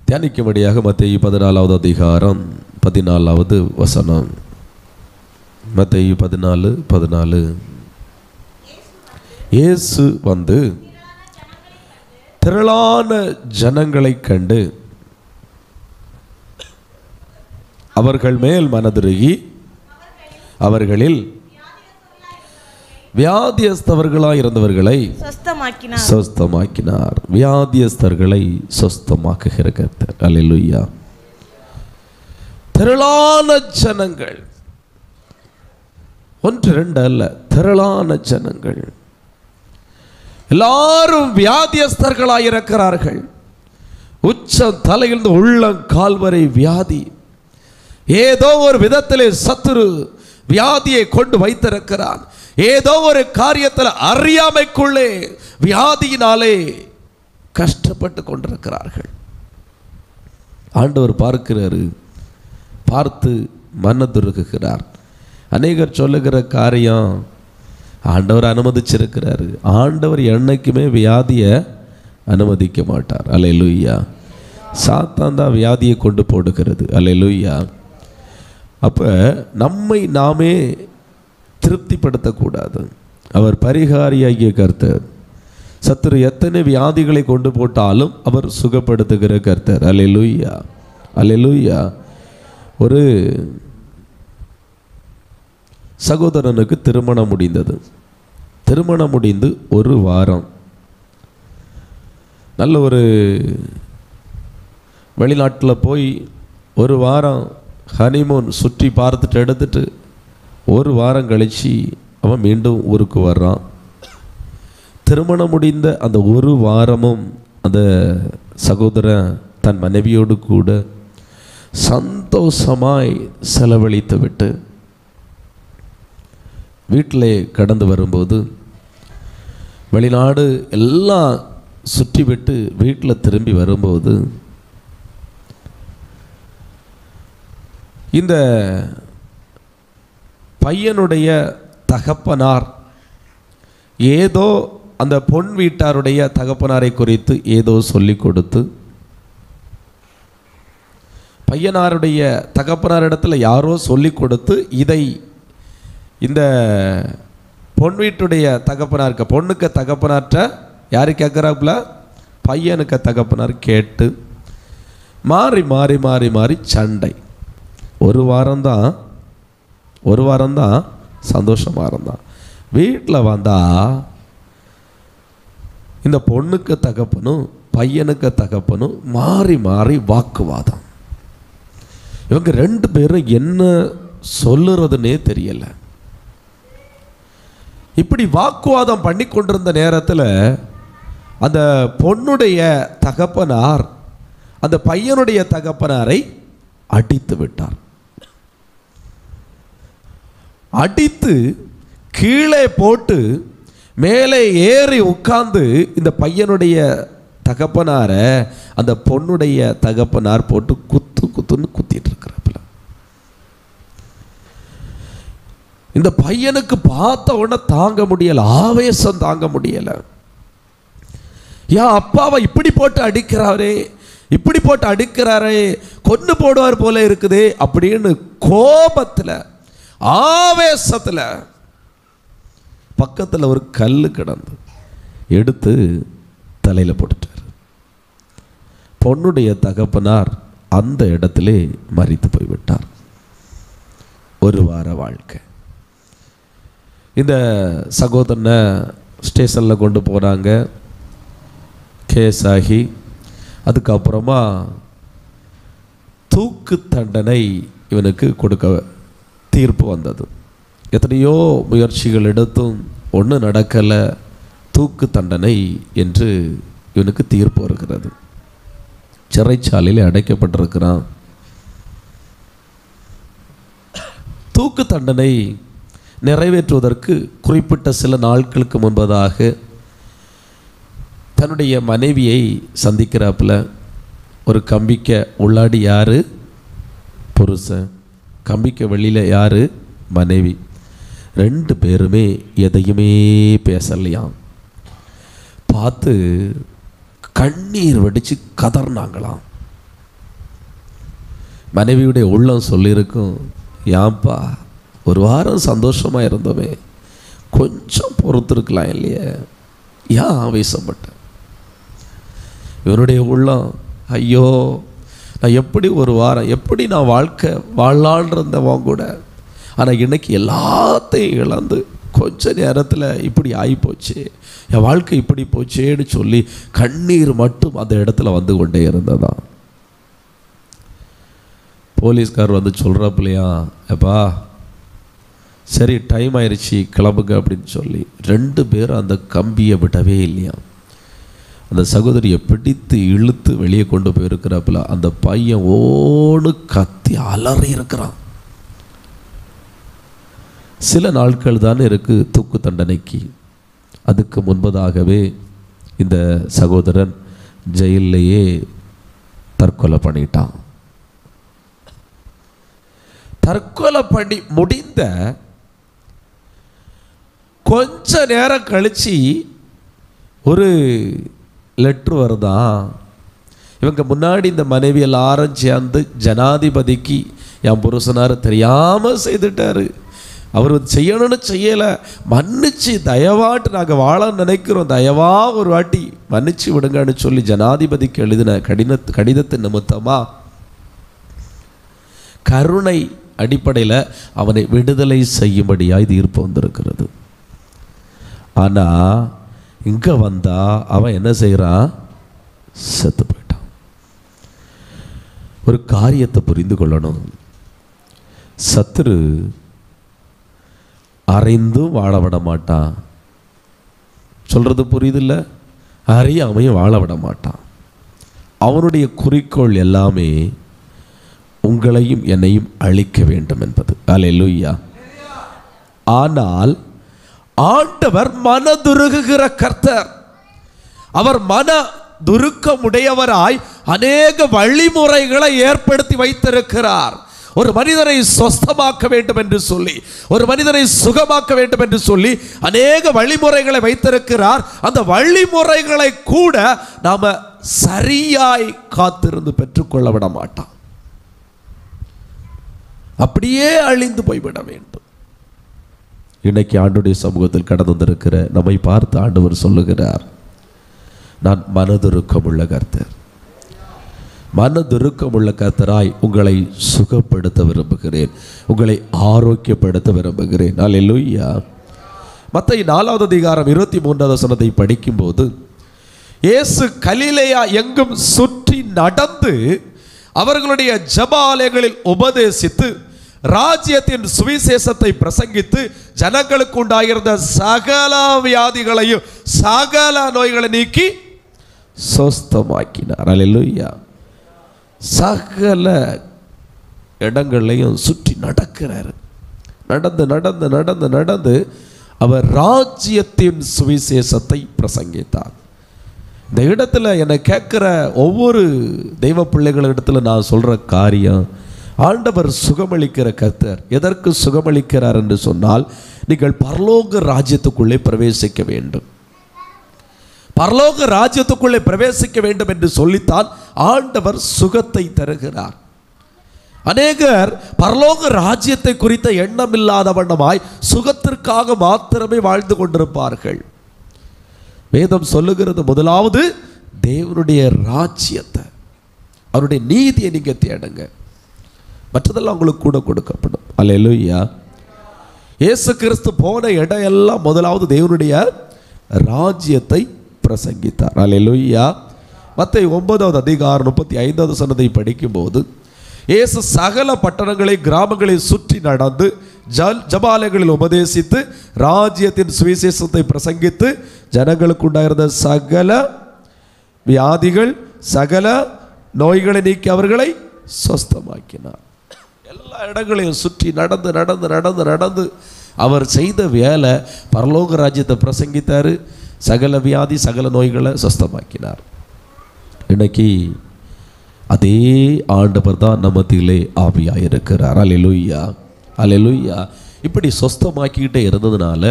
தியானிக்கும்படியாக மத்திய பதினாலாவது அதிகாரம் பதினாலாவது வசனம் மத்திய பதினாலு பதினாலு இயேசு வந்து திரளான ஜனங்களைக் கண்டு அவர்கள் மேல் மனதுருகி அவர்களில் வியாதியஸ்தவர்களாய் இருந்தவர்களை சொஸ்தமாக்கினார் சொஸ்தமாக்கினார் வியாதியஸ்தர்களை சொஸ்தமாக்குகிற கர்த்தர் அல்லேலூயா திரளான ஜனங்கள் ஒன்று ரெண்டு அல்ல திரளான ஜனங்கள் எல்லாரும் வியாதியஸ்தர்களாய் இருக்கிறார்கள் உச்ச தலையிலிருந்து உள்ளம் கால்வரை வியாதி ஏதோ ஒரு விதத்திலே சத்துரு வியாதியை கொண்டு வைத்திருக்கிறான் ஏதோ ஒரு காரியத்தில் அறியாமைக்குள்ளே வியாதியினாலே கஷ்டப்பட்டு கொண்டிருக்கிறார்கள் ஆண்டவர் பார்க்கிறாரு பார்த்து மனதுருகுகிறார் அநேகர் சொல்லுகிற காரியம் ஆண்டவர் அனுமதிச்சிருக்கிறாரு ஆண்டவர் என்னைக்குமே வியாதியை அனுமதிக்க மாட்டார் அல்லேலூயா சாத்தான் தான் வியாதியை கொண்டு போடுகிறது அல்லேலூயா அப்போ நம்மை நாமே திருப்திப்படுத்தக்கூடாது அவர் பரிகாரியாகிய கர்த்தர் சத்துரு எத்தனை வியாதிகளை கொண்டு போட்டாலும் அவர் சுகப்படுத்துகிற கர்த்தர் அல்லேலூயா அல்லேலூயா ஒரு சகோதரனுக்கு திருமணம் முடிந்தது திருமணம் முடிந்து ஒரு வாரம் நல்ல ஒரு வெளிநாட்டில் போய் ஒரு வாரம் ஹனிமூன் சுற்றி பார்த்துட்டு எடுத்துட்டு ஒரு வாரம் கழித்து அவன் மீண்டும் ஊருக்கு வர்றான் திருமணம் முடிந்த அந்த ஒரு வாரமும் அந்த சகோதரன் தன் மனைவியோடு கூட சந்தோஷமாய் செலவழித்து விட்டு வீட்டிலே கடந்து வரும்போது வெளிநாடு எல்லாம் சுற்றி விட்டு வீட்டில் திரும்பி வரும்போது இந்த பையனுடைய தகப்பனார் ஏதோ அந்த பொன் வீட்டாருடைய தகப்பனாரை குறித்து ஏதோ சொல்லி கொடுத்து பையனாருடைய தகப்பனாரிடத்துல யாரோ சொல்லி கொடுத்து இதை இந்த பொன் வீட்டுடைய தகப்பனாருக்கு பொண்ணுக்கு தகப்பனார்ட்ட யார் கேட்குறாப்புல பையனுக்கு தகப்பனார் கேட்டு மாறி மாறி மாறி மாறி சண்டை ஒரு வாரம்தான் ஒரு வாரம்தான் சந்தோஷமாக இருந்தான் வீட்டில் வந்தா இந்த பொண்ணுக்கு தகப்பனும் பையனுக்கு தகப்பனும் மாறி மாறி வாக்குவாதம் இவங்க ரெண்டு பேரும் என்ன சொல்லுறதுன்னே தெரியல இப்படி வாக்குவாதம் பண்ணி கொண்டிருந்த நேரத்தில் அந்த பொண்ணுடைய தகப்பனார் அந்த பையனுடைய தகப்பனாரை அடித்து விட்டார் அடித்து கீழே போட்டு மேலே ஏறி உட்கார்ந்து இந்த பையனுடைய தகப்பனாரை அந்த பொண்ணுடைய தகப்பனார் போட்டு குத்து குத்துன்னு குத்திட்டு இருக்கிறாப்புல இந்த பையனுக்கு பார்த்த உடனே தாங்க முடியல ஆவேசம் தாங்க முடியல ஏன் அப்பாவை இப்படி போட்டு அடிக்கிறாரே இப்படி போட்டு அடிக்கிறாரே கொண்டு போடுவார் போல இருக்குதே அப்படின்னு கோபத்தில் ஆவேசத்தில் பக்கத்தில் ஒரு கல் கிடந்து எடுத்து தலையில் போட்டுட்டார் பொண்ணுடைய தகப்பனார் அந்த இடத்திலே மறித்து போய்விட்டார் ஒரு வார வாழ்க்கை இந்த சகோதரனை ஸ்டேஷனில் கொண்டு போகிறாங்க கேஸ் ஆகி அதுக்கப்புறமா தூக்கு தண்டனை இவனுக்கு கொடுக்க தீர்ப்பு வந்தது எத்தனையோ முயற்சிகள் எடுத்தும் ஒன்றும் நடக்கலை தூக்கு தண்டனை என்று இவனுக்கு தீர்ப்பு வருகிறது சிறைச்சாலையில் அடைக்கப்பட்டிருக்கிறான் தூக்கு தண்டனை நிறைவேற்றுவதற்கு குறிப்பிட்ட சில நாட்களுக்கு முன்பதாக தன்னுடைய மனைவியை சந்திக்கிறாப்புல ஒரு கம்பிக்க உள்ளாடி யாரு புருஷன் கம்பிக்க வெளியில் யாரு மனைவி ரெண்டு பேருமே எதையுமே பேசலையாம் பார்த்து கண்ணீர் வடித்து கதறினாங்களாம் மனைவியுடைய உள்ளம் சொல்லியிருக்கும் ஏன்பா ஒரு வாரம் சந்தோஷமாக இருந்தோமே கொஞ்சம் பொறுத்திருக்கலாம் இல்லையே ஏன் ஆவேசப்பட்டேன் இவனுடைய உள்ளம் ஐயோ நான் எப்படி ஒரு வாரம் எப்படி நான் வாழ்க்கை வாழலான் இருந்தவன் கூட ஆனால் இன்னைக்கு எல்லாத்தையும் இழந்து கொஞ்ச நேரத்தில் இப்படி ஆகிப்போச்சு என் வாழ்க்கை இப்படி போச்சேன்னு சொல்லி கண்ணீர் மட்டும் அந்த இடத்துல வந்து கொண்டே இருந்ததான் போலீஸ்கார் வந்து சொல்கிறாப்பிலையா எப்பா சரி டைம் ஆயிடுச்சு கிளம்புங்க அப்படின்னு சொல்லி ரெண்டு பேரும் அந்த கம்பியை விடவே இல்லையா அந்த சகோதரியை பிடித்து இழுத்து வெளியே கொண்டு போயிருக்கிறாப்புல அந்த பையன் ஓடு கத்தி அலறி இருக்கிறான் சில நாட்கள் தான் இருக்கு தூக்கு தண்டனைக்கு அதுக்கு முன்பதாகவே இந்த சகோதரன் ஜெயிலையே தற்கொலை பண்ணிட்டான் தற்கொலை பண்ணி முடிந்த கொஞ்ச நேரம் கழிச்சு ஒரு லெட்ரு வருதான் இவங்க முன்னாடி இந்த மனைவி எல்லாரும் சேர்ந்து ஜனாதிபதிக்கு என் புருஷனார் தெரியாமல் செய்துட்டாரு அவர் செய்யணும்னு செய்யலை மன்னிச்சு தயவாட்டு நாங்கள் வாழ நினைக்கிறோம் தயவா ஒரு வாட்டி மன்னிச்சு விடுங்கன்னு சொல்லி ஜனாதிபதிக்கு எழுதின கடின கடிதத்தின் நிமித்தமா கருணை அடிப்படையில் அவனை விடுதலை செய்யும்படியாய் தீர்ப்பு வந்திருக்கிறது ஆனால் இங்கே வந்தா அவன் என்ன செய்கிறான் செத்து போயிட்டான் ஒரு காரியத்தை புரிந்து கொள்ளணும் சத்துரு அறைந்தும் வாழ விட மாட்டான் சொல்றது புரியுதில்ல அறியாமையும் வாழ விட மாட்டான் அவனுடைய குறிக்கோள் எல்லாமே உங்களையும் என்னையும் அழிக்க வேண்டும் என்பது அல்லேலூயா ஆனால் ஆண்டவர் மனதுருகுகிற கர்த்தர் அவர் மன துருக்கமுடையவராய் அநேக வழிமுறைகளை ஏற்படுத்தி வைத்திருக்கிறார் ஒரு மனிதனை சொஸ்தமாக்க வேண்டும் என்று சொல்லி ஒரு மனிதனை சுகமாக்க வேண்டும் என்று சொல்லி அநேக வழிமுறைகளை வைத்திருக்கிறார் அந்த வழிமுறைகளை கூட நாம சரியாய் காத்திருந்து பெற்றுக்கொள்ள விட மாட்டான் அப்படியே அழிந்து போய்விட வேண்டும் இன்னைக்கு ஆண்டுடைய சமூகத்தில் கடந்து வந்திருக்கிற நம்மை பார்த்து ஆண்டவர் சொல்லுகிறார் நான் மனதுருக்கம் உள்ள கர்த்தர் மனதுருக்கம் உள்ள கர்த்தராய் உங்களை சுகப்படுத்த விரும்புகிறேன் உங்களை ஆரோக்கியப்படுத்த விரும்புகிறேன் அல்லேலூயா மற்ற நாலாவது அதிகாரம் இருபத்தி மூன்றாவது வசனத்தை படிக்கும்போது இயேசு கலிலேயா எங்கும் சுற்றி நடந்து அவர்களுடைய ஜபாலயங்களில் உபதேசித்து ராஜ்யத்தின் சுவிசேஷத்தை பிரசங்கித்து ஜனங்களுக்கு உண்டாகிருந்த சகல வியாதிகளையும் சகல நோய்களை நீக்கி சொஸ்தமாக்கினார் அல்லேலூயா சகல இடங்கள்லையும் சுற்றி நடக்கிறார் நடந்து நடந்து நடந்து நடந்து அவர் ராஜ்யத்தின் சுவிசேஷத்தை பிரசங்கித்தார் இந்த இடத்துல என்னை கேட்குற ஒவ்வொரு தெய்வ பிள்ளைகளிடத்துல நான் சொல்கிற காரியம் ஆண்டவர் சுகமளிக்கிற கர்த்தர் எதற்கு சுகமளிக்கிறார் என்று சொன்னால் நீங்கள் பரலோக ராஜ்யத்துக்குள்ளே பிரவேசிக்க வேண்டும் பரலோக ராஜ்யத்துக்குள்ளே பிரவேசிக்க வேண்டும் என்று சொல்லித்தான் ஆண்டவர் சுகத்தை தருகிறார் அநேகர் பரலோக ராஜ்யத்தை குறித்த எண்ணம் இல்லாத வண்ணமாய் சுகத்திற்காக மாத்திரமே வாழ்ந்து கொண்டிருப்பார்கள் வேதம் சொல்லுகிறது முதலாவது தேவனுடைய ராஜ்யத்தை அவருடைய நீதியை நீங்க தேடுங்க மற்றதெல்லாம் உங்களுக்கு கூட கொடுக்கப்படும் அல்லேலூயா இயேசு கிறிஸ்து போன இடம் எல்லாம் முதலாவது தேவனுடைய ராஜ்யத்தை பிரசங்கித்தார் அல்லேலூயா மற்ற ஒன்பதாவது அதிகாரம் முப்பத்தி ஐந்தாவது சன்னதை படிக்கும்போது இயேசு சகல பட்டணங்களை கிராமங்களை சுற்றி நடந்து ஜல் ஜபாலயங்களில் உபதேசித்து ராஜ்யத்தின் சுவிசேஷத்தை பிரசங்கித்து ஜனங்களுக்கு உண்டாயிருந்த சகல வியாதிகள் சகல நோய்களை நீக்கி அவர்களை சொஸ்தமாக்கினார் எல்லா இடங்களையும் சுற்றி நடந்து நடந்து நடந்து நடந்து அவர் செய்த வேலை பரலோக ராஜ்யத்தை பிரசங்கித்தார் சகல வியாதி சகல நோய்களை சொஸ்தமாக்கினார் இன்னைக்கு அதே ஆண்டவர் தான் நம்மத்திலே ஆவியாக இருக்கிறார் அலையலுய்யா அலையலுய்யா இப்படி சொஸ்தமாக்கிக்கிட்டே இருந்ததுனால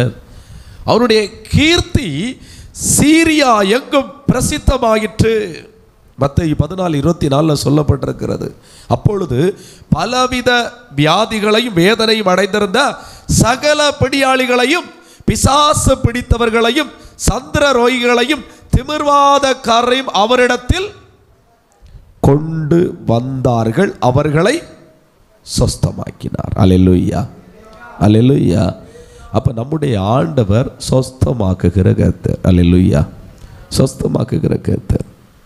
அவருடைய கீர்த்தி சீரியா எங்கும் பிரசித்தமாயிற்று மத்திய பதினாலு இருபத்தி நாலில் சொல்லப்பட்டிருக்கிறது அப்பொழுது பலவித வியாதிகளையும் வேதனையும் அடைந்திருந்த சகல பிடியாளிகளையும் பிசாசு பிடித்தவர்களையும் சந்திர ரோகிகளையும் திமிர்வாதக்காரரையும் அவரிடத்தில் கொண்டு வந்தார்கள் அவர்களை சொஸ்தமாக்கினார் அலெலுய்யா அலெலுய்யா அப்போ நம்முடைய ஆண்டவர் சொஸ்தமாக்குகிற கர்த்தர் அலெலுய்யா சொஸ்தமாக்குகிற கர்த்தர்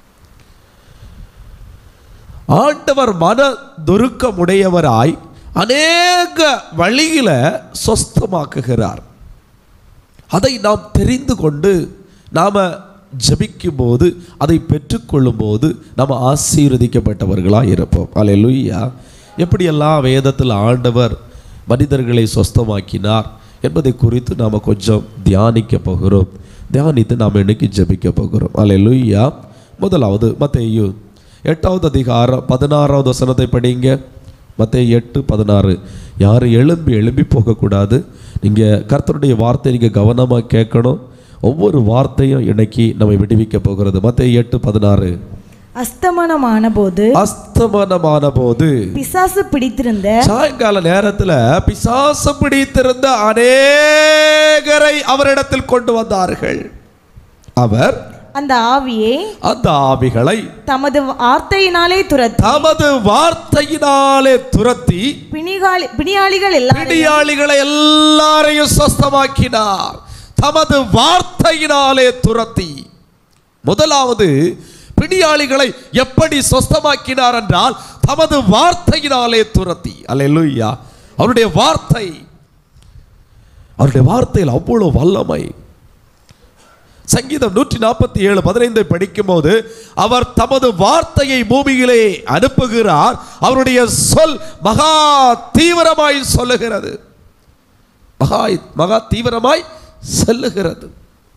ஆண்டவர் மன துருக்கமுடையவராய் அநேக வழியில சொஸ்தமாக்குகிறார் அதை நாம் தெரிந்து கொண்டு நாம் ஜபிக்கும் போது அதை பெற்றுக்கொள்ளும் போது நம்ம ஆசீர்வதிக்கப்பட்டவர்களாக இருப்போம் அல்லேலூயா எப்படியெல்லாம் வேதத்தில் ஆண்டவர் மனிதர்களை சொஸ்தமாக்கினார் என்பதை குறித்து நாம் கொஞ்சம் தியானிக்க போகிறோம் தியானித்து நாம் இன்னைக்கு ஜபிக்க போகிறோம் அல்லேலூயா முதலாவது மத்தேயு எட்டாவது அதிகாரம் பதினாறாவது வசனத்தை படிங்க மத்தேயு எட்டு பதினாறு யாரும் எழும்பி எழும்பி போகக்கூடாது நீங்கள் கர்த்தருடைய வார்த்தை நீங்கள் கவனமாக கேட்கணும் ஒவ்வொரு வார்த்தையும் இன்னைக்கு நம்மை விடுவிக்க போகிறது மத்தேயு எட்டு பதினாறு அஸ்தமனமான போது அஸ்தமனமான போது பிசாசு பிடித்திருந்த சாயங்கால நேரத்தில் பிசாசு பிடித்திருந்த அநேகரை அவரிடத்தில் கொண்டு வந்தார்கள் அவர் அந்த ஆவியை அந்த ஆவிகளை தமது வார்த்தையினாலே துரத்தி தமது வார்த்தையினாலே துரத்தி பிணிகாலி பிணியாளிகள் எல்லாரும் பிடியாளிகளை எல்லாரையும் சொஸ்தமாக்கினார் தமது வார்த்தையினாலே துரத்தி முதலாவது பிடியாளிகளை எப்படி சொஸ்தமாக்கினார் என்றால் தமது வார்த்தையினாலே துரத்தி அல்லேலூயா அவருடைய வார்த்தை அவருடைய வார்த்தையில் அவ்வளவு வல்லமை சங்கீதம் நூற்றி நாற்பத்தி ஏழு பதினைந்தை படிக்கும்போது அவர் தமது வார்த்தையை பூமியிலே அனுப்புகிறார் அவருடைய சொல் மகா தீவிரமாய் சொல்லுகிறது மகா மகா தீவிரமாய் செல்லுகிறது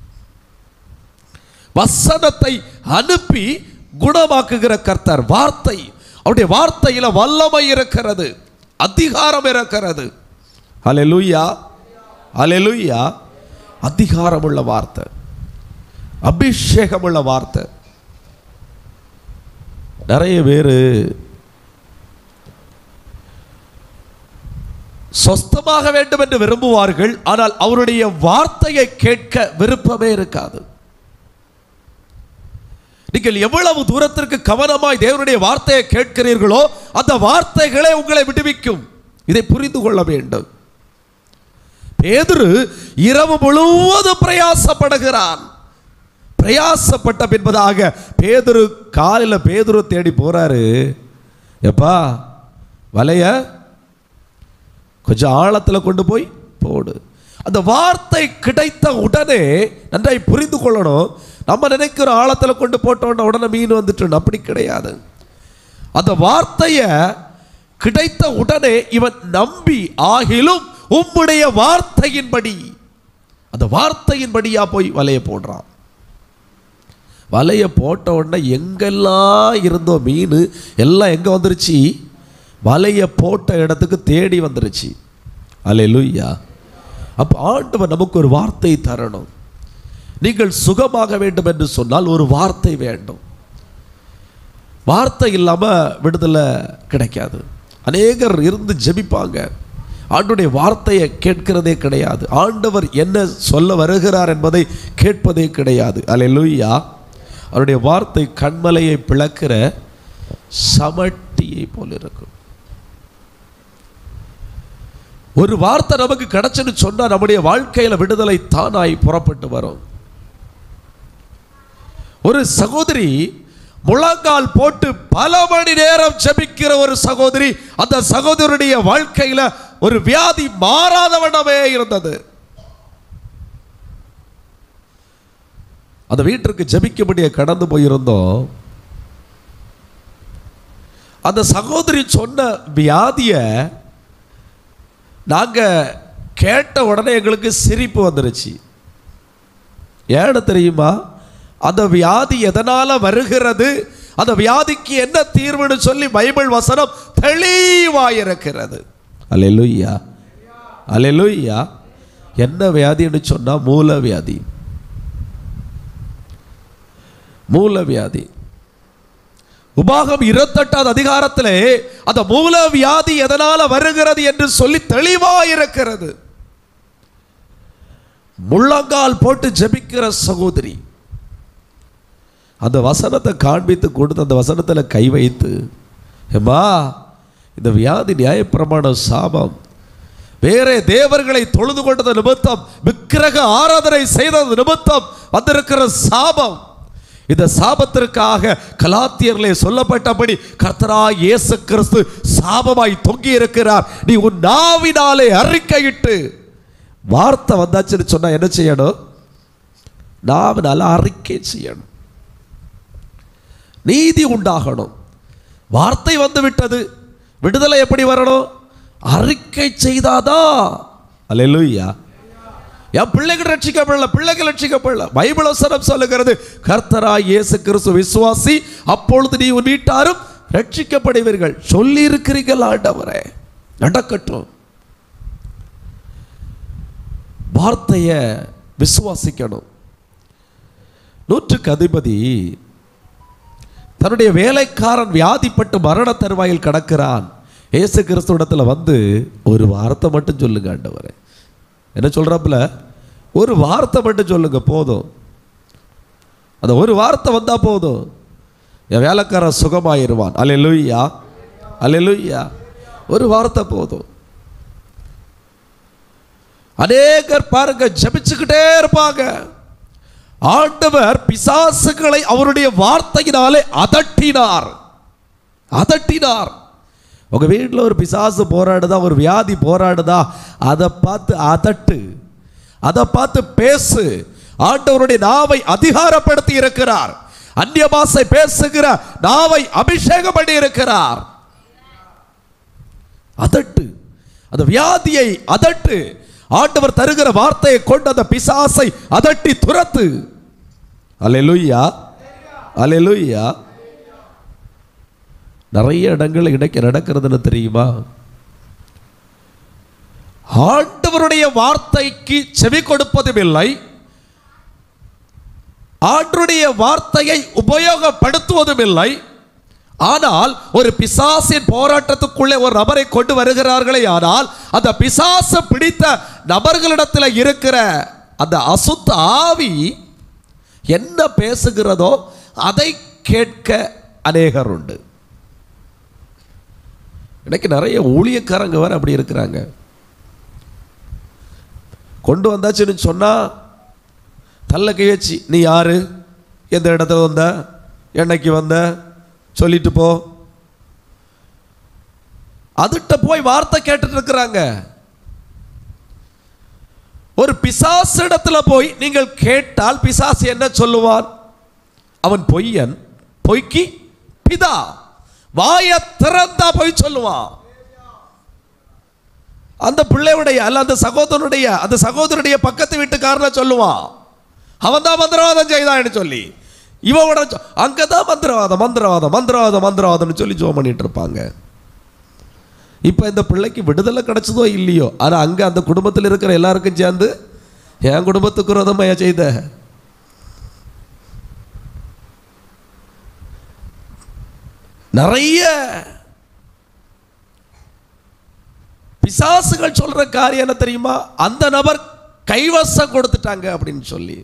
வசனத்தை அனுப்பி குணமாக்குகிற கர்த்தர் வார்த்தை அவருடைய வார்த்தையில வல்லமை இருக்கிறது அதிகாரம் இருக்கிறது அலெலுயா அலெலுயா அதிகாரமுள்ள வார்த்தை அபிஷேகமுள்ள வார்த்தை நிறைய பேர் சொஸ்தமாக வேண்டும் என்று விரும்புவார்கள் ஆனால் அவருடைய வார்த்தையை கேட்க விருப்பமே இருக்காது நீங்கள் எவ்வளவு தூரத்திற்கு கவனமாய் தேவனுடைய வார்த்தையை கேட்கிறீர்களோ அந்த வார்த்தைகளே உங்களை விடுவிக்கும் இதை புரிந்து கொள்ள வேண்டும் பேதுரு இரவு முழுவதும் பிரயாசப்படுகிறான் பிரயாசப்பட்ட பின்பதாக பேதுரு காலையில் பேதுரு தேடி போறாரு எப்பா வலைய கொஞ்சம் ஆழத்தில் கொண்டு போய் போடு அந்த வார்த்தை கிடைத்த உடனே நன்றாய் புரிந்து கொள்ளணும் நம்ம நினைக்கிற ஆழத்தில் கொண்டு போட்டோன்னா உடனே மீன் வந்துட்டு அப்படி கிடையாது அந்த வார்த்தையை கிடைத்த உடனே இவன் நம்பி ஆகிலும் உம்முடைய வார்த்தையின்படி அந்த வார்த்தையின்படியா போய் வலைய போடுறான் வலைய போட்ட உடனே எங்கெல்லாம் இருந்தோ மீன் எல்லாம் எங்கே வந்துருச்சு வலைய போட்ட இடத்துக்கு தேடி வந்துருச்சு அலையலுய்யா அப்போ ஆண்டவர் நமக்கு ஒரு வார்த்தை தரணும் நீங்கள் சுகமாக வேண்டும் என்று சொன்னால் ஒரு வார்த்தை வேண்டும் வார்த்தை இல்லாமல் விடுதலை கிடைக்காது அநேகர் இருந்து ஜெபிப்பாங்க ஆண்டுடைய வார்த்தையை கேட்கிறதே கிடையாது ஆண்டவர் என்ன சொல்ல வருகிறார் என்பதை கேட்பதே கிடையாது அல்லேலூயா அவருடைய வார்த்தை கண்மலையை பிளக்கிற சமட்டியை போல் இருக்கும் ஒரு வார்த்தை நமக்கு கிடைச்சுன்னு சொன்னா நம்முடைய வாழ்க்கையில விடுதலை தானாய் புறப்பட்டு வரும் ஒரு சகோதரி முழங்கால் போட்டு பல மணி நேரம் ஜெபிக்கிற ஒரு சகோதரி அந்த சகோதரனுடைய வாழ்க்கையில ஒரு வியாதி மாறாத வண்ணமே இருந்தது அந்த வீட்டிற்கு ஜெபிக்கும்படியே கடந்து போயிருந்தோம் அந்த சகோதரி சொன்ன வியாதியை நாங்க கேட்ட உடனே எங்களுக்கு சிரிப்பு வந்துருச்சு ஏன்னு தெரியுமா அந்த வியாதி எதனால வருகிறது அந்த வியாதிக்கு என்ன தீர்வுன்னு சொல்லி பைபிள் வசனம் தெளிவாயிருக்கிறது அல்லேலூயா அல்லேலூயா என்ன வியாதின்னு சொன்னா மூல வியாதி மூல வியாதி உபாகம் இருபத்தெட்டாவது அதிகாரத்திலே அந்த மூல வியாதி எதனால வருகிறது என்று சொல்லி தெளிவாயிருக்கிறது முள்ளங்கால் போட்டு ஜெபிக்கிற சகோதரி அந்த வசனத்தை காண்பித்து கொடுத்து அந்த வசனத்தில் கை வைத்து ஏம்மா இந்த வியாதி நியாயப்பிரமாண சாபம் வேறே தேவர்களை தொழுது கொண்டது நிமித்தம் விக்கிரக ஆராதனை செய்தது நிமித்தம் வந்திருக்கிற சாபம் இந்த சாபத்திற்காக கலாத்தியர்களே சொல்லப்பட்டபடி கர்த்தரா இயேசு கிறிஸ்து சாபமாய் தொங்கி இருக்கிறார் நீ உன் நாவினாலே அறிக்கையிட்டு வார்த்தை வந்தாச்சுன்னு சொன்னா என்ன செய்யணும் நாவினால அறிக்கை செய்யணும் நீதி உண்டாகணும் வார்த்தை வந்து விட்டது விடுதலை எப்படி வரணும் அறிக்கை செய்தாதான் அல்லேலூயா என் பிள்ளைகள் ரட்சிக்கப்படல பிள்ளைகள் ரட்சிக்கப்படல பைபிள் வசனம் சொல்லுகிறது கர்த்தரா இயேசு கிறிஸ்து விசுவாசி அப்பொழுது நீ உன் வீட்டாரும் ரட்சிக்கப்படுவீர்கள் சொல்லி இருக்கிறீர்கள் ஆண்டவரே நடக்கட்டும் வார்த்தைய விசுவாசிக்கணும் நூற்றுக்கு அதிபதி தன்னுடைய வேலைக்காரன் வியாதிப்பட்டு மரண தருவாயில் கிடக்கிறான் இயேசு கிறிஸ்துவிடத்துல வந்து ஒரு வார்த்தை மட்டும் சொல்லுங்க ஆண்டவரே என்ன சொல்றாப்புல ஒரு வார்த்தை மட்டும் சொல்லுங்க போதும் அந்த ஒரு வார்த்தை வந்தா போதும் என் வேலைக்காரன் சுகமாயிருவான் அல்லேலூயா அல்லேலூயா ஒரு வார்த்தை போதும் அநேகர் பாருங்க ஜெபிச்சுக்கிட்டே இருப்பாங்க ஆண்டவர் பிசாசுகளை அவருடைய வார்த்தையினாலே அதட்டினார் அதட்டினார் உங்க வீட்டில் ஒரு பிசாசு போராடுதா ஒரு வியாதி போராடுதா அதை பார்த்து அதட்டு அதை பார்த்து பேசு ஆண்டவருடைய நாவை அதிகாரப்படுத்தி இருக்கிறார் அந்நிய பாஷை பேசுகிற நாவை அபிஷேகம் பண்ணி இருக்கிறார் அதட்டு அந்த வியாதியை அதட்டு ஆண்டவர் தருகிற வார்த்தையை கொண்டு அந்த பிசாசை அதட்டி துரத்து அல்லேலூயா அல்லேலூயா நிறைய இடங்கள் இன்றைக்கு நடக்கிறதுன்னு தெரியுமா ஆண்டவருடைய வார்த்தைக்கு செவி கொடுப்பதும் இல்லை ஆண்டருடைய வார்த்தையை உபயோகப்படுத்துவதும் இல்லை ஆனால் ஒரு பிசாசின் போராட்டத்துக்குள்ளே ஒரு நபரை கொண்டு வருகிறார்களே ஆனால் அந்த பிசாசு பிடித்த நபர்களிடத்தில் இருக்கிற அந்த அசுத்த ஆவி என்ன பேசுகிறதோ அதை கேட்க அநேகர் உண்டு இன்னைக்கு நிறைய ஊழியக்காரங்க வேற அப்படி இருக்கிறாங்க கொண்டு வந்தாச்சுன்னு சொன்னா தள்ள கை வச்சு நீ யாரு எந்த இடத்துல வந்த என்னைக்கு வந்த சொல்லிட்டு போ அதுட்ட போய் வார்த்தை கேட்டுட்டு இருக்கிறாங்க ஒரு பிசாசு இடத்துல போய் நீங்கள் கேட்டால் பிசாசு என்ன சொல்லுவான் அவன் பொய்யன் பொய்க்கு பிதா வாய திறந்தா போய் சொல்லுவான் அந்த பிள்ளையுடைய அல்ல அந்த சகோதரனுடைய அந்த சகோதரனுடைய பக்கத்து வீட்டுக்காரனை சொல்லுவான் அவன் தான் மந்திரவாதம் செய்தான்னு சொல்லி இவனோட அங்கே தான் மந்திரவாதம் மந்திரவாதம் மந்திரவாதம் மந்திரவாதம்னு சொல்லி ஜோம் பண்ணிட்டு இருப்பாங்க இப்போ இந்த பிள்ளைக்கு விடுதலை கிடைச்சதோ இல்லையோ ஆனால் அங்கே அந்த குடும்பத்தில் இருக்கிற எல்லாருக்கும் சேர்ந்து என் குடும்பத்துக்கு விரோதமையா செய்த நிறைய பிசாசுகள் சொல்ற காரியம் என்ன தெரியுமா அந்த நபர் கைவசம் கொடுத்துட்டாங்க அப்படின்னு சொல்லி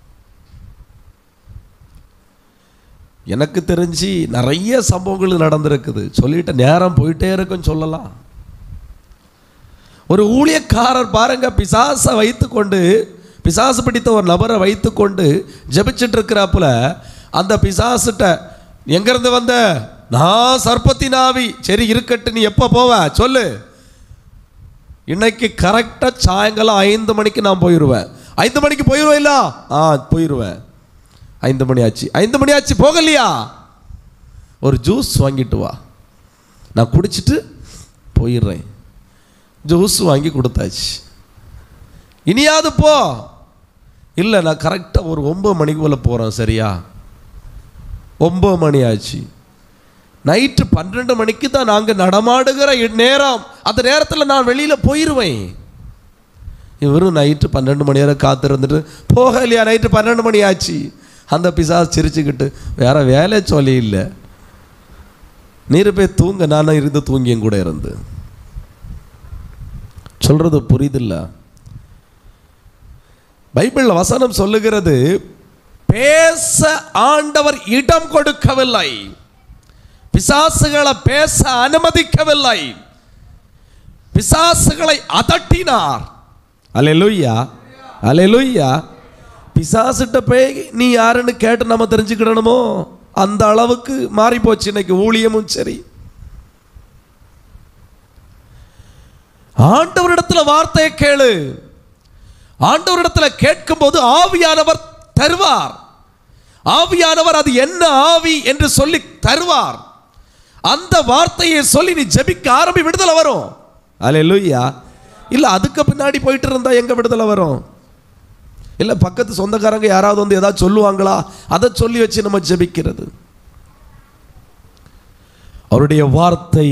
எனக்கு தெரிஞ்சு நிறைய சம்பவங்கள் நடந்திருக்குது சொல்லிட்ட நேரம் போயிட்டே இருக்குன்னு சொல்லலாம் ஒரு ஊழியக்காரர் பாருங்க பிசாசை வைத்துக்கொண்டு பிசாசு பிடித்த ஒரு நபரை வைத்துக்கொண்டு ஜெபிச்சிட்டு இருக்கிறாப்புல அந்த பிசாசுட்ட எங்கிருந்து வந்த நான் சர்ப்பத்தின் ஆவி சரி இருக்கட்டு நீ எப்போ போவ சொல்லு இன்னைக்கு கரெக்டாக சாயங்காலம் ஐந்து மணிக்கு நான் போயிடுவேன் ஐந்து மணிக்கு போயிடுவேன் இல்ல ஆ போயிடுவேன் ஐந்து மணி ஆச்சு ஐந்து மணி ஆச்சு போகலையா ஒரு ஜூஸ் வாங்கிட்டு வா நான் குடிச்சிட்டு போயிடுறேன் ஜூஸ் வாங்கி கொடுத்தாச்சு இனியாவது போ இல்லை நான் கரெக்டாக ஒரு ஒம்பது மணிக்கு போல் போகிறேன் சரியா ஒம்பது மணி ஆச்சு நைட்டு பன்னெண்டு மணிக்கு தான் நாங்கள் நடமாடுகிற நேரம் அந்த நேரத்தில் நான் வெளியில் போயிடுவேன் இவரும் நைட்டு பன்னெண்டு மணி வரை காத்திருந்துட்டு போகலையா நைட்டு பன்னெண்டு மணி ஆச்சு அந்த பிசாஸ் சிரிச்சுக்கிட்டு வேற வேலை சொல்லி இல்லை நீர் போய் தூங்க நானும் இருந்து தூங்கியும் கூட இருந்து சொல்றது புரியுதில்ல பைபிள் வசனம் சொல்லுகிறது பேச ஆண்டவர் இடம் கொடுக்கவில்லை பிசாசுகளை பேச அனுமதிக்கவில்லை பிசாசுகளை அதட்டினார் அல்லேலூயா அல்லேலூயா பிசாசிட்ட போய் நீ யாருன்னு கேட்டு நம்ம தெரிஞ்சுக்கிடணுமோ அந்த அளவுக்கு மாறி போச்சு இன்னைக்கு ஊழியமும் சரி ஆண்டவரிடத்துல வார்த்தையை கேளு ஆண்டவரிடத்துல கேட்கும்போது ஆவியானவர் தருவார் ஆவியானவர் அது என்ன ஆவி என்று சொல்லி தருவார் அந்த வார்த்தையை சொல்லி நீ ஜெபிக்க ஆரம்பி விடுதலை வரும் அல்லேலூயா இல்ல அதுக்கு பின்னாடி போயிட்டு இருந்தா எங்க விடுதலை வரும் இல்ல பக்கத்து சொந்தக்காரங்க யாராவது வந்து ஏதாவது சொல்லுவாங்களா அதை சொல்லி வச்சு நம்ம ஜெபிக்கிறது அவருடைய வார்த்தை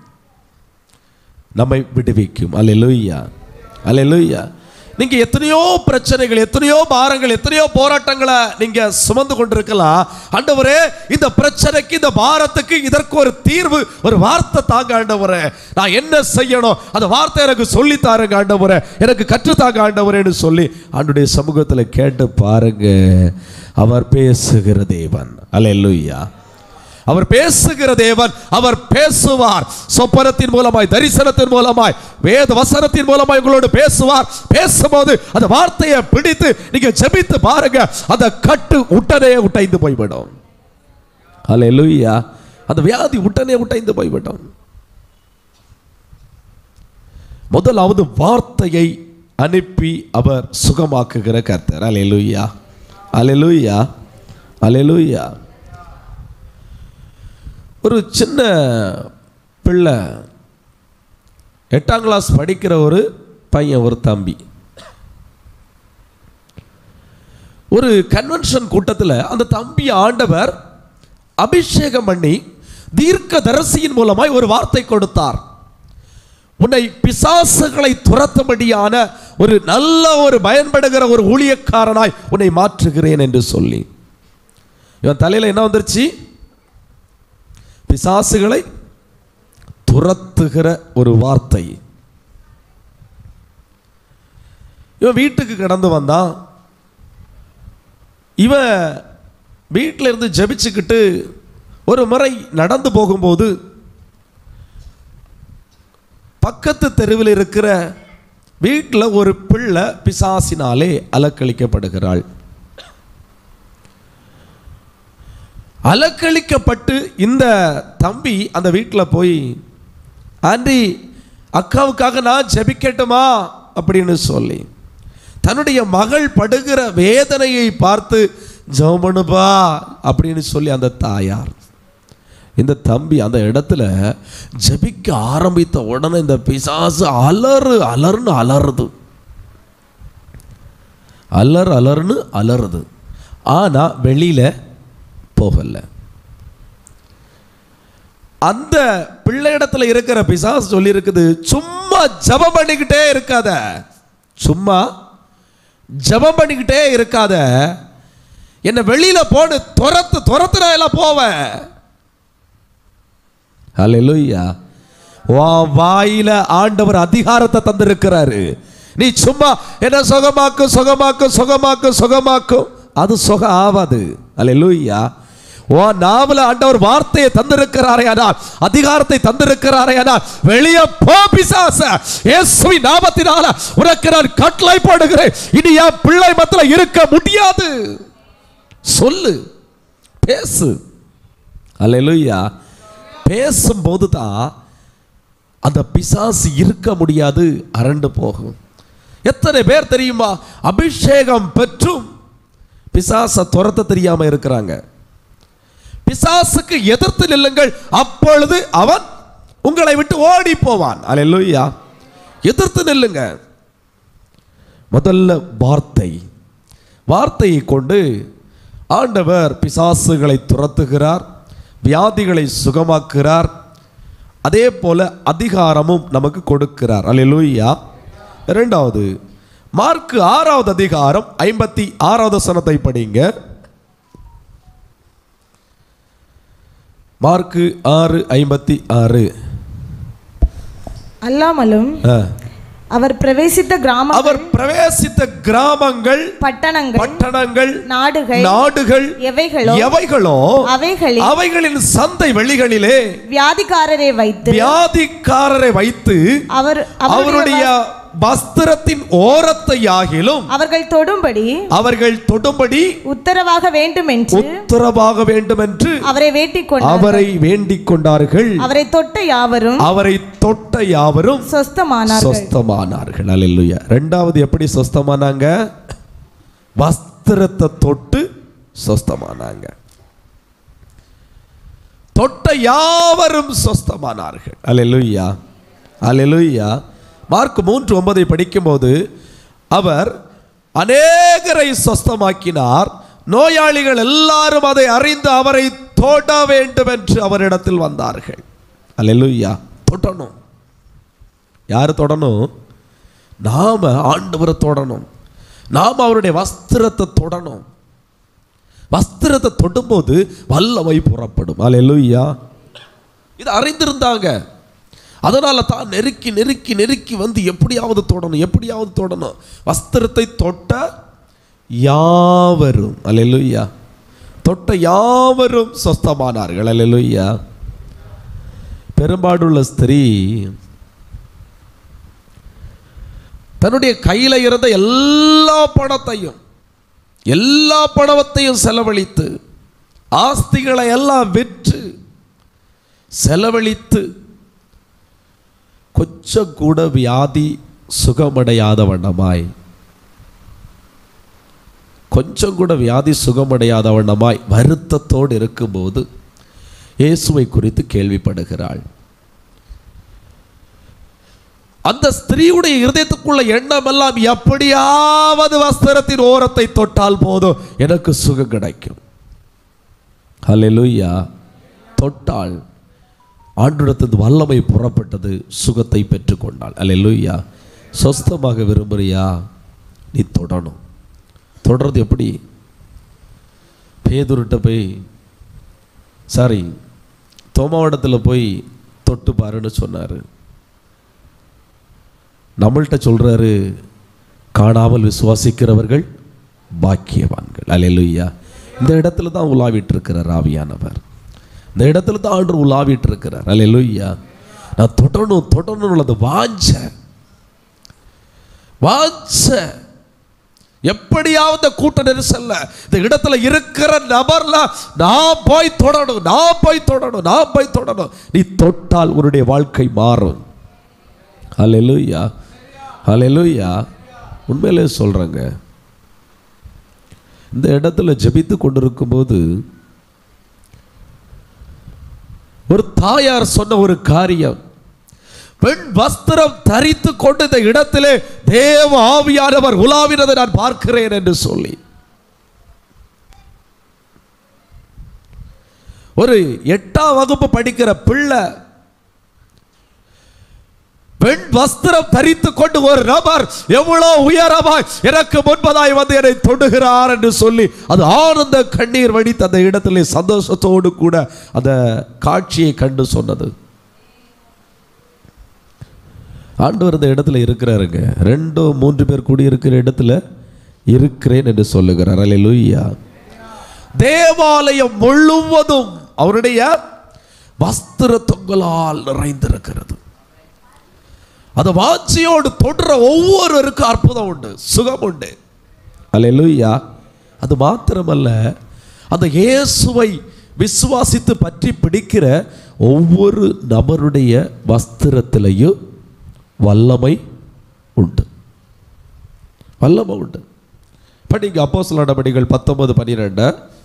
நம்மை விடுவிக்கும் அல்லேலூயா அல்லேலூயா நீங்க எத்தனையோ பிரச்சனைகள் எத்தனையோ பாரங்கள் எத்தனையோ போராட்டங்களை நீங்க சுமந்து கொண்டிருக்கலாம் ஆண்டவரே இந்த பிரச்சனைக்கு இந்த பாரத்துக்கு இதற்கு ஒரு தீர்வு ஒரு வார்த்தை தாங்க ஆண்டவரே நான் என்ன செய்யணும் அந்த வார்த்தை எனக்கு சொல்லி தாருங்க ஆண்டவரே எனக்கு கற்றுத்தாங்க ஆண்டவரேன்னு சொல்லி ஆண்டுடைய சமூகத்தில் கேட்டு பாருங்க அவர் பேசுகிற தேவன் அல்லேலூயா அவர் பேசுகிற தேவன் அவர் பேசுவார் சொப்பனத்தின் மூலமாய் தரிசனத்தின் மூலமாய் வேத வசனத்தின் மூலமாய் உங்களோடு பேசுவார் பேசும்போது அந்த வார்த்தையை பிடித்து நீங்க ஜெபித்து பாருங்க அந்த கட்டு உடனே உட்டைந்து போய்விடும் அல்லேலூயா அந்த வியாதி உடனே உட்டைந்து போய்விடும் முதலாவது வார்த்தையை அனுப்பி அவர் சுகமாக்குகிற கர்த்தர் அல்லேலூயா அல்லேலூயா அல்லேலூயா ஒரு சின்ன பிள்ளை எட்டாம் கிளாஸ் படிக்கிற ஒரு பையன் ஒரு தம்பி ஒரு கன்வென்ஷன் கூட்டத்தில் அந்த தம்பி ஆண்டவர் அபிஷேகம் பண்ணி தீர்க்க தரிசியின் மூலமாய் ஒரு வார்த்தை கொடுத்தார் உன்னை பிசாசுகளை துரத்தும்படியான ஒரு நல்ல ஒரு பயன்படுகிற ஒரு ஊழியக்காரனாய் உன்னை மாற்றுகிறேன் என்று சொல்லி இவன் தலையில என்ன வந்துருச்சு பிசாசுகளை துரத்துகிற ஒரு வார்த்தை இவன் வீட்டுக்கு கடந்து வந்தான் இவன் வீட்டில் இருந்து ஜெபிச்சுக்கிட்டு ஒரு முறை நடந்து போகும்போது பக்கத்து தெருவில் இருக்கிற வீட்டில் ஒரு பிள்ளை பிசாசினாலே அலக்களிக்கப்படுகிறாள் அலக்களிக்கப்பட்டு இந்த தம்பி அந்த வீட்டில் போய் ஆண்டி அக்காவுக்காக நான் ஜெபிக்கட்டுமா அப்படின்னு சொல்லி தன்னுடைய மகள் படுகிற வேதனையை பார்த்து ஜெபணுபா அப்படின்னு சொல்லி அந்த தாயார் இந்த தம்பி அந்த இடத்துல ஜெபிக்க ஆரம்பித்த உடனே இந்த பிசாசு அலறு அலர்னு அலறுது அலர் அலர்னு அலறுது ஆனா வெளியில போகல அந்த பிள்ளை இடத்துல இருக்கிற பிசாசு சொல்லி இருக்குது சும்மா ஜெபம் பண்ணிக்கிட்டே இருக்காத சும்மா ஜெபம் பண்ணிக்கிட்டே இருக்காத என்ன வெளியில போடு துரத்து துரத்து நான் எல்லாம் போவேன் ஹalleluya வா வாயில ஆண்டவர் அதிகாரத்தை தந்திருக்கிறாரு நீ சும்மா என்ன சுகமாக்கு சுகமாக்கு சுகமாக்கு சுகமாக்கும் அது சுகம் ஆவாது ஹalleluya ஓ நாவல ஆண்டவர் வார்த்தையை தந்திருக்கிறாரே ஆனால் அதிகாரத்தை தந்திருக்கிறாரே ஆனால் வெளியே போ பிசாச இயேசுவின் நாமத்தினால உனக்கு நான் கட்டளை போடுகிறேன் இனி என் பிள்ளை மத்தில இருக்க முடியாது சொல்லு பேசு அல்லேலூயா பேசும்போது தான் அந்த பிசாசு இருக்க முடியாது அரண்டு போகும் எத்தனை பேர் தெரியுமா அபிஷேகம் பெற்றும் பிசாச துரத்த தெரியாம இருக்கிறாங்க பிசாசுக்கு எதிர்த்து நில்லுங்கள் அப்பொழுது அவன் உங்களை விட்டு ஓடி போவான் அல்லேலூயா எதிர்த்து நில்லுங்க முதல்ல வார்த்தை வார்த்தையை கொண்டு ஆண்டவர் பிசாசுகளை துரத்துகிறார் வியாதிகளை சுகமாக்குகிறார் அதே போல அதிகாரமும் நமக்கு கொடுக்கிறார் அல்லேலூயா இரண்டாவது மார்க்கு ஆறாவது அதிகாரம் ஐம்பத்தி ஆறாவது சனத்தை படிங்க மார்க்கு ஆறு ஐம்பத்தி ஆறு அல்லாமலும் ஆ. அவர் பிரவேசித்த கிராம அவர் பிரவேசித்த கிராமங்கள் பட்டணங்கள் பட்டணங்கள் நாடுகள் நாடுகள் எவைகளோ எவைகளோ அவைகளில் அவைகளின் சந்தை வெளிகளிலே வியாதிக்காரரை வைத்து வியாதிக்காரரை வைத்து அவர் அவருடைய வஸ்திரத்தின் ஓரத்தை ஆகிலும் அவர்கள் தொடும்படி அவர்கள் தொடும்படி உத்தரவாக வேண்டும் என்று உத்தரவாக வேண்டும் என்று அவரை வேட்டிக் கொண்டு அவரை வேண்டிக் கொண்டார்கள் அவரை தொட்ட யாவரும் அவரை தொட்ட யாவரும் சொஸ்தமானார்கள் சொஸ்தமானார்கள் அல்லேலூயா ரெண்டாவது எப்படி சொஸ்தமானாங்க வஸ்திரத்தை தொட்டு சொஸ்தமானாங்க தொட்ட யாவரும் சொஸ்தமானார்கள் அல்லேலூயா அல்லேலூயா மார்க் மூன்று ஒன்பதை படிக்கும்போது அவர் அநேகரை சொஸ்தமாக்கினார் நோயாளிகள் எல்லாரும் அதை அறிந்து அவரை தொட வேண்டும் என்று அவரிடத்தில் வந்தார்கள் அல்லேலூயா தொடணும் யார் தொடணும் நாம ஆண்டவரை தொடணும் நாம் அவருடைய வஸ்திரத்தை தொடணும் வஸ்திரத்தை தொடும்போது வல்லமை புறப்படும் அல்லேலூயா இது அறிந்திருந்தாங்க அதனால தான் நெருக்கி நெருக்கி நெருக்கி வந்து எப்படியாவது தொடணும் எப்படியாவது தொடணும் வஸ்திரத்தை தொட்ட யாவரும் அல்லேலூயா தொட்ட யாவரும் சொஸ்தமானார்கள் அல்லேலூயா பெரும்பாடுள்ள ஸ்திரீ தன்னுடைய கையில இருந்த எல்லா பணத்தையும் எல்லா பணத்தையும் செலவழித்து ஆஸ்திகளை எல்லாம் விற்று செலவழித்து கொஞ்சம் கூட வியாதி சுகமடையாத வண்ணமாய் கொஞ்சம் கூட வியாதி சுகமடையாத வண்ணமாய் வருத்தத்தோடு இருக்கும்போது இயேசுவை குறித்து கேள்விப்படுகிறாள் அந்த ஸ்திரீயுடைய இருதயத்துக்குள்ள எண்ணம் எல்லாம் எப்படியாவது வஸ்திரத்தின் ஓரத்தை தொட்டால் போதும் எனக்கு சுகம் கிடைக்கும் ஹalleluya தொட்டாள் ஆண்டுடத்தது வல்லமை புறப்பட்டது சுகத்தை பெற்றுக்கொண்டாள் ஹalleluya சொஸ்தமாக விரும்புறியா நீ தொடணும் தொடர்றது எப்படி பேதுருட்ட போய் சாரி தோமாவடத்தில் போய் தொட்டு பாருன்னு சொன்னார் நம்மள்கிட்ட சொல்றாரு காணாமல் விசுவாசிக்கிறவர்கள் பாக்கியவான்கள் அல்லேலூயா இந்த இடத்துல தான் உலாவிட்டு இருக்கிறார் ஆவியானவர் இந்த இடத்துல தான் ஆண்டு உலாவிட்டு இருக்கிறார் அல்லேலூயா நான் தொடணும் தொடணும் உள்ளது வாஞ்ச வாஞ்ச எப்படியாவது இந்த கூட்ட நெரிசல்ல இந்த இடத்துல இருக்கிற நபர்ல நான் போய் தொடணும் நான் போய் தொடணும் நான் போய் தொடணும் நீ தொட்டால் உன்னுடைய வாழ்க்கை மாறும் ஹalleluya ஹalleluya உண்மையிலே சொல்கிறேங்க இந்த இடத்துல ஜெபித்து கொண்டிருக்கும்போது ஒரு தாயார் சொன்ன ஒரு காரியம் பெண் வஸ்திரம் தரித்து கொண்டு இந்த இடத்திலே தேவ ஆவியானவர் உலாவினதை நான் பார்க்கிறேன் என்று சொல்லி ஒரு எட்டாம் வகுப்பு படிக்கிற பிள்ளை பெண் வஸ்திரம் தரித்து கொண்டு ஒரு நபர் எவ்வளவு உயரமாய் எனக்கு முன்பதாய் வந்து என்னை தொடுகிறார் என்று சொல்லி அது ஆனந்த கண்ணீர் வடித்து அந்த இடத்திலே சந்தோஷத்தோடு கூட அந்த காட்சியை கண்டு சொன்னது ஆண்டவர் இந்த இடத்துல இருக்கிறாருங்க ரெண்டோ மூன்று பேர் கூடி இருக்கிற இடத்துல இருக்கிறேன் என்று சொல்லுகிறார் அல்லேலூயா தேவாலயம் முழுவதும் அவருடைய வஸ்திர தொங்கலால் நிறைந்திருக்கிறது அந்த வாட்சியோடு தொடுற ஒவ்வொருவருக்கும் அற்புதம் உண்டு சுகம் உண்டு அல்லேலூயா அது மாத்திரமல்ல அந்த இயேசுவை விசுவாசித்து பற்றி பிடிக்கிற ஒவ்வொரு நபருடைய வஸ்திரத்திலையும் வல்லமை உண்டு வல்லமை உண்டு படிங்க அப்போ சில நடவடிக்கைகள் பத்தொன்பது பன்னிரெண்டு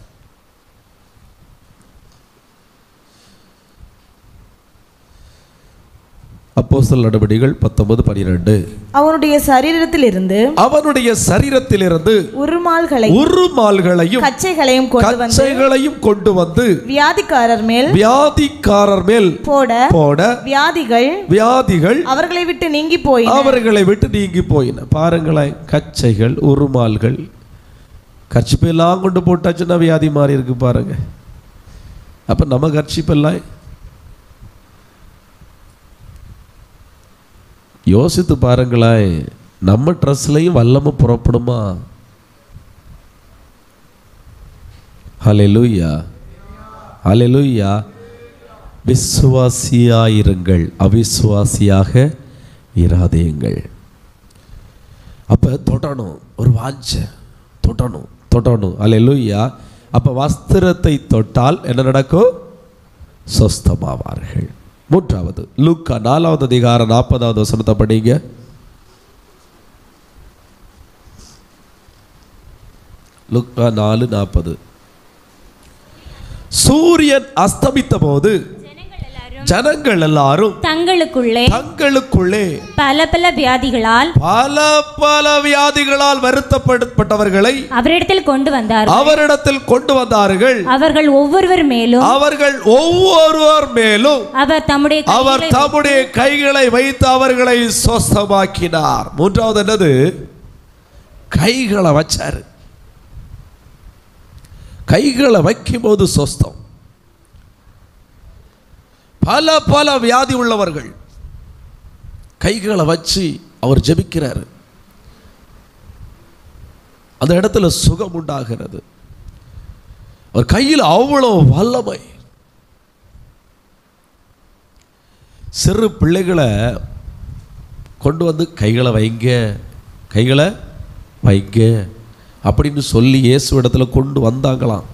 அப்போஸ்தல நடவடிக்கைகள் பத்தொன்பது பன்னிரெண்டு அவனுடைய சரீரத்தில் இருந்து அவனுடைய சரீரத்திலிருந்து உருமால்களை உருமால்களையும் கச்சைகளையும் கொண்டு வந்து கச்சைகளையும் கொண்டு வந்து வியாதிக்காரர் மேல் வியாதிக்காரர் மேல் போட போட வியாதிகள் வியாதிகள் அவர்களை விட்டு நீங்கி போயின அவர்களை விட்டு நீங்கி போயின பாருங்களேன் கச்சைகள் உருமால்கள் கச்சிப்பெல்லாம் கொண்டு போட்டாச்சுன்னா வியாதி மாறி இருக்கு பாருங்க அப்போ நம்ம கர்ச்சிப்பெல்லாம் யோசித்து பாருங்களேன் நம்ம ட்ரெஸ்லையும் வல்லமை புறப்படுமா ஹalleluya ஹalleluya விசுவாசியாயிருங்கள் அவிசுவாசியாக இராதேயுங்கள் அப்போ தொடணும் ஒரு வாஞ்சை தொடணும் தொடணும் ஹalleluya அப்போ வஸ்திரத்தை தொட்டால் என்ன நடக்கும் சொஸ்தமாவார்கள் மூன்றாவது லூக்கா நாலாவது அதிகாரம் நாற்பதாவது வசனத்தை படிங்க லுக்கா நாலு நாற்பது சூரியன் அஸ்தமித்த போது ஜனங்கள் எல்லாரும் தங்களுக்குள்ளே தங்களுக்குள்ளே பல பல வியாதிகளால் பல பல வியாதிகளால் வருத்தப்பட்டவர்களை அவரிடத்தில் கொண்டு வந்தார் அவரிடத்தில் கொண்டு வந்தார்கள் அவர்கள் ஒவ்வொருவர் மேலும் அவர்கள் ஒவ்வொருவர் மேலும் அவர் தம்முடைய அவர் கைகளை தம்முடைய கைகளை வைத்து அவர்களை சொஸ்தமாக்கினார் மூன்றாவது என்னது கைகளை வச்சாரு கைகளை வைக்கும்போது சொஸ்தம் பல பல வியாதி உள்ளவர்கள் கைகளை வச்சு அவர் ஜெபிக்கிறாரு அந்த இடத்துல சுகம் உண்டாகிறது அவர் கையில் அவ்வளோ வல்லமை சிறு பிள்ளைகளை கொண்டு வந்து கைகளை வைங்க கைகளை வைங்க அப்படின்னு சொல்லி இயேசு இடத்துல கொண்டு வந்தாங்களாம்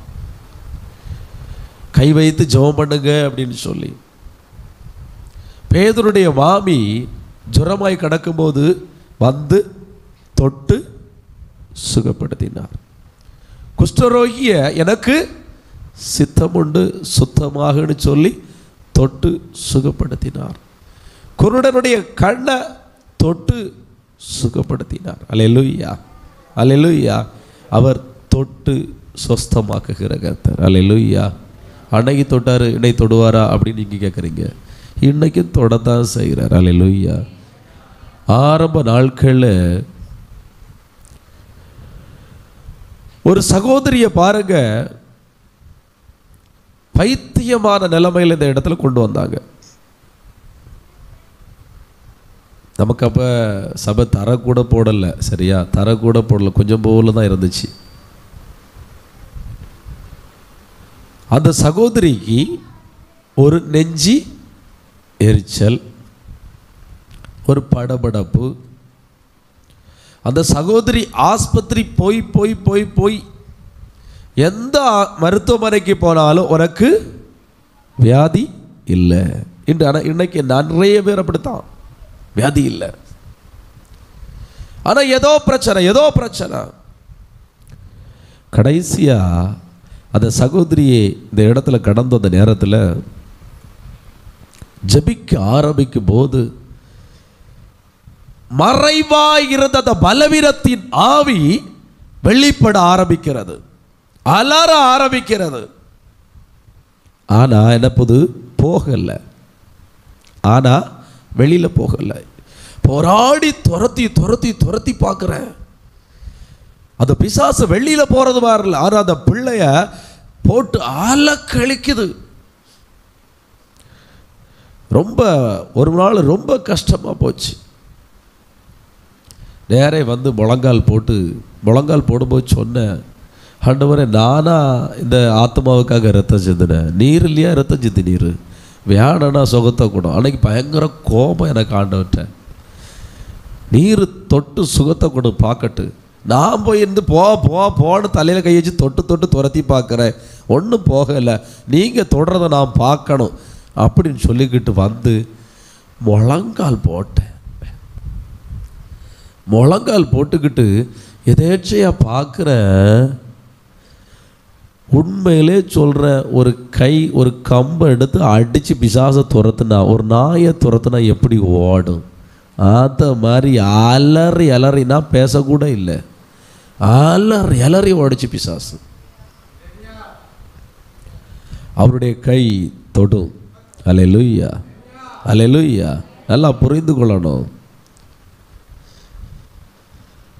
கை வைத்து ஜெபம் பண்ணுங்க அப்படின்னு சொல்லி பேதருடைய மாமி ஜுரமாய் கிடக்கும்போது வந்து தொட்டு சுகப்படுத்தினார் குஷ்டரோகிய எனக்கு சித்தம் உண்டு சுத்தமாகன்னு சொல்லி தொட்டு சுகப்படுத்தினார் குருடனுடைய கண்ணை தொட்டு சுகப்படுத்தினார் அலையலுய்யா அலையலுய்யா அவர் தொட்டு சொஸ்தமாக்குகிற கர்த்தர் அலையலுய்யா அன்னைக்கு தொட்டார் இன்னைக்கு தொடுவாரா அப்படின்னு நீங்கள் கேட்குறீங்க இன்னைக்கும் தொடத்தான் செய்கிறார் அலையலுய்யா ஆரம்ப நாட்களில் ஒரு சகோதரியை பாருங்க பைத்தியமான நிலைமையில் இந்த இடத்துல கொண்டு வந்தாங்க நமக்கு அப்போ சபை தர கூட போடலை சரியா தர கூட போடல கொஞ்சம் போல தான் இருந்துச்சு அந்த சகோதரிக்கு ஒரு நெஞ்சி எரிச்சல் ஒரு படபடப்பு அந்த சகோதரி ஆஸ்பத்திரி போய் போய் போய் போய் எந்த ஆ- மருத்துவமனைக்கு போனாலும் உனக்கு வியாதி இல்லை இன்று ஆனால் இன்னைக்கு நிறைய பேர் அப்படித்தான் வியாதி இல்லை ஆனால் ஏதோ பிரச்சனை ஏதோ பிரச்சனை கடைசியா அந்த சகோதரியை இந்த இடத்துல கடந்த அந்த நேரத்தில் ஜெபிக்க ஆரம்பிக்கும் போது மறைவாய் இருந்த அந்த பலவீனத்தின் ஆவி வெளிப்பட ஆரம்பிக்கிறது அலற ஆரம்பிக்கிறது ஆனா என்ன புது போகல ஆனா வெளியில போகல போராடி துரத்தி துரத்தி துரத்தி பார்க்குறேன் அந்த பிசாசு வெளியில போறது வரல ஆனா அந்த பிள்ளைய போட்டு அலக்கழிக்குது ரொம்ப ஒரு நாள் ரொம்ப கஷ்டமா போச்சு நேரே வந்து முழங்கால் போட்டு முழங்கால் போடும்போது சொன்னேன் ஆண்டவரே நானா இந்த ஆத்மாவுக்காக ரத்தம் சிந்தினேன் நீர் இல்லையா ரத்தம் சிந்தி நீர் வேணனா சுகத்தை கூட அன்னைக்கு பயங்கர கோபம் எனக்கு ஆண்டவர்கிட்ட நீர் தொட்டு சுகத்தை கொடு பார்க்கட்டு நான் போய் இருந்து போ போ போன்னு தலையில் கை வச்சு தொட்டு தொட்டு துரத்தி பார்க்குறேன் ஒன்றும் போகலை நீங்கள் தொடரதை நான் பார்க்கணும் அப்படின்னு சொல்லிக்கிட்டு வந்து முழங்கால் போட்டேன் முழங்கால் போட்டுக்கிட்டு எதேச்சையாக பார்க்குறேன் உண்மையிலே சொல்கிறேன் ஒரு கை ஒரு கம்பை எடுத்து அடித்து பிசாசை துரத்துனா ஒரு நாயை துரத்துனா எப்படி ஓடும் அந்த மாதிரி அலறி அலறினா பேசக்கூட இல்லை அலறி அலறி ஓடிச்சு பிசாசு அவருடைய கை தொடும் அலையலுய்யா அலையலுய்யா நல்லா புரிந்து கொள்ளணும்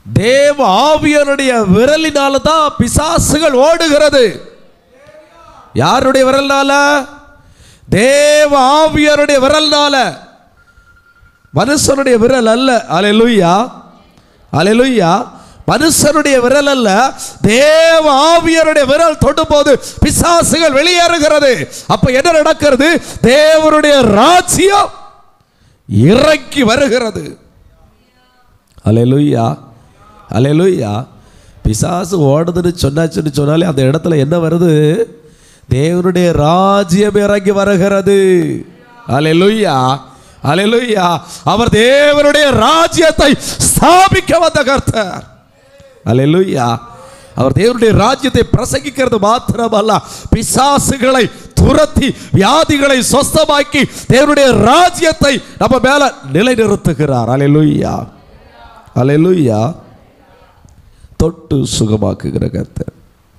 தேவ ஆவியனுடைய விரலினால தான் பிசாசுகள் ஓடுகிறது யாருடைய விரல்னால தேவ ஆவியருடைய விரல்னால மனுஷனுடைய விரல் அல்ல அலையலுய்யா அலையலுய்யா மனுஷனுடைய விரல் அல்ல தேவ ஆவியருடைய விரல் தொடும்போது பிசாசுகள் வெளியேறுகிறது அப்ப என்ன நடக்கிறது தேவனுடைய ராஜ்யம் இறக்கி வருகிறது அலையலுய்யா அலையலுய்யா பிசாசு ஓடுதுன்னு சொன்னாச்சுன்னு சொன்னாலே அந்த இடத்துல என்ன வருது தேவனுடைய ராஜ்யம் இறங்கி வருகிறது அலையலுய்யா அலையலுய்யா அவர் தேவனுடைய ராஜ்யத்தை ஸ்தாபிக்க வந்த கர்த்தர் அலையலுய்யா அவர் தேவனுடைய ராஜ்யத்தை பிரசங்கிக்கிறது மாத்திரமல்ல பிசாசுகளை துரத்தி வியாதிகளை சொஸ்தமாக்கி தேவனுடைய ராஜ்யத்தை நம்ம மேல நிலைநிறுத்துகிறார் அலையலுய்யா அலையலுய்யா தொட்டு சுகமாக்குகிற கர்த்தர்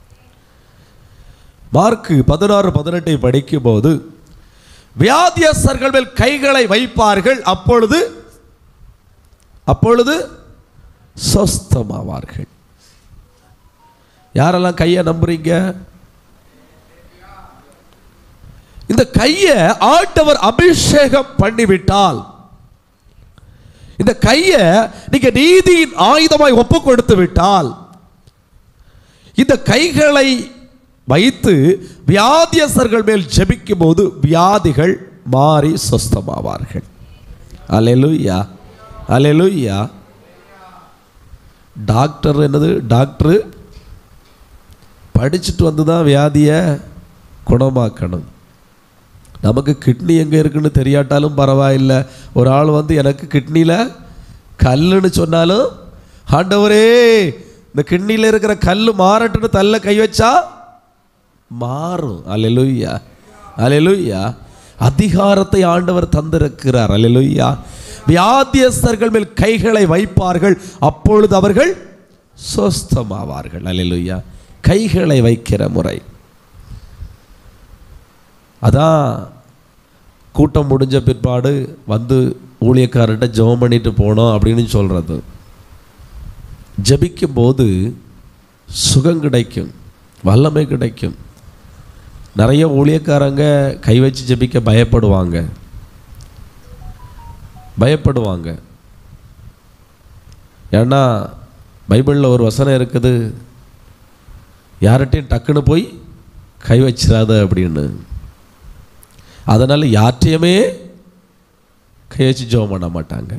மார்க்கு பதினாறு பதினெட்டை படிக்கும்போது வியாதியஸ்தர்கள் மேல் கைகளை வைப்பார்கள் அப்பொழுது அப்பொழுது சொஸ்தமாவார்கள் யாரெல்லாம் கையை நம்புறீங்க இந்த கையை ஆண்டவர் அபிஷேகம் பண்ணிவிட்டால் இந்த கையை நீங்க நீதியின் ஆயுதமாய் ஒப்பு கொடுத்து விட்டால் இந்த கைகளை வைத்து வியாதியஸ்தர்கள் மேல் ஜெபிக்கும் போது வியாதிகள் மாறி சொஸ்தமாவார்கள் அலையலுய்யா அலையலுய்யா டாக்டர் என்னது டாக்டர் படிச்சுட்டு வந்து தான் வியாதியை குணமாக்கணும் நமக்கு கிட்னி எங்கே இருக்குன்னு தெரியாட்டாலும் பரவாயில்லை ஒரு ஆள் வந்து எனக்கு கிட்னியில் கல்லுன்னு சொன்னாலும் ஆண்டவரே இந்த கிட்னியில் இருக்கிற கல் மாறட்டுன்னு தள்ள கை வச்சா மாறும் அலெலுய்யா அலெலுய்யா அதிகாரத்தை ஆண்டவர் தந்திருக்கிறார் அலெலுய்யா வியாதியஸ்தர்கள் மேல் கைகளை வைப்பார்கள் அப்பொழுது அவர்கள் சொஸ்தமாவார்கள் அலெலுய்யா கைகளை வைக்கிற முறை அதான் கூட்டம் முடிஞ்ச பிற்பாடு வந்து ஊழியக்காரர்கிட்ட ஜெபம் பண்ணிட்டு போனோம் அப்படின்னு சொல்கிறது ஜெபிக்கும் போது சுகம் கிடைக்கும் வல்லமை கிடைக்கும் நிறைய ஊழியக்காரங்க கை வச்சு ஜெபிக்க பயப்படுவாங்க பயப்படுவாங்க ஏன்னா பைபிளில் ஒரு வசனம் இருக்குது யார்கிட்டையும் டக்குன்னு போய் கை வச்சிடாத அப்படின்னு அதனால் யார்ட்டையுமே கை வச்சு ஜெபம் பண்ண மாட்டாங்க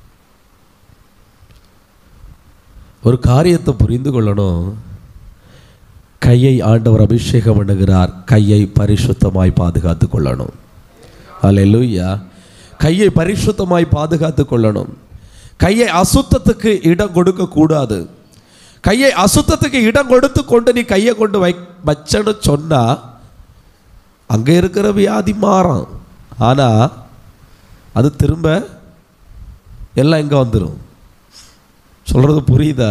ஒரு காரியத்தை புரிந்து கொள்ளணும் கையை ஆண்டவர் அபிஷேகம் பண்ணுகிறார் கையை பரிசுத்தமாய் பாதுகாத்து கொள்ளணும் அல்லேலூயா கையை பரிசுத்தமாய் பாதுகாத்து கொள்ளணும் கையை அசுத்தத்துக்கு இடம் கொடுக்க கூடாது கையை அசுத்தத்துக்கு இடம் கொடுத்து கொண்டு நீ கையை கொண்டு வை வச்சன்னு சொன்னா அங்கே இருக்கிற வியாதி மாறும் ஆனால் அது திரும்ப எல்லாம் இங்கே வந்துடும் சொல்கிறது புரியுதா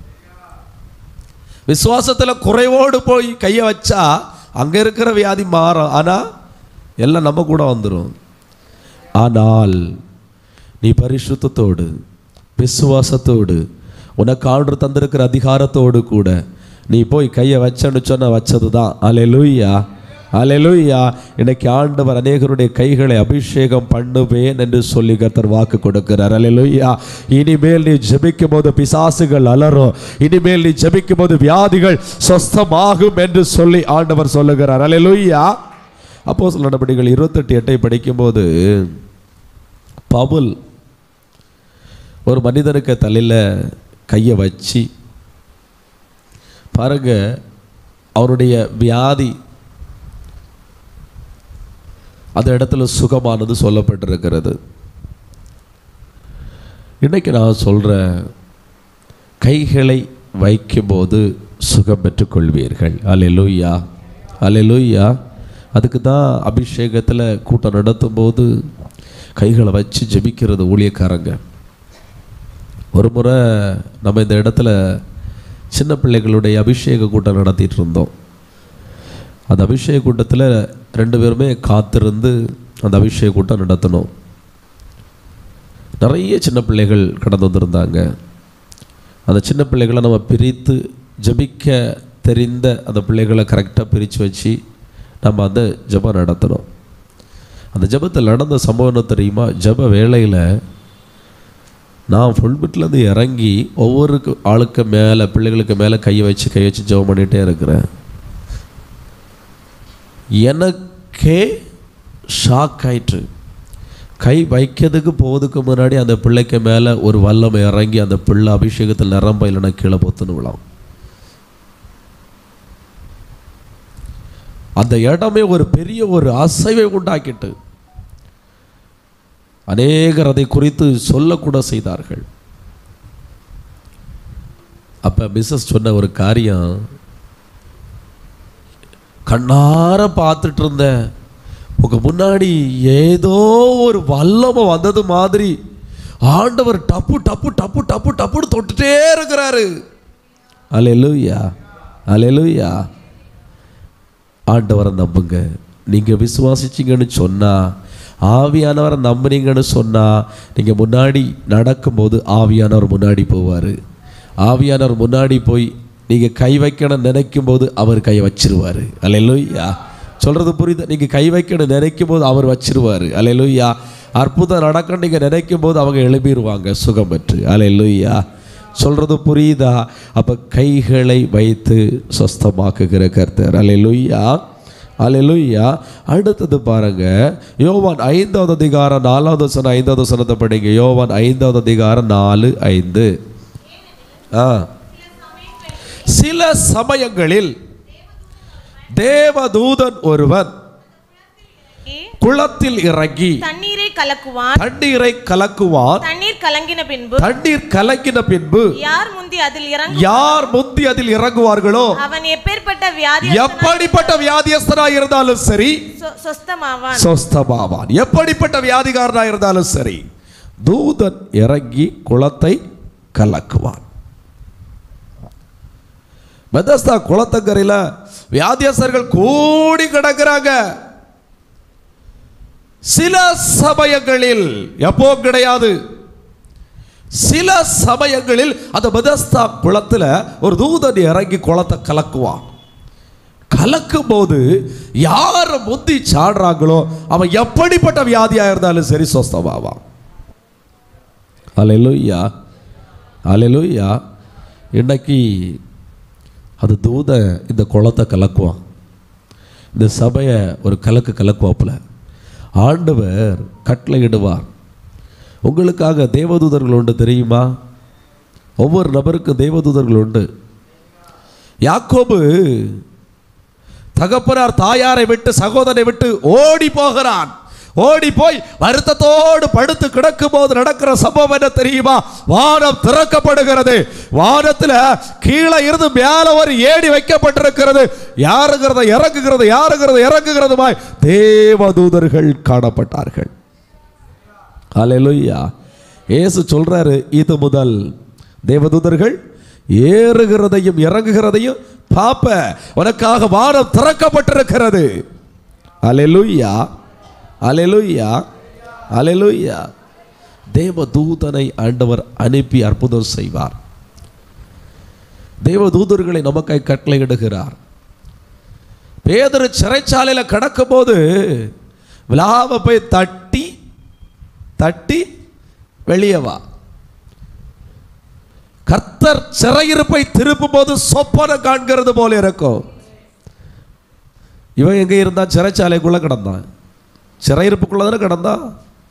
விசுவாசத்தில் குறைவோடு போய் கையை வச்சா அங்கே இருக்கிற வியாதி மாறும் ஆனால் எல்லாம் நம்ம கூட வந்துடும் ஆனால் நீ பரிசுத்தத்தோடு விசுவாசத்தோடு உனக்கு ஆண்டு தந்திருக்கிற அதிகாரத்தோடு கூட நீ போய் கையை வச்சன்னு சொன்ன வச்சது தான் அலையலூயா அலையலூயா இன்னைக்கு ஆண்டவர் அநேகருடைய கைகளை அபிஷேகம் பண்ணுவேன் என்று சொல்லி கர்த்தர் வாக்கு கொடுக்கிறார் அலையலூயா இனிமேல் நீ ஜெபிக்கும் போது பிசாசுகள் அலறும் இனிமேல் நீ ஜெபிக்கும் போது வியாதிகள் சொஸ்தமாகும் என்று சொல்லி ஆண்டவர் சொல்லுகிறார் அலையலூயா அப்போ சில நடவடிக்கைகள் இருபத்தெட்டு எட்டை படிக்கும்போது பவுல் ஒரு மனிதனுக்கு தலையில் கையை வச்சு பாருங்க அவருடைய வியாதி அந்த இடத்துல சுகமானது சொல்லப்பட்டிருக்கிறது இன்னைக்கு நான் சொல்கிறேன் கைகளை வைக்கும்போது சுகம் பெற்றுக்கொள்வீர்கள் அலையலூயா அலையலூயா அதுக்கு தான் அபிஷேகத்தில் கூட்டம் நடத்தும்போது கைகளை வச்சு ஜெபிக்கிறது ஊழியக்காரங்க ஒரு முறை நம்ம இந்த இடத்துல சின்ன பிள்ளைகளுடைய அபிஷேக கூட்டம் நடத்திட்டு இருந்தோம் அந்த அபிஷேக கூட்டத்தில் ரெண்டு பேருமே காத்திருந்து அந்த அபிஷேக கூட்டம் நடத்தணும் நிறைய சின்ன பிள்ளைகள் கடந்து வந்திருந்தாங்க அந்த சின்ன பிள்ளைகளை நம்ம பிரித்து ஜெபிக்க தெரிந்த அந்த பிள்ளைகளை கரெக்டாக பிரித்து வச்சு நம்ம அந்த ஜெபம் நடத்தணும் அந்த ஜெபத்தில் நடந்த சம்பவம் என்ன தெரியுமா ஜெப வேளையில் நான் ஃபுல்பிட்லேருந்து இறங்கி ஒவ்வொரு ஆளுக்கு மேலே பிள்ளைகளுக்கு மேலே கையை வச்சு கை வச்சு ஜெபம் பண்ணிகிட்டே இருக்கிறேன் எனக்கே ஷாக் ஆயிற்று கை வைக்கிறதுக்கு போவதுக்கு முன்னாடி அந்த பிள்ளைக்கு மேலே ஒரு வல்லமை இறங்கி அந்த பிள்ளை அபிஷேகத்தில் நிரம்ப இல்லைன்னா கீழே பொத்துன்னு விழாம் அந்த இடமே ஒரு பெரிய ஒரு அசைவை உண்டாக்கிட்டு அநேகர் அதை குறித்து சொல்லக்கூட செய்தார்கள் அப்ப மிஸ்ஸஸ் சொன்ன ஒரு காரியம் கண்ணார பார்த்துட்டு இருந்தேன் உங்க முன்னாடி ஏதோ ஒரு வல்லமை வந்தது மாதிரி ஆண்டவர் டப்பு டப்பு டப்பு டப்பு டப்புன்னு தொட்டுட்டே இருக்கிறாரு அலையலூயா அலையலூயா ஆண்டவரை நம்புங்க நீங்க விசுவாசிச்சீங்கன்னு சொன்னா ஆவியானவரை நம்புனீங்கன்னு சொன்னா நீங்க முன்னாடி நடக்கும்போது ஆவியானவர் முன்னாடி போவார் ஆவியானவர் முன்னாடி போய் நீங்க கை வைக்கணும் நினைக்கும் போது அவர் கை வச்சிருவாரு அல்லையா சொல்றது புரியுது நீங்க கை வைக்கணும் நினைக்கும் போது அவர் வச்சிருவாரு அல்லையா அற்புதம் நடக்கணும் நீங்க நினைக்கும் போது அவங்க எழுப்பிடுவாங்க சுகம் பெற்று அல்லையா சொல்றது புரியுதா அப்ப கைகளை வைத்து சொஸ்தமாக்குகிற கர்த்தர் அல்லையா அல்லேலூயா அடுத்தது பாருங்க யோவான் ஐந்தாவது அதிகாரம் நாலாவது வசனம் ஐந்தாவது வசனத்தை படிங்க யோவான் ஐந்தாவது அதிகாரம் நாலு ஐந்து ஆ சில சமயங்களில் தேவதூதன் ஒருவன் குளத்தில் இறங்கி தண்ணீரை கலக்குவான் தண்ணீரை கலக்குவான் தண்ணீர் கலங்கின பின்பு தண்ணீர் கலக்கின பின்பு யார் முந்தி அதில் இறங்கு யார் முந்தி அதில் இறங்குவார்களோ அவன் எப்பேற்பட்ட வியாதி எப்படிப்பட்ட வியாதியஸ்தனாய் இருந்தாலும் சரி சொ- சொஸ்தமாவான் சொஸ்தமாவான் எப்படிப்பட்ட வியாதிகாரனா இருந்தாலும் சரி தூதன் இறங்கி குளத்தை கலக்குவான் பெதஸ்தா குளத்தங்கரையில் வியாதியஸ்தர்கள் கூடி கிடக்கிறாங்க சில சமயங்களில் எப்போ கிடையாது சில சமயங்களில் அந்த பெதஸ்தா குளத்துல ஒரு தூதன் இறங்கி குளத்தை கலக்குவான் கலக்கும் போது யார் முந்தி சாடுறாங்களோ அவன் எப்படிப்பட்ட வியாதியா இருந்தாலும் சரி சொஸ்தமாவான் அலையலுய்யா அலையலுய்யா இன்னைக்கு அது தூத இந்த குளத்தை கலக்குவான் இந்த சபையை ஒரு கலக்கு கலக்குவாப்புல ஆண்டவர் கட்டளையிடுவார் உங்களுக்காக தேவதூதர்கள் உண்டு தெரியுமா ஒவ்வொரு நபருக்கும் தேவதூதர்கள் உண்டு யாக்கோபு தகப்பனார் தாயாரை விட்டு சகோதரனை விட்டு ஓடி போகிறான் ஓடி போய் வருத்தத்தோடு படுத்து கிடக்கும் போது நடக்கிற சம்பவம் என்ன தெரியுமா வானம் திறக்கப்படுகிறது வானத்துல கீழே இருந்து மேல ஒரு ஏடி வைக்கப்பட்டிருக்கிறது யாருங்கிறத இறங்குகிறது யாருங்கிறத இறங்குகிறதுமாய் தேவதூதர்கள் காணப்பட்டார்கள் ஹalleluya இயேசு சொல்றாரு இது முதல் தேவதூதர்கள் ஏறுகிறதையும் இறங்குகிறதையும் பாப்ப உனக்காக வானம் திறக்கப்பட்டிருக்கிறது அலெலுயா அலெலுயா அலெலுயா தேவதூதனை ஆண்டவர் அனுப்பி அற்புதம் செய்வார் தேவதூதர்களை நமக்காய் கட்டளையிடுகிறார் பேதரு சிறைச்சாலையில் கிடக்கும்போது விழாவை போய் தட்டி தட்டி வெளியே வா கர்த்தர் சிறையிருப்பை திருப்பும் போது சொப்பனை காண்கிறது போல இருக்கும் இவன் எங்க இருந்தான் சிறைச்சாலைக்குள்ள கிடந்தான் சிறையிருப்புக்குள்ள தானே கிடந்தான்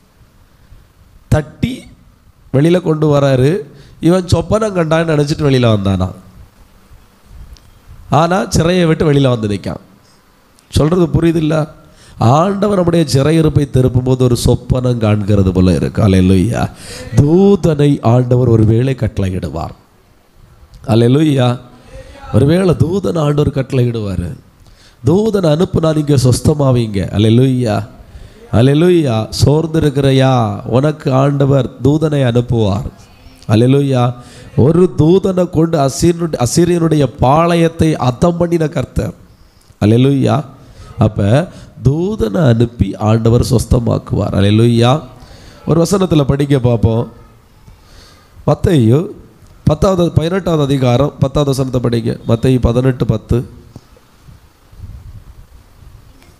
தட்டி வெளியில கொண்டு வராரு இவன் சொப்பனம் கண்டான்னு நினைச்சிட்டு வெளியில வந்தானா ஆனா சிறையை விட்டு வெளியில வந்து நிற்கான் சொல்றது புரியுதில்ல ஆண்டவர் நம்முடைய சிறையிருப்பை திருப்பும் போது ஒரு சொப்பனம் காண்கிறது போல இருக்கு அலையலுய்யா தூதனை ஆண்டவர் ஒரு வேளை கட்டளையிடுவார் அலையலுய்யா ஒருவேளை தூதன் ஆண்டவர் கட்டளையிடுவார் தூதனை அனுப்புனா நீங்க சொஸ்தமாவீங்க அலையலுய்யா அலையலுய்யா சோர்ந்திருக்கிறையா உனக்கு ஆண்டவர் தூதனை அனுப்புவார் அலையலுய்யா ஒரு தூதனை கொண்டு அசீரனுடைய அசீரியனுடைய பாளையத்தை அத்தம் பண்ணின கர்த்தர் அலையலுய்யா அப்போ தூதனை அனுப்பி ஆண்டவர் சொஸ்தமாக்குவார் அலையலுய்யா ஒரு வசனத்தில் படிக்க பார்ப்போம் மத்தையு பத்தாவது பதினெட்டாவது அதிகாரம் பத்தாவது வசனத்தை படிங்க மத்தையு பதினெட்டு பத்து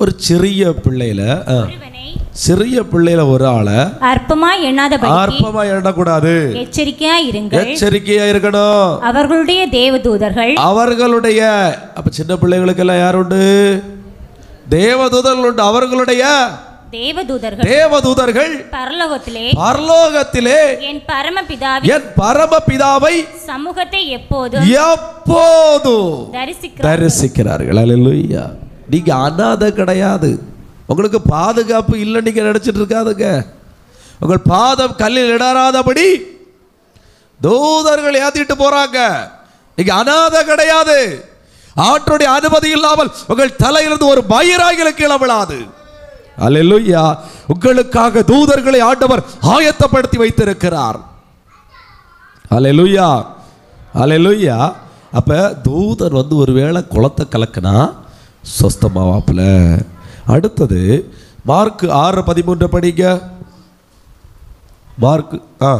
ஒரு சிறிய பிள்ளையில ஆ, ஒருவனை சிறிய பிள்ளையில ஒரு ஆளை அற்பமாய் எண்ணாதபடி ஆர்ப்பமா எண்ணக்கூடாது எச்சரிக்கையா இருங்கள் எச்சரிக்கையா இருக்கணும் அவர்களுடைய தேவதூதர்கள் அவர்களுடைய அப்ப சின்ன பிள்ளைகளுக்கெல்லாம் யார் உண்டு தேவதூதர்கள் உண்டு அவர்களுடைய தேவதூதர்கள் தேவதூதர்கள் பரலோகத்திலே பரலோகத்திலே என் பரமபிதாவின் என் பரமபிதாவை சமூகத்தை எப்போதும் எப்போதும் தரிசிக்கிறார் தரிசிக்கிறார்கள் அல்லேலூயா நீங்க அனாதை கிடையாது உங்களுக்கு பாதுகாப்பு இல்லை நீங்க நினைச்சிட்டு இருக்காதுங்க உங்கள் பாதம் கல்லில் இடராதபடி தூதர்கள் ஏத்திட்டு போறாங்க நீங்க அனாதை கிடையாது ஆற்றுடைய அனுமதி இல்லாமல் உங்கள் தலையிலிருந்து ஒரு பயிராகில கீழே விழாது அல்லேலூயா உங்களுக்காக தூதர்களை ஆண்டவர் ஆயத்தப்படுத்தி வைத்திருக்கிறார் அல்லேலூயா அல்லேலூயா அப்ப தூதர் வந்து ஒருவேளை குளத்தை கலக்கினா சொஸ்தமாவாப்புல அடுத்தது மார்க் ஆறு பதிமூன்று படிங்க மார்க் ஆ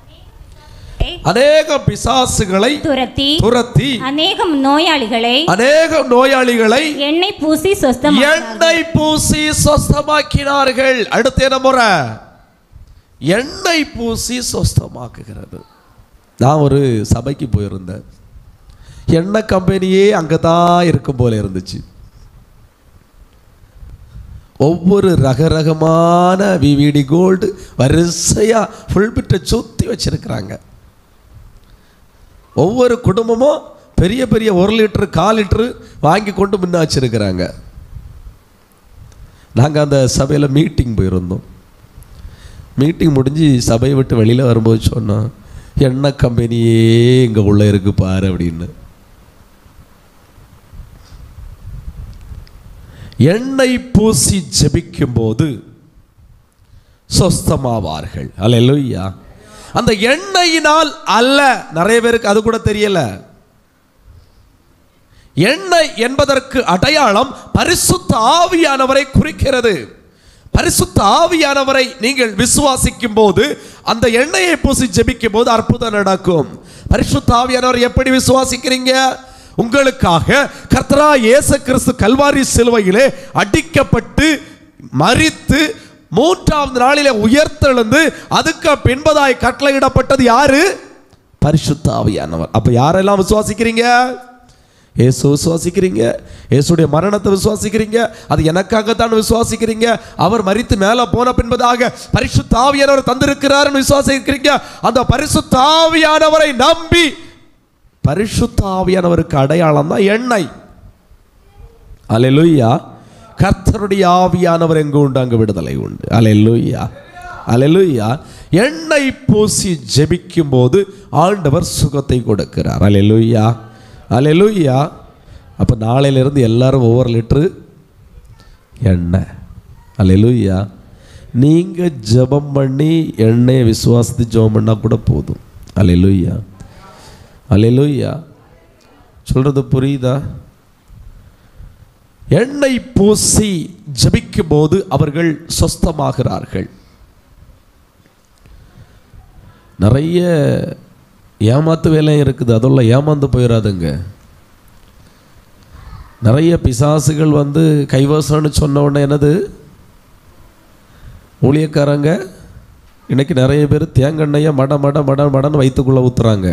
அநேக பிசாசுகளை துரத்தி துரத்தி அநேகம் நோயாளிகளை அநேக நோயாளிகளை எண்ணெய் பூசி சொஸ்தம் எண்ணெய் பூசி சொஸ்தமாக்கினார்கள் அடுத்து என்ன முறை எண்ணெய் பூசி சொஸ்தமாக்குகிறது நான் ஒரு சபைக்கு போயிருந்தேன் எண்ணெய் கம்பெனியே அங்கே தான் இருக்கும் போல இருந்துச்சு ஒவ்வொரு ரக ரகமான விவிடி கோல்டு வரிசையாக ஃபுல் பிட்டை சுற்றி வச்சிருக்கிறாங்க ஒவ்வொரு குடும்பமும் பெரிய பெரிய ஒரு லிட்டரு கால் லிட்டரு வாங்கி கொண்டு முன்ன வச்சிருக்கிறாங்க நாங்கள் அந்த சபையில் மீட்டிங் போயிருந்தோம் மீட்டிங் முடிஞ்சு சபையை விட்டு வெளியில் வரும்போது சொன்னோம் எண்ணெய் கம்பெனியே இங்கே உள்ளே இருக்கு பாரு அப்படின்னு எண்ணெய் பூசி ஜெபிக்கும் போது சொஸ்தமாவார்கள் அல்லேலூயா அந்த எண்ணெயினால் அல்ல நிறைய பேருக்கு அது கூட தெரியல எண்ணெய் என்பதற்கு அடையாளம் பரிசுத்த ஆவியானவரை குறிக்கிறது பரிசுத்த ஆவியானவரை நீங்கள் விசுவாசிக்கும் போது அந்த எண்ணெயை பூசி ஜெபிக்கும் போது அற்புதம் நடக்கும் பரிசுத்த ஆவியானவர் எப்படி விசுவாசிக்கிறீங்க உங்களுக்காக கர்த்தரா இயேசு கிறிஸ்து கல்வாரி சிலுவையிலே அடிக்கப்பட்டு மரித்து மூன்றாவது நாளிலே உயர்த்தெழுந்து அதுக்கு பின்பதாய் கட்டளையிடப்பட்டது யாரு பரிசுத்த ஆவியானவர் அப்ப யாரெல்லாம் விசுவாசிக்கிறீங்க இயேசு விசுவாசிக்கிறீங்க இயேசுடைய மரணத்தை விசுவாசிக்கிறீங்க அது எனக்காகத்தான் விசுவாசிக்கிறீங்க அவர் மரித்து மேலே போன பின்பதாக பரிசுத்த ஆவியானவர் தந்திருக்கிறார்னு விசுவாசிக்கிறீங்க அந்த பரிசுத்த ஆவியானவரை நம்பி பரிசுத்த ஆவியானவருக்கு அடையாளம் தான் எண்ணெய் அலையலுய்யா கர்த்தருடைய ஆவியானவர் எங்கு உண்டு அங்கு விடுதலை உண்டு அலையலுய்யா அலையலுய்யா எண்ணெய் பூசி ஜெபிக்கும் போது ஆண்டவர் சுகத்தை கொடுக்கிறார் அலையலுய்யா அலையலுய்யா அப்போ நாளையிலிருந்து எல்லாரும் ஒவ்வொரு லிட்டரு எண்ணெய் அலையலுய்யா நீங்கள் ஜெபம் பண்ணி எண்ணெயை விசுவாசத்து ஜெபம் பண்ணால் கூட போதும் அலையலுய்யா அலையலுய்யா சொல்கிறது புரியுதா எண்ணெய் பூசி ஜபிக்கும் போது அவர்கள் சொஸ்தமாகிறார்கள் நிறைய ஏமாத்து வேலையும் இருக்குது அதெல்லாம் ஏமாந்து போயிடாதுங்க நிறைய பிசாசுகள் வந்து கைவசம்னு சொன்ன உடனே என்னது ஊழியக்காரங்க இன்னைக்கு நிறைய பேர் தேங்கெண்ணெயை மட மட மட மடன்னு வயிற்றுக்குள்ளே ஊற்றுறாங்க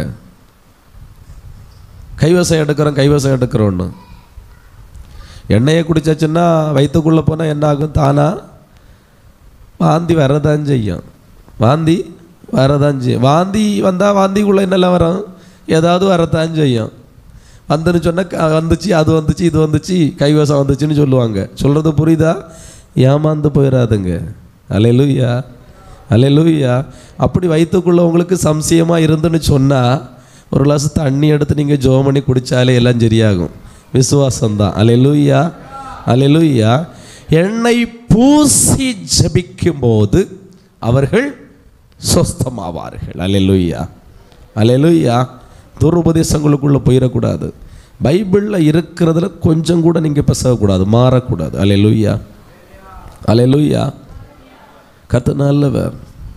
கைவசம் எடுக்கிறோம் கைவசம் எடுக்கிறோன்னு எண்ணெயை குடிச்சாச்சுன்னா வயிற்றுக்குள்ளே போனால் என்ன ஆகும் தானா வாந்தி வரதான் செய்யும் வாந்தி வரதான் செய்யும் வாந்தி வந்தால் வாந்திக்குள்ளே என்னெல்லாம் வரும் ஏதாவது வரத்தான் செய்யும் வந்துன்னு சொன்னால் வந்துச்சு அது வந்துச்சு இது வந்துச்சு கைவசம் வந்துச்சுன்னு சொல்லுவாங்க சொல்கிறது புரியுதா ஏமாந்து போயிடாதுங்க அலையலூயா அலையலூயா அப்படி வயிற்றுக்குள்ளே உங்களுக்கு சம்சயமாக இருந்துன்னு சொன்னால் ஒரு கிளாஸ் தண்ணி எடுத்து நீங்கள் ஜோம் பண்ணி குடித்தாலே எல்லாம் சரியாகும் விசுவாசம்தான் அலையலூயா அலையலூயா எண்ணெய் பூசி ஜபிக்கும் போது அவர்கள் சொஸ்தமாவார்கள் அலையலூயா அலையலூயா துருபதேசங்களுக்குள்ளே போயிடக்கூடாது பைபிளில் இருக்கிறதுல கொஞ்சம் கூட நீங்கள் பேசக்கூடாது மாறக்கூடாது அலையலூயா அலையலூயா கத்து நல்லவர்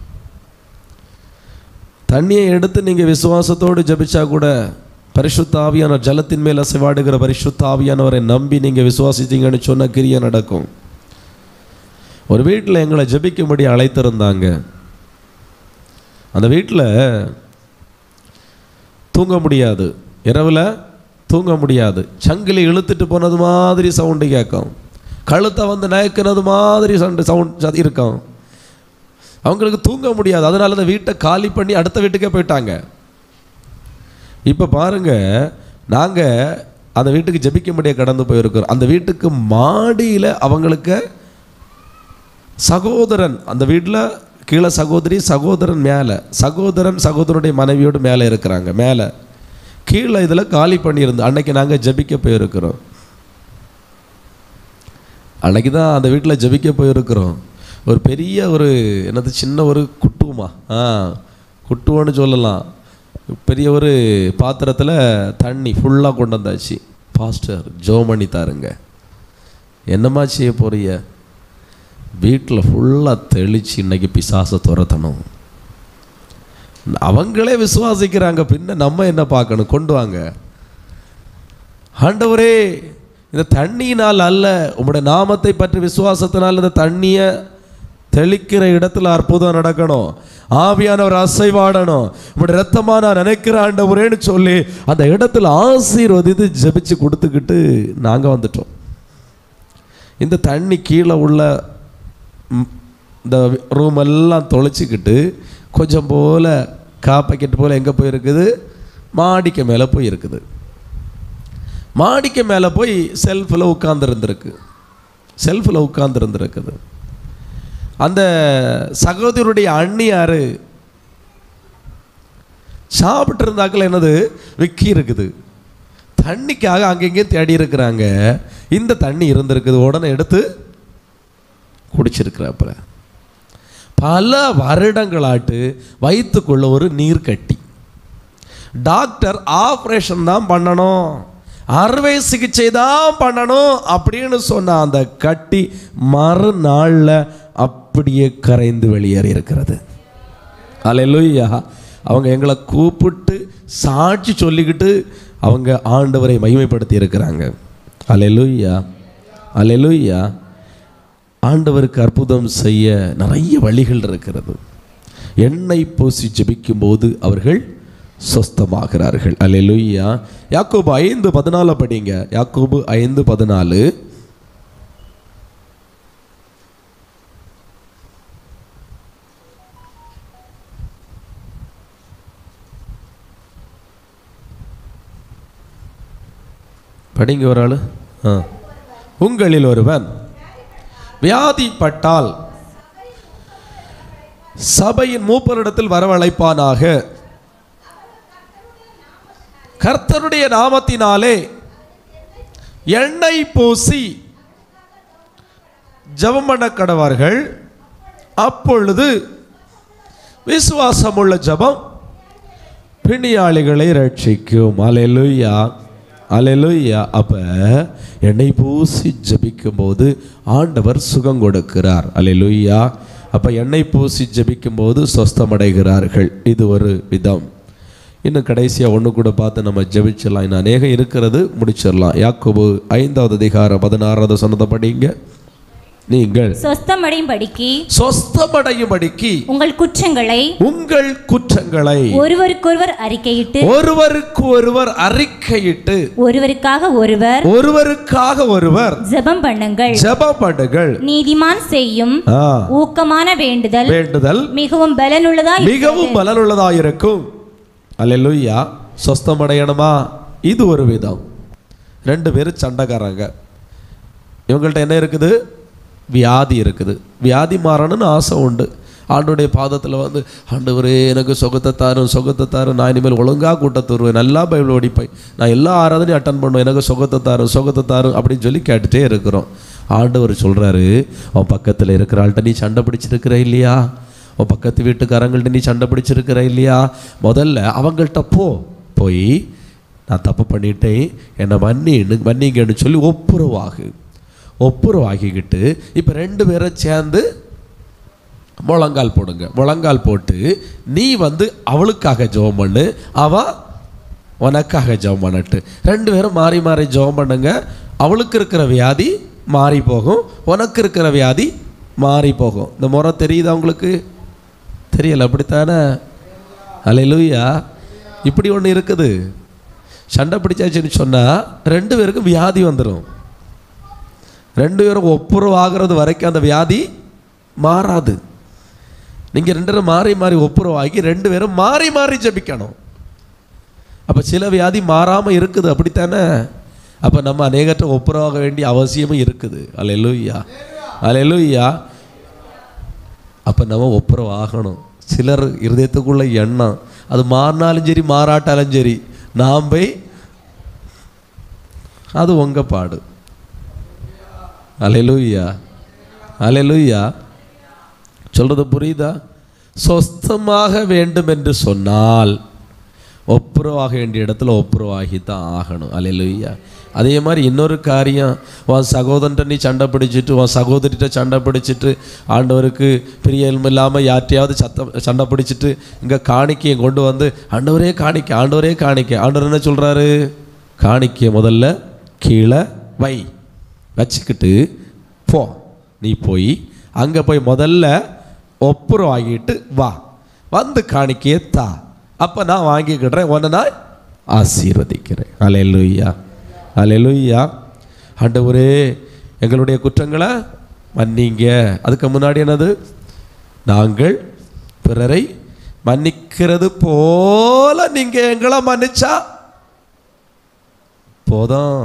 தண்ணியை எடுத்து நீங்கள் விசுவாசத்தோடு ஜபிச்சா கூட பரிசுத்த ஆவியான ஜலத்தின் மேல் அசைவாடுகிற பரிசுத்த ஆவியானவரை நம்பி நீங்கள் விசுவாசித்தீங்கன்னு சொன்ன கிரியை நடக்கும் ஒரு வீட்டில் எங்களை ஜெபிக்கும்படி அழைத்திருந்தாங்க அந்த வீட்டில் தூங்க முடியாது இரவில் தூங்க முடியாது சங்கிலி இழுத்துட்டு போனது மாதிரி சவுண்டு கேட்கும் கழுத்தை வந்து நயக்குனது மாதிரி சவுண்டு சவுண்ட் இருக்கும் அவங்களுக்கு தூங்க முடியாது அதனால அந்த வீட்டை காலி பண்ணி அடுத்த வீட்டுக்கே போயிட்டாங்க இப்போ பாருங்க நாங்கள் அந்த வீட்டுக்கு ஜெபிக்கும்படியே கடந்து போயிருக்கிறோம் அந்த வீட்டுக்கு மாடியில் அவங்களுக்கு சகோதரன் அந்த வீட்டில் கீழே சகோதரி சகோதரன் மேலே சகோதரன் சகோதரனுடைய மனைவியோடு மேலே இருக்கிறாங்க மேலே கீழே இதில் காலி பண்ணியிருந்து அன்னைக்கு நாங்கள் ஜெபிக்க போயிருக்கிறோம் அன்னைக்கு தான் அந்த வீட்டில் ஜெபிக்க போயிருக்கிறோம் ஒரு பெரிய ஒரு என்னது சின்ன ஒரு குட்டுமா ஆ குட்டுவோன்னு சொல்லலாம் பெரிய ஒரு பாத்திரத்தில் தண்ணி ஃபுல்லாக கொண்டு வந்தாச்சு பாஸ்டர் ஜோமணி தாருங்க என்னம்மா செய்ய போறிய வீட்டில் ஃபுல்லாக தெளிச்சு இன்னைக்கு பிசாசை துரத்தணும் அவங்களே விசுவாசிக்கிறாங்க பின்ன நம்ம என்ன பார்க்கணும் கொண்டு வாங்க ஆண்டவரே இந்த தண்ணியினால் அல்ல உம்முடைய நாமத்தை பற்றி விசுவாசத்தினால் இந்த தண்ணியை தெளிக்கிற இடத்துல அற்புதம் நடக்கணும் ஆவியானவர் அசைவாடணும் உம்முடைய ரத்தமா நான் நினைக்கிற ஆண்டவரேன்னு சொல்லி அந்த இடத்துல ஆசீர்வதித்து ஜெபிச்சு கொடுத்துக்கிட்டு நாங்கள் வந்துட்டோம் இந்த தண்ணி கீழே உள்ள ம், இந்த ரூம் எல்லாம் தொலைச்சிக்கிட்டு கொஞ்சம் போல் கா பாக்கெட் போல் எங்கே போயிருக்குது மாடிக்கு மேலே போய் இருக்குது மாடிக்கு மேலே போய் செல்ஃபில் உட்காந்துருந்துருக்கு செல்ஃபில் உட்காந்துருந்துருக்குது அந்த சகோதரருடைய அண்ணியார் சாப்பிட்டு இருந்தாக்கள் என்னது விக்கி இருக்குது தண்ணிக்காக அங்கங்கேயும் தேடி இருக்கிறாங்க இந்த தண்ணி இருந்திருக்குது உடனே எடுத்து குடிச்சிருக்கிறாப்புல பல வருடங்களாட்டு வயிற்றுக்குள்ள ஒரு நீர் கட்டி டாக்டர் ஆப்ரேஷன் தான் பண்ணணும் அறுவை சிகிச்சை தான் பண்ணணும் அப்படின்னு சொன்ன அந்த கட்டி மறுநாளில் அப்படியே கரைந்து வெளியேறி இருக்கிறது அல்லேலூயா அவங்க எங்களை கூப்பிட்டு சாட்சி சொல்லிக்கிட்டு அவங்க ஆண்டவரை மகிமைப்படுத்தி இருக்கிறாங்க அல்லேலூயா அல்லேலூயா ஆண்டவருக்கு அற்புதம் செய்ய நிறைய வழிகள் இருக்கிறது எண்ணெய் பூசி ஜெபிக்கும் போது அவர்கள் சொஸ்தமாகிறார்கள் அல்லேலூயா யாக்கோபு ஐந்து பதினாலு படிங்க யாக்கோபு ஐந்து பதினாலு படிங்க ஒரு ஆளு ஆ உங்களில் ஒருவன் வியாதிப்பட்டால் சபையின் மூப்பரிடத்தில் வரவழைப்பானாக கர்த்தருடைய நாமத்தினாலே எண்ணெய் பூசி ஜெபம் பண்ண கடவார்கள் அப்பொழுது விசுவாசமுள்ள ஜெபம் பிணியாளிகளை ரட்சிக்கும் அலையலுயா அலையலுயா அப்ப எண்ணெய் பூசி ஜெபிக்கும் போது ஆண்டவர் சுகம் கொடுக்கிறார் அலையலுயா அப்ப எண்ணெய் பூசி ஜெபிக்கும் போது சொஸ்தமடைகிறார்கள் இது ஒரு விதம் இன்னும் கடைசியாக ஒன்று கூட பார்த்து நம்ம ஜெபிச்சிடலாம் இன்னும் அநேகம் இருக்கிறது முடிச்சிடலாம் யாக்கோபு ஐந்தாவது அதிகாரம் பதினாறாவது சொன்னதை படிங்க நீங்கள் சொஸ்தமடையும்படிக்கு சொஸ்தமடையும்படிக்கு உங்கள் குற்றங்களை உங்கள் குற்றங்களை ஒருவருக்கொருவர் அறிக்கையிட்டு ஒருவருக்கு ஒருவர் அறிக்கையிட்டு ஒருவருக்காக ஒருவர் ஒருவருக்காக ஒருவர் ஜெபம் பண்ணுங்கள் ஜெபம் பண்ணுங்கள் நீதிமான் செய்யும் ஆ, ஊக்கமான வேண்டுதல் வேண்டுதல் மிகவும் பலனுள்ளதா மிகவும் பலனுள்ளதாயிருக்கும் அல்லேலூயா சொஸ்தமடையணுமா இது ஒரு விதம் ரெண்டு பேரும் சண்டைக்காரங்க இவங்கள்ட்ட என்ன இருக்குது வியாதி இருக்குது வியாதி மாறணும்னு ஆசை உண்டு ஆண்டுடைய பாதத்தில் வந்து ஆண்டவரே எனக்கு சுகத்தை தாரும் சுகத்தை தாரும் நான் இனிமேல் ஒழுங்காக கூட்டத்தை வருவேன் நல்லா பைபிள் ஓடிப்பேன் நான் எல்லா ஆராதனையும் அட்டன் பண்ணுவேன் எனக்கு சுகத்தை தாரும் சுகத்தை தாரும் அப்படின்னு சொல்லி கேட்டுட்டே இருக்கிறோம் ஆண்டவர் சொல்கிறாரு உன் பக்கத்தில் இருக்கிற ஆள்கிட்ட நீ சண்டை பிடிச்சிருக்கிற இல்லையா உன் பக்கத்து வீட்டுக்காரங்கள்ட்ட நீ சண்டை பிடிச்சிருக்கிற இல்லையா முதல்ல அவங்கள்ட்ட போ போய் நான் தப்பு பண்ணிட்டேன் என்னை மன்னின்னு மன்னிங்கன்னு சொல்லி ஒப்புரவாகு ஒப்புரவாகிக்கிட்டு இப்போ ரெண்டு பேரும் சேர்ந்து முழங்கால் போடுங்க முழங்கால் போட்டு நீ வந்து அவளுக்காக ஜெபம் பண்ணு அவ உனக்காக ஜெபம் பண்ணட்டு ரெண்டு பேரும் மாறி மாறி ஜெபம் பண்ணுங்க அவளுக்கு இருக்கிற வியாதி மாறி போகும் உனக்கு இருக்கிற வியாதி மாறி போகும் இந்த முறை தெரியுதா உங்களுக்கு தெரியல அப்படித்தானே அலையிலுயா இப்படி ஒன்று இருக்குது சண்டை பிடிச்சாச்சுன்னு சொன்னால் ரெண்டு பேருக்கும் வியாதி வந்துடும் ரெண்டு பேரும் ஒப்புரவு ஆகிறது வரைக்கும் அந்த வியாதி மாறாது நீங்கள் ரெண்டு பேரும் மாறி மாறி ஒப்புரவாகி ரெண்டு பேரும் மாறி மாறி ஜெபிக்கணும் அப்போ சில வியாதி மாறாமல் இருக்குது அப்படித்தானே அப்போ நம்ம அநேகற்ற ஒப்புரவாக வேண்டிய அவசியமும் இருக்குது அலையலூயா அலையலூயா அப்போ நம்ம ஒப்புரவு ஆகணும் சிலர் இருதயத்துக்குள்ள எண்ணம் அது மாறினாலும் சரி மாறாட்டாலும் சரி நாம் போய் அது உங்க பாடு அலையலூயா அலையலூயா சொல்றது புரியுதா சொஸ்தமாக வேண்டும் என்று சொன்னால் ஒப்புரவாக வேண்டிய இடத்துல ஒப்புரவாகி தான் ஆகணும் அலையலுய்யா அதே மாதிரி இன்னொரு காரியம் உன் சகோதரன்ட்ட நீ சண்டை பிடிச்சிட்டு உன் சகோதரிட்ட சண்டை பிடிச்சிட்டு ஆண்டவருக்கு பிரியம் இல்லாமல் யார்ட்டையாவது சத்தம் சண்டை பிடிச்சிட்டு இங்கே காணிக்கையை கொண்டு வந்து ஆண்டவரே காணிக்க ஆண்டவரே காணிக்க ஆண்டவர் என்ன சொல்கிறாரு காணிக்கையை முதல்ல கீழே வை வச்சுக்கிட்டு போ நீ போய் அங்கே போய் முதல்ல ஒப்புரவாகிட்டு வா வந்து காணிக்கையை தா அப்போ நான் வாங்கிக்கிடுறேன் உன்னை நான் ஆசீர்வதிக்கிறேன் அலையலுய்யா அலையலுய்யா ஆண்டவரே எங்களுடைய குற்றங்களை மன்னிங்க அதுக்கு முன்னாடி என்னது நாங்கள் பிறரை மன்னிக்கிறது போல நீங்க எங்களை மன்னிச்சா போதும்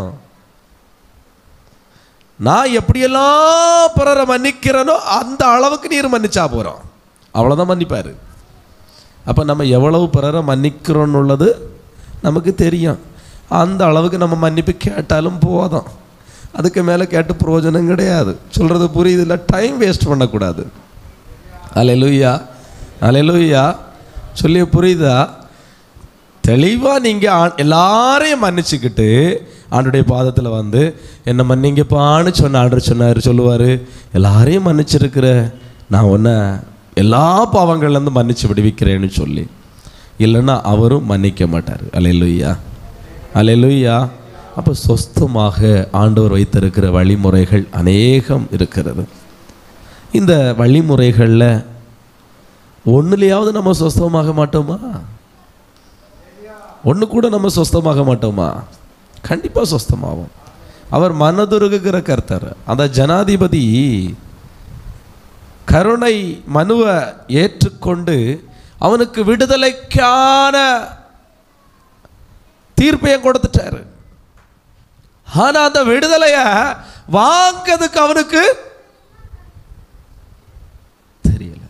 நான் எப்படியெல்லாம் பிறரை மன்னிக்கிறேனோ அந்த அளவுக்கு நீர் மன்னிச்சா போகிறோம் அவ்வளோதான் மன்னிப்பார் அப்போ நம்ம எவ்வளவு பிறரை மன்னிக்கிறோன்னு உள்ளது நமக்கு தெரியும் அந்த அளவுக்கு நம்ம மன்னிப்பு கேட்டாலும் போதும் அதுக்கு மேலே கேட்டு பிரயோஜனம் கிடையாது சொல்கிறது புரியுது இல்லை டைம் வேஸ்ட் பண்ணக்கூடாது அலையலுய்யா அலையலுய்யா சொல்லி புரியுதா தெளிவாக நீங்கள் எல்லாரையும் மன்னிச்சுக்கிட்டு ஆண்டுடைய பாதத்தில் வந்து என்னை மன்னிங்கப்பான்னு சொன்ன ஆண்டர் சொன்னார் சொல்லுவார் எல்லாரையும் மன்னிச்சிருக்கிற நான் உன்னை எல்லா பாவங்கள்லேருந்து மன்னிச்சு விடுவிக்கிறேன்னு சொல்லி இல்லைன்னா அவரும் மன்னிக்க மாட்டார் அலையலுய்யா அலையலுய்யா அப்போ சொஸ்தமாக ஆண்டவர் வைத்திருக்கிற வழிமுறைகள் அநேகம் இருக்கிறது இந்த வழிமுறைகளில் ஒன்றுலையாவது நம்ம சொஸ்தமாக மாட்டோமா ஒன்று கூட நம்ம சொஸ்தமாக மாட்டோமா கண்டிப்பாக சொஸ்தமாகும் அவர் மனதுருகுகிற கர்த்தர் அந்த ஜனாதிபதி கருணை மனுவை ஏற்றுக்கொண்டு அவனுக்கு விடுதலைக்கான தீர்ப்பையும் கொடுத்துட்டாரு ஆனா அந்த விடுதலைய வாங்கிறதுக்கு அவனுக்கு தெரியல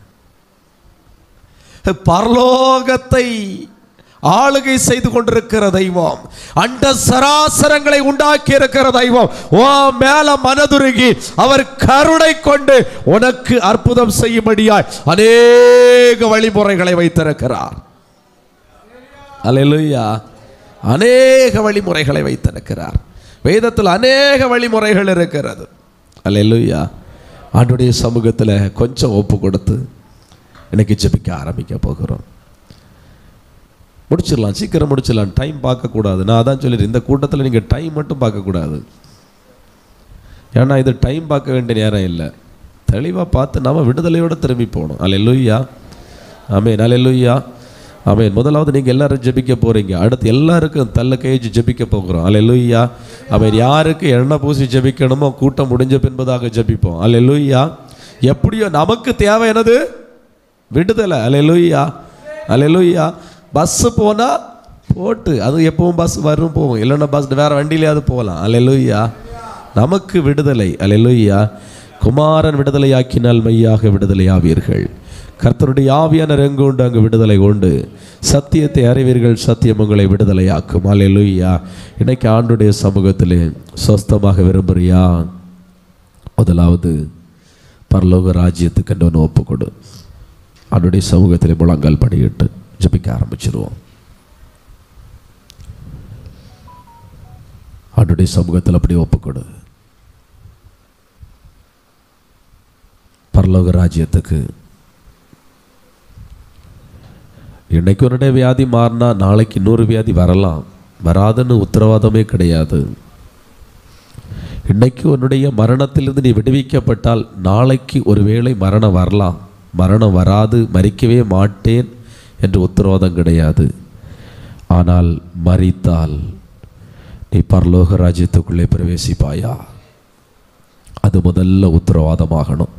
பரலோகத்தை ஆளுகை செய்து கொண்டிருக்கிற தெய்வம் அண்ட சராசரங்களை உண்டாக்கி இருக்கிற தெய்வம் ஓ மேல மனதுருகி அவர் கருணை கொண்டு உனக்கு அற்புதம் செய்யும்படியாய் அநேக வழிமுறைகளை வைத்திருக்கிறார் அல்லேலூயா அநேக வழிமுறைகளை வைத்திருக்கிறார் வேதத்தில் அநேக வழிமுறைகள் இருக்கிறது அல்லேலூயா ஆண்டுடைய சமூகத்தில் கொஞ்சம் ஒப்பு கொடுத்து இன்னைக்கு ஜெபிக்க ஆரம்பிக்க போகிறோம் முடிச்சிடலாம் சீக்கிரம் முடிச்சிடலாம் டைம் பார்க்கக்கூடாது நான் அதான் சொல்லிடுறேன் இந்த கூட்டத்தில் நீங்கள் டைம் மட்டும் பார்க்கக்கூடாது ஏன்னா இது டைம் பார்க்க வேண்டிய நேரம் இல்லை தெளிவாக பார்த்து நம்ம விடுதலையோடு திரும்பி போகணும் அல்லேலூயா ஆமேன் அல்லேலூயா ஆமேன் முதலாவது நீங்கள் எல்லாரும் ஜெபிக்க போகிறீங்க அடுத்து எல்லாருக்கும் தள்ள கைச்சு ஜெபிக்க போகிறோம் அல்லேலூயா ஆமேன் யாருக்கு எண்ணெய் பூசி ஜெபிக்கணுமோ கூட்டம் முடிஞ்ச பின்பதாக ஜெபிப்போம் அல்லேலூயா எப்படியோ நமக்கு தேவை என்னது விடுதலை அல்லேலூயா அல்லேலூயா பஸ்ஸு போனால் போட்டு அது எப்பவும் பஸ் வரும் போகும் இல்லைன்னா பஸ் வேறு வண்டியிலையாவது போகலாம் அல்லேலூயா நமக்கு விடுதலை அல்லேலூயா குமாரன் விடுதலையாக்கினால் மையாக விடுதலையாவீர்கள் கர்த்தருடைய ஆவியானர் எங்கு உண்டு அங்கு விடுதலை உண்டு சத்தியத்தை அறிவீர்கள் சத்தியம் உங்களை விடுதலையாக்கும் அல்லேலூயா இன்னைக்கு ஆண்டுடைய சமூகத்திலே சொஸ்தமாக விரும்புறியா முதலாவது பரலோக ராஜ்யத்துக்கு என்று ஒன்று ஒப்புக்கொடு ஆண்டுடைய சமூகத்திலே முழங்கால் படியிட்டு ஜபிக்க ஆரம்பிச்சிருவோம் ஆண்டுடைய சமூகத்தில் அப்படி ஒப்புக்கொடு பரலோக ராஜ்யத்துக்கு இன்னைக்கு உன்னுடைய வியாதி மாறினா நாளைக்கு இன்னொரு வியாதி வரலாம் வராதுன்னு உத்தரவாதமே கிடையாது இன்னைக்கு உன்னுடைய மரணத்திலிருந்து நீ விடுவிக்கப்பட்டால் நாளைக்கு ஒருவேளை மரணம் வரலாம் மரணம் வராது மறிக்கவே மாட்டேன் என்று உத்தரவாதம் கிடையாது ஆனால் மறித்தால் நீ பரலோக ராஜ்யத்துக்குள்ளே பிரவேசிப்பாயா அது முதல்ல உத்தரவாதமாகணும்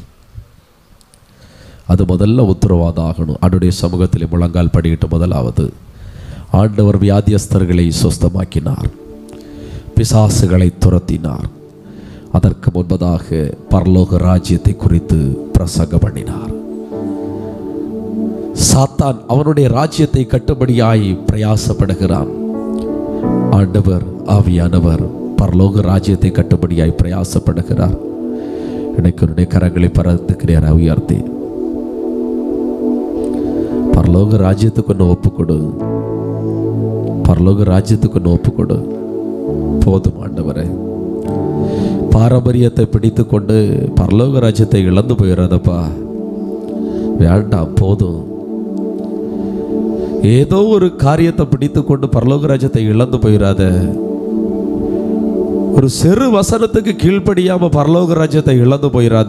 அது முதல்ல உத்தரவாதம் ஆகணும் ஆண்டுடைய சமூகத்தில் முழங்கால் படிக்கிட்டு முதலாவது ஆண்டவர் வியாதியஸ்தர்களை சொஸ்தமாக்கினார் பிசாசுகளை துரத்தினார் அதற்கு முன்பதாக பரலோக ராஜ்யத்தை குறித்து பிரசங்கம் பண்ணினார் சாத்தான் அவனுடைய ராஜ்யத்தை கட்டும்படியாய் பிரயாசப்படுகிறான் ஆண்டவர் ஆவியானவர் பரலோக ராஜ்யத்தை கட்டும்படியாய் பிரயாசப்படுகிறார் எனக்கு உன்னுடைய கரங்களை பரத்துக்கிறேன் உயர்த்தி பரலோக ராஜ்யத்துக்கு ஒன்று ஒப்பு கொடு பரலோக ராஜ்யத்துக்கு ஒன்று ஒப்பு கொடு போதும் ஆண்டவரே பாரம்பரியத்தை பிடித்து கொண்டு பரலோக ராஜ்யத்தை இழந்து போயிடாதப்பா வேண்டாம் போதும் ஏதோ ஒரு காரியத்தை பிடித்து கொண்டு பரலோக ராஜ்யத்தை இழந்து போயிடாத ஒரு சிறு வசனத்துக்கு கீழ்ப்படியாம பரலோக ராஜ்யத்தை இழந்து போயிடாத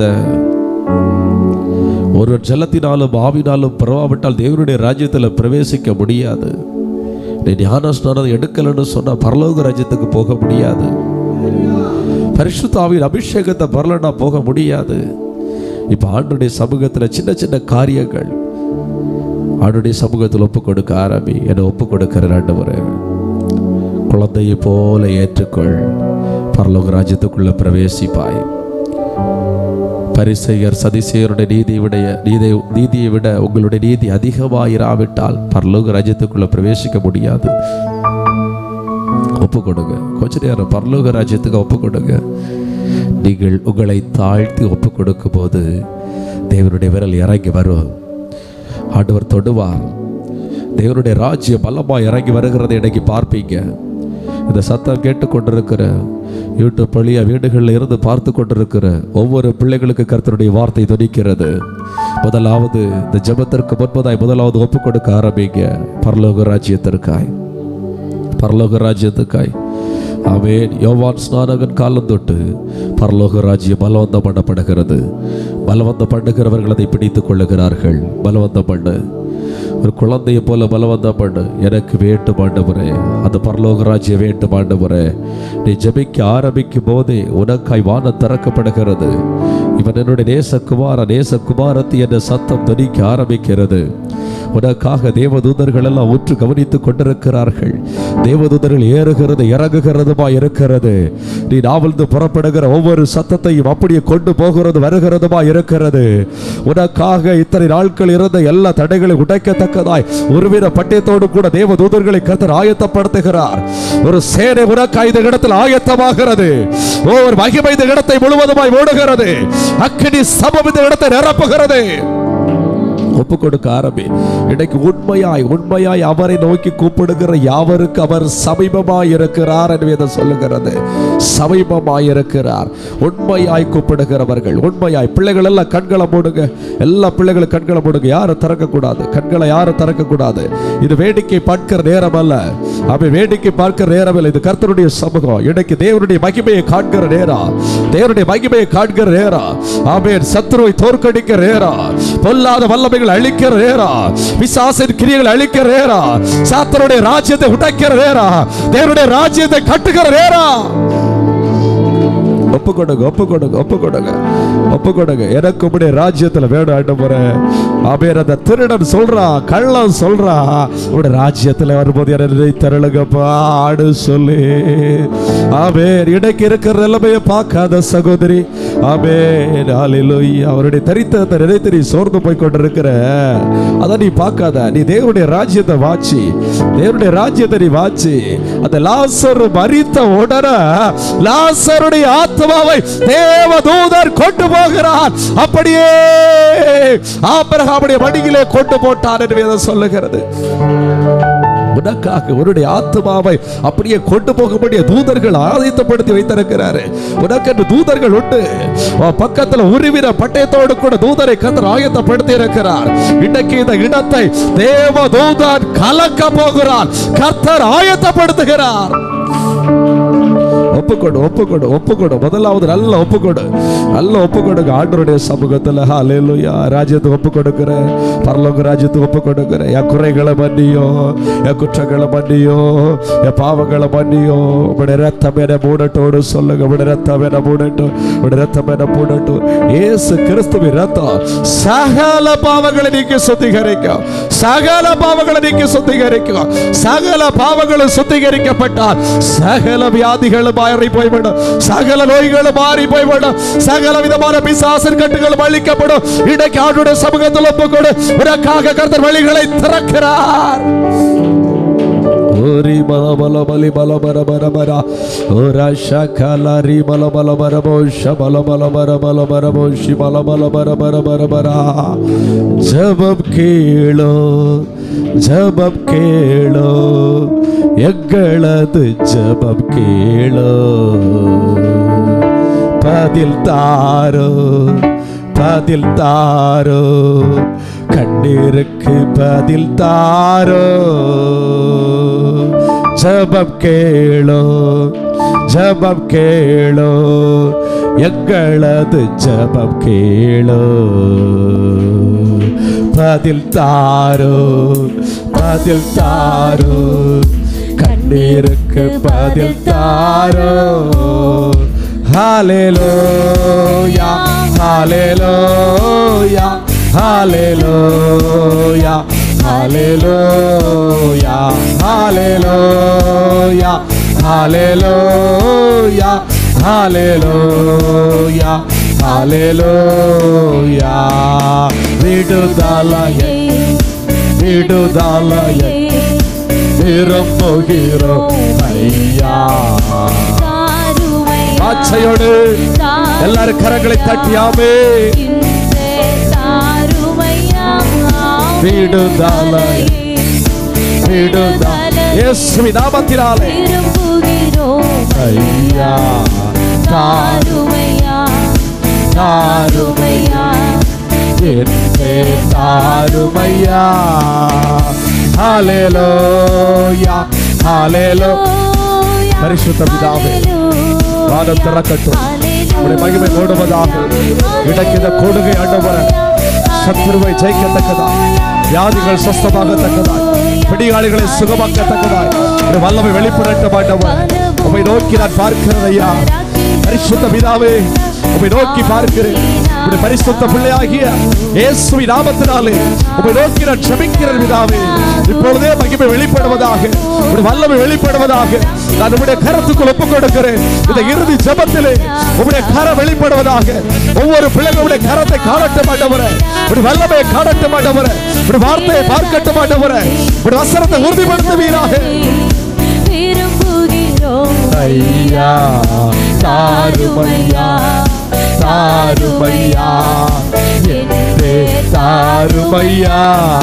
ஒரு ஜலத்தினாலும் ஆவினாலும் பரவாவிட்டால் தேவனுடைய ராஜ்யத்தில் பிரவேசிக்க முடியாது நீ ஞான ஸ்நானம் எடுக்கலன்னு சொன்னா பரலோக ராஜ்யத்துக்கு போக முடியாது பரிசுத்தாவின் அபிஷேகத்தை பரலனா போக முடியாது இப்ப ஆண்டுடைய சமூகத்துல சின்ன சின்ன காரியங்கள் ஆண்டுடைய சமூகத்தில் ஒப்பு கொடுக்க ஆரம்பி என்னை ஒப்பு கொடுக்கிற ஆண்டவரே குழந்தையை போல ஏற்றுக்கொள் பரலோக ராஜ்யத்துக்குள்ள பிரவேசிப்பாய் பரிசெயர் சதிசெயருடைய நீதியை விட நீதி நீதியை விட உங்களுடைய நீதி அதிகமாயிராவிட்டால் பரலோக ராஜ்யத்துக்குள்ள பிரவேசிக்க முடியாது ஒப்பு கொடுங்க கொஞ்ச நேரம் பரலோக ராஜ்யத்துக்கு ஒப்பு கொடுங்க நீங்கள் உங்களை தாழ்த்தி ஒப்பு கொடுக்கும் போது தேவனுடைய விரல் இறங்கி வரும் ஆண்டவர் தொடுவார் தேவனுடைய ராஜ்யம் பலமா இறங்கி வருகிறதை இன்னைக்கு பார்ப்பீங்க இந்த சத்தம் கேட்டுக்கொண்டிருக்கிற யூடியூப் வழியா வீடுகளில் இருந்து பார்த்து கொண்டிருக்கிற ஒவ்வொரு பிள்ளைகளுக்கு கர்த்தருடைய வார்த்தை துணிக்கிறது முதலாவது இந்த ஜெபத்திற்கு முன்பதாய் முதலாவது ஒப்பு கொடுக்க ஆரம்பிங்க பரலோக ராஜ்யத்திற்காய் பரலோக ராஜ்யத்துக்காய் ஆமென் யோவான் ஸ்நானகன் காலம் தொட்டு பரலோக ராஜ்யம் பலவந்தம் பண்ணப்படுகிறது பலவந்தம் பண்ணுகிறவர்கள் அதை பிடித்துக் கொள்ளுகிறார்கள் பலவந்தம் பண்ணு ஒரு குழந்தையை போல பலவந்தம் பண்ணு எனக்கு வேண்டும் ஆண்டவரே அந்த பரலோக ராஜ்யம் வேண்டும் ஆண்டவரே நீ ஜெபிக்க ஆரம்பிக்கும் போதே உனக்காய் வானம் திறக்கப்படுகிறது இவன் என்னுடைய நேசகுமார நேசகுமாரத்தி என்ற சத்தம் துணிக்க ஆரம்பிக்கிறது உனக்காக தேவதூதர்கள் எல்லாம் உற்று கவனித்துக் கொண்டிருக்கிறார்கள் தேவதூதர்கள் ஏறுகிறது இறங்குகிறதுமா இருக்கிறது நீ நாவல்ந்து புறப்படுகிற ஒவ்வொரு சத்தத்தையும் அப்படியே கொண்டு போகிறது வருகிறதுமா இருக்கிறது உனக்காக இத்தனை நாட்கள் இருந்த எல்லா தடைகளை உடைக்கத்தக்கதாய் ஒருவித பட்டயத்தோடு கூட தேவதூதர்களை கர்த்தர் ஆயத்தப்படுத்துகிறார் ஒரு சேனை உனக்காய் இந்த இடத்தில் ஆயத்தமாகிறது ஒவ்வொரு மகிமை இந்த இடத்தை முழுவதுமாய் ஓடுகிறது அக்கினி சமம் இந்த இடத்தை நிரப்புகிறது ஒப்பு கொடுக்க ஆரம்பி இன்னைக்கு உண்மையாய் உண்மையாய் அவரை நோக்கி கூப்பிடுகிற யாவருக்கு அவர் சமீபமாய் இருக்கிறார் என்று வேதம் சொல்லுகிறது சமீபமாய் இருக்கிறார் உண்மையாய் கூப்பிடுகிறவர்கள் உண்மையாய் பிள்ளைகள் எல்லாம் கண்களை மூடுங்க எல்லா பிள்ளைகளும் கண்களை மூடுங்க யாரும் திறக்க கூடாது கண்களை யாரும் திறக்க கூடாது இது வேடிக்கை பார்க்கிற நேரம் அல்ல அவன் வேடிக்கை பார்க்கிற நேரம் இல்லை இது கர்த்தருடைய சமூகம் இன்னைக்கு தேவனுடைய மகிமையை காண்கிற நேரம் தேவனுடைய மகிமையை காண்கிற நேரம் ஆமென் சத்துருவை தோற்கடிக்கிற நேரம் பொல்லாத வல்லமைகள் அழிக்கிற நேரம் பிசாசின் கிரியைகள் அழிக்கிற நேரம் சாத்தனுடைய ராஜ்யத்தை உடைக்கிற நேரம் தேவனுடைய ராஜ்யத்தை கட்டுகிற நேரம் ஒப்பு கொடுங்க ஒப்பு கொடுங்க ஒப்பு கொடுங்க ஒப்பு கொடுங்க எனக்கு உடைய ராஜ்யத்துல வேணும் ஆண்டவரே ஆபேர் அந்த திருடன் சொல்றான் கள்ளன் சொல்றான் உடைய ராஜ்யத்துல வரும்போது என்னை தருளுங்கப்பா ஆடு சொல்லி ஆபேர் இடைக்கு இருக்கிற நிலைமையை பார்க்காத சகோதரி ஆபேர் ஹalleluya அவருடைய தரித்திரத்தை நினைத்து நீ சோர்ந்து போய் கொண்டிருக்கிற அத நீ பார்க்காத நீ தேவனுடைய ராஜ்யத்தை வாச்சி தேவனுடைய ராஜ்யத்தை நீ வாச்சி அந்த லாசர் மரித்த உடனே லாசருடைய ஆத்மாவை தேவதூதர் கொண்டு போகிறார் அப்படியே ஆபிரகாமுடைய மடியிலே கொண்டு போட்டார் என்று வேதம் சொல்லுகிறது உனக்காக உன்னுடைய ஆத்மாவை அப்படியே கொண்டு போகக்கூடிய தூதர்கள் ஆயத்தப்படுத்தி வைத்திருக்கிறாரு உனக்கு என்று தூதர்கள் உண்டு உன் பக்கத்துல உருவின பட்டயத்தோடு கூட தூதரை கத்தர் ஆயத்தப்படுத்தி இருக்கிறார் இன்னைக்கு இந்த இடத்தை தேவ தூதன் கலக்க போகிறார் கர்த்தர் ஆயத்தப்படுத்துகிறார் ஒப்புக்கொடு ஒப்புக்கொடு ஒப்புக்கொடு முதலாவது நல்ல ஒப்புக்கொடு நல்ல ஒப்புக்கொடுங்க ஆண்டவருடைய சமூகத்துல ஹalleluya ராஜ்யத்துக்கு ஒப்பு கொடுக்கிறேன் பரலோக ராஜ்யத்துக்கு ஒப்பு கொடுக்கிறேன் என் குறைகளை மன்னியோ என் குற்றங்களை மன்னியோ என் பாவங்களை மன்னியோ உடைய ரத்தம் என மூடட்டோடு சொல்லுங்க உடைய ரத்தம் என மூடட்டும் உடைய ரத்தம் என மூடட்டும் இயேசு கிறிஸ்துவின் ரத்தம் சகல பாவங்களை நீக்கி சுத்திகரிக்கும் சகல பாவங்களை நீக்கி சுத்திகரிக்கும் சகல பாவங்களும் சுத்திகரிக்கப்பட்டால் சகல வியாதிகளும் மாறி போய்விடும் சகல நோய்களும் மாறி போய்விடும் சகல விதமான பிசாசின் கட்டுகளும் அழிக்கப்படும் இன்றைக்கு ஆண்டுடைய சமூகத்தில் ஒப்புக்கொடு உனக்காக கர்த்தர் வழிகளை திறக்கிறார் ஓரி பல பல பலி பல பர பர பர ஓரா ஷகல ரி பல பல பர போஷ பல பல பர பல பர போஷி பல பல பர பர பர பர ஜபம் கேளோ ஜபம் கேளோ எங்களது ஜபம் கேளோ பதில் தாரோ பதில் தாரோ கண்ணீருக்கு பதில் தாரோ ஜபம் கேளோ ஜபம் கேளோ எங்களது ஜபம் கேளோ பதில் தாரோ பதில் தாரோ கண்ணீருக்கு பதில் தாரோ ஹalleluya ஹalleluya ஹalleluya ஹalleluya ஹalleluya ஹalleluya ஹalleluya ஹalleluya விடுதலையை விடுதலையை விரும்புகிறோம் ஐயா ஆச்சையோடு எல்லாரும் கரங்களை தட்டியாமே விடுதலை விடுதலை இயேசுவி நாமத்தினாலே ஐயா தாருமையா என்னே தாருமையா ஹalleluya ஹalleluya பரிசுத்த பிதாவே வானம் திறக்கட்டும் உடைய மகிமை ஓடுவதாக இடக்கிற கொடுகை ஆண்டவர சத்துருவை ஜெயிக்கத்தக்கதா வியாதிகள் சொஸ்தமாகத்தக்கதா பிடியாளிகளை சுகமாக்கத்தக்கதாய் ஒரு வல்லமை வெளிப்படட்ட மாட்டவர் உமை நோக்கி நான் பார்க்கிறேன் ஐயா பரிசுத்த பிதாவே உமை நோக்கி பார்க்கிறேன் உடைய பரிசுத்த பிள்ளையாகிய இயேசுவி நாமத்தினாலே உமை நோக்கி நான் க்ஷமிக்கிறேன் பிதாவே இப்பொழுதே மகிமை வெளிப்படுவதாக ஒரு வல்லமை வெளிப்படுவதாக நான் உம்முடைய கரத்துக்குள் ஒப்புக் கொடுக்கிறேன் இந்த இறுதி ஜெபத்திலே உம்முடைய கரம் வெளிப்படுவதாக ஒவ்வொரு பிள்ளைகளுடைய கரத்தை காணட்ட மாட்டவரே ஒரு வல்லமையை காணட்ட மாட்டவரே ஒரு வார்த்தையை பார்க்கட்ட மாட்டவரே ஒரு வசனத்தை உறுதிப்படுத்துவீராக ஐயா தாருமையா தாருமையா என்றே தாருமையா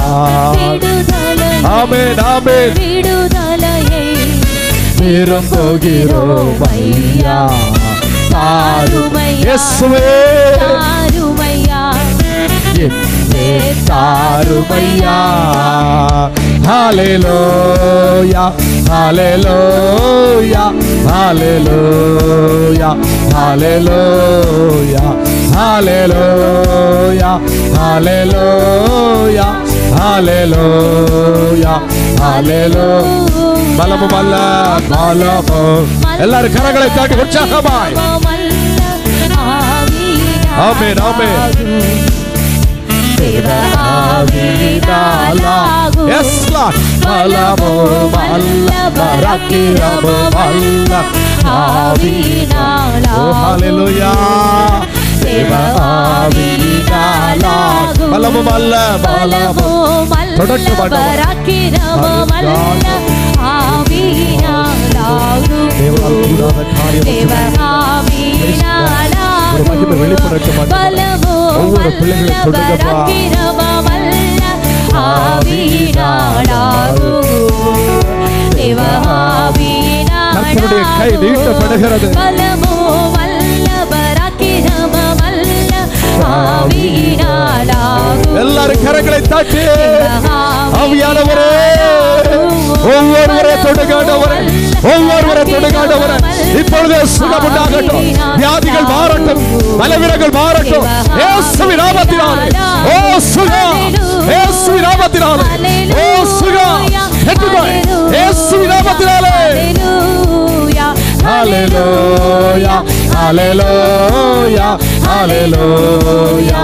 ஆமென் ஆமென் விடுதலையை விரும்புகிறோம் ஐயா தாருமையா இயேசுவே தாருமையா என்னே தாருமையா ஹalleluya ஹalleluya ஹalleluya ஹalleluya ஹalleluya ஹalleluya ஹalleluya ஹalleluya பலமும் அல்ல பலமும் எல்லாரும் கரங்களை தாட்டி உற்சாகமாய் ஆமென் ஆமென் எஸ் லார்ட் பலமோ வல்ல பராக்கிரமோ வல்ல ஆவியினாலோ ஹalleluya தேவ ஆவியினாலாகும் பலமும் அல்ல பலமும் தொடர்ந்து பாடுவோம். தேவனால் கூடாத காரியம் ஒரு மகிமை வெளிப்படட்டும் ஆண்டவரே. ஒவ்வொரு பிள்ளைகளையும் தொடுங்கப்பா. கர்த்தருடைய கை நீட்டப்படுகிறது. பலமோ வல்ல பராக்கிரம வல்ல ஆவியினாலாகும் எல்லாரும் கரங்களை தட்டி ஆவியானவரே ஒவ்வொருவரே தொடுகாண்டவரே ஒவ்வொருவரை தொடுகாண்டவரை இப்பொழுது சுகம் உண்டாகட்டும் வியாதிகள் மாறட்டும் பலவீனங்கள் மாறட்டும் இயேசுவின் நாமத்தினாலே ஓ சுகம் இயேசுவின் நாமத்தினாலே ஓ சுகம் பெற்றுக்கொள் இயேசுவின் நாமத்தினாலே ஹalleluya ஹalleluya ஹalleluya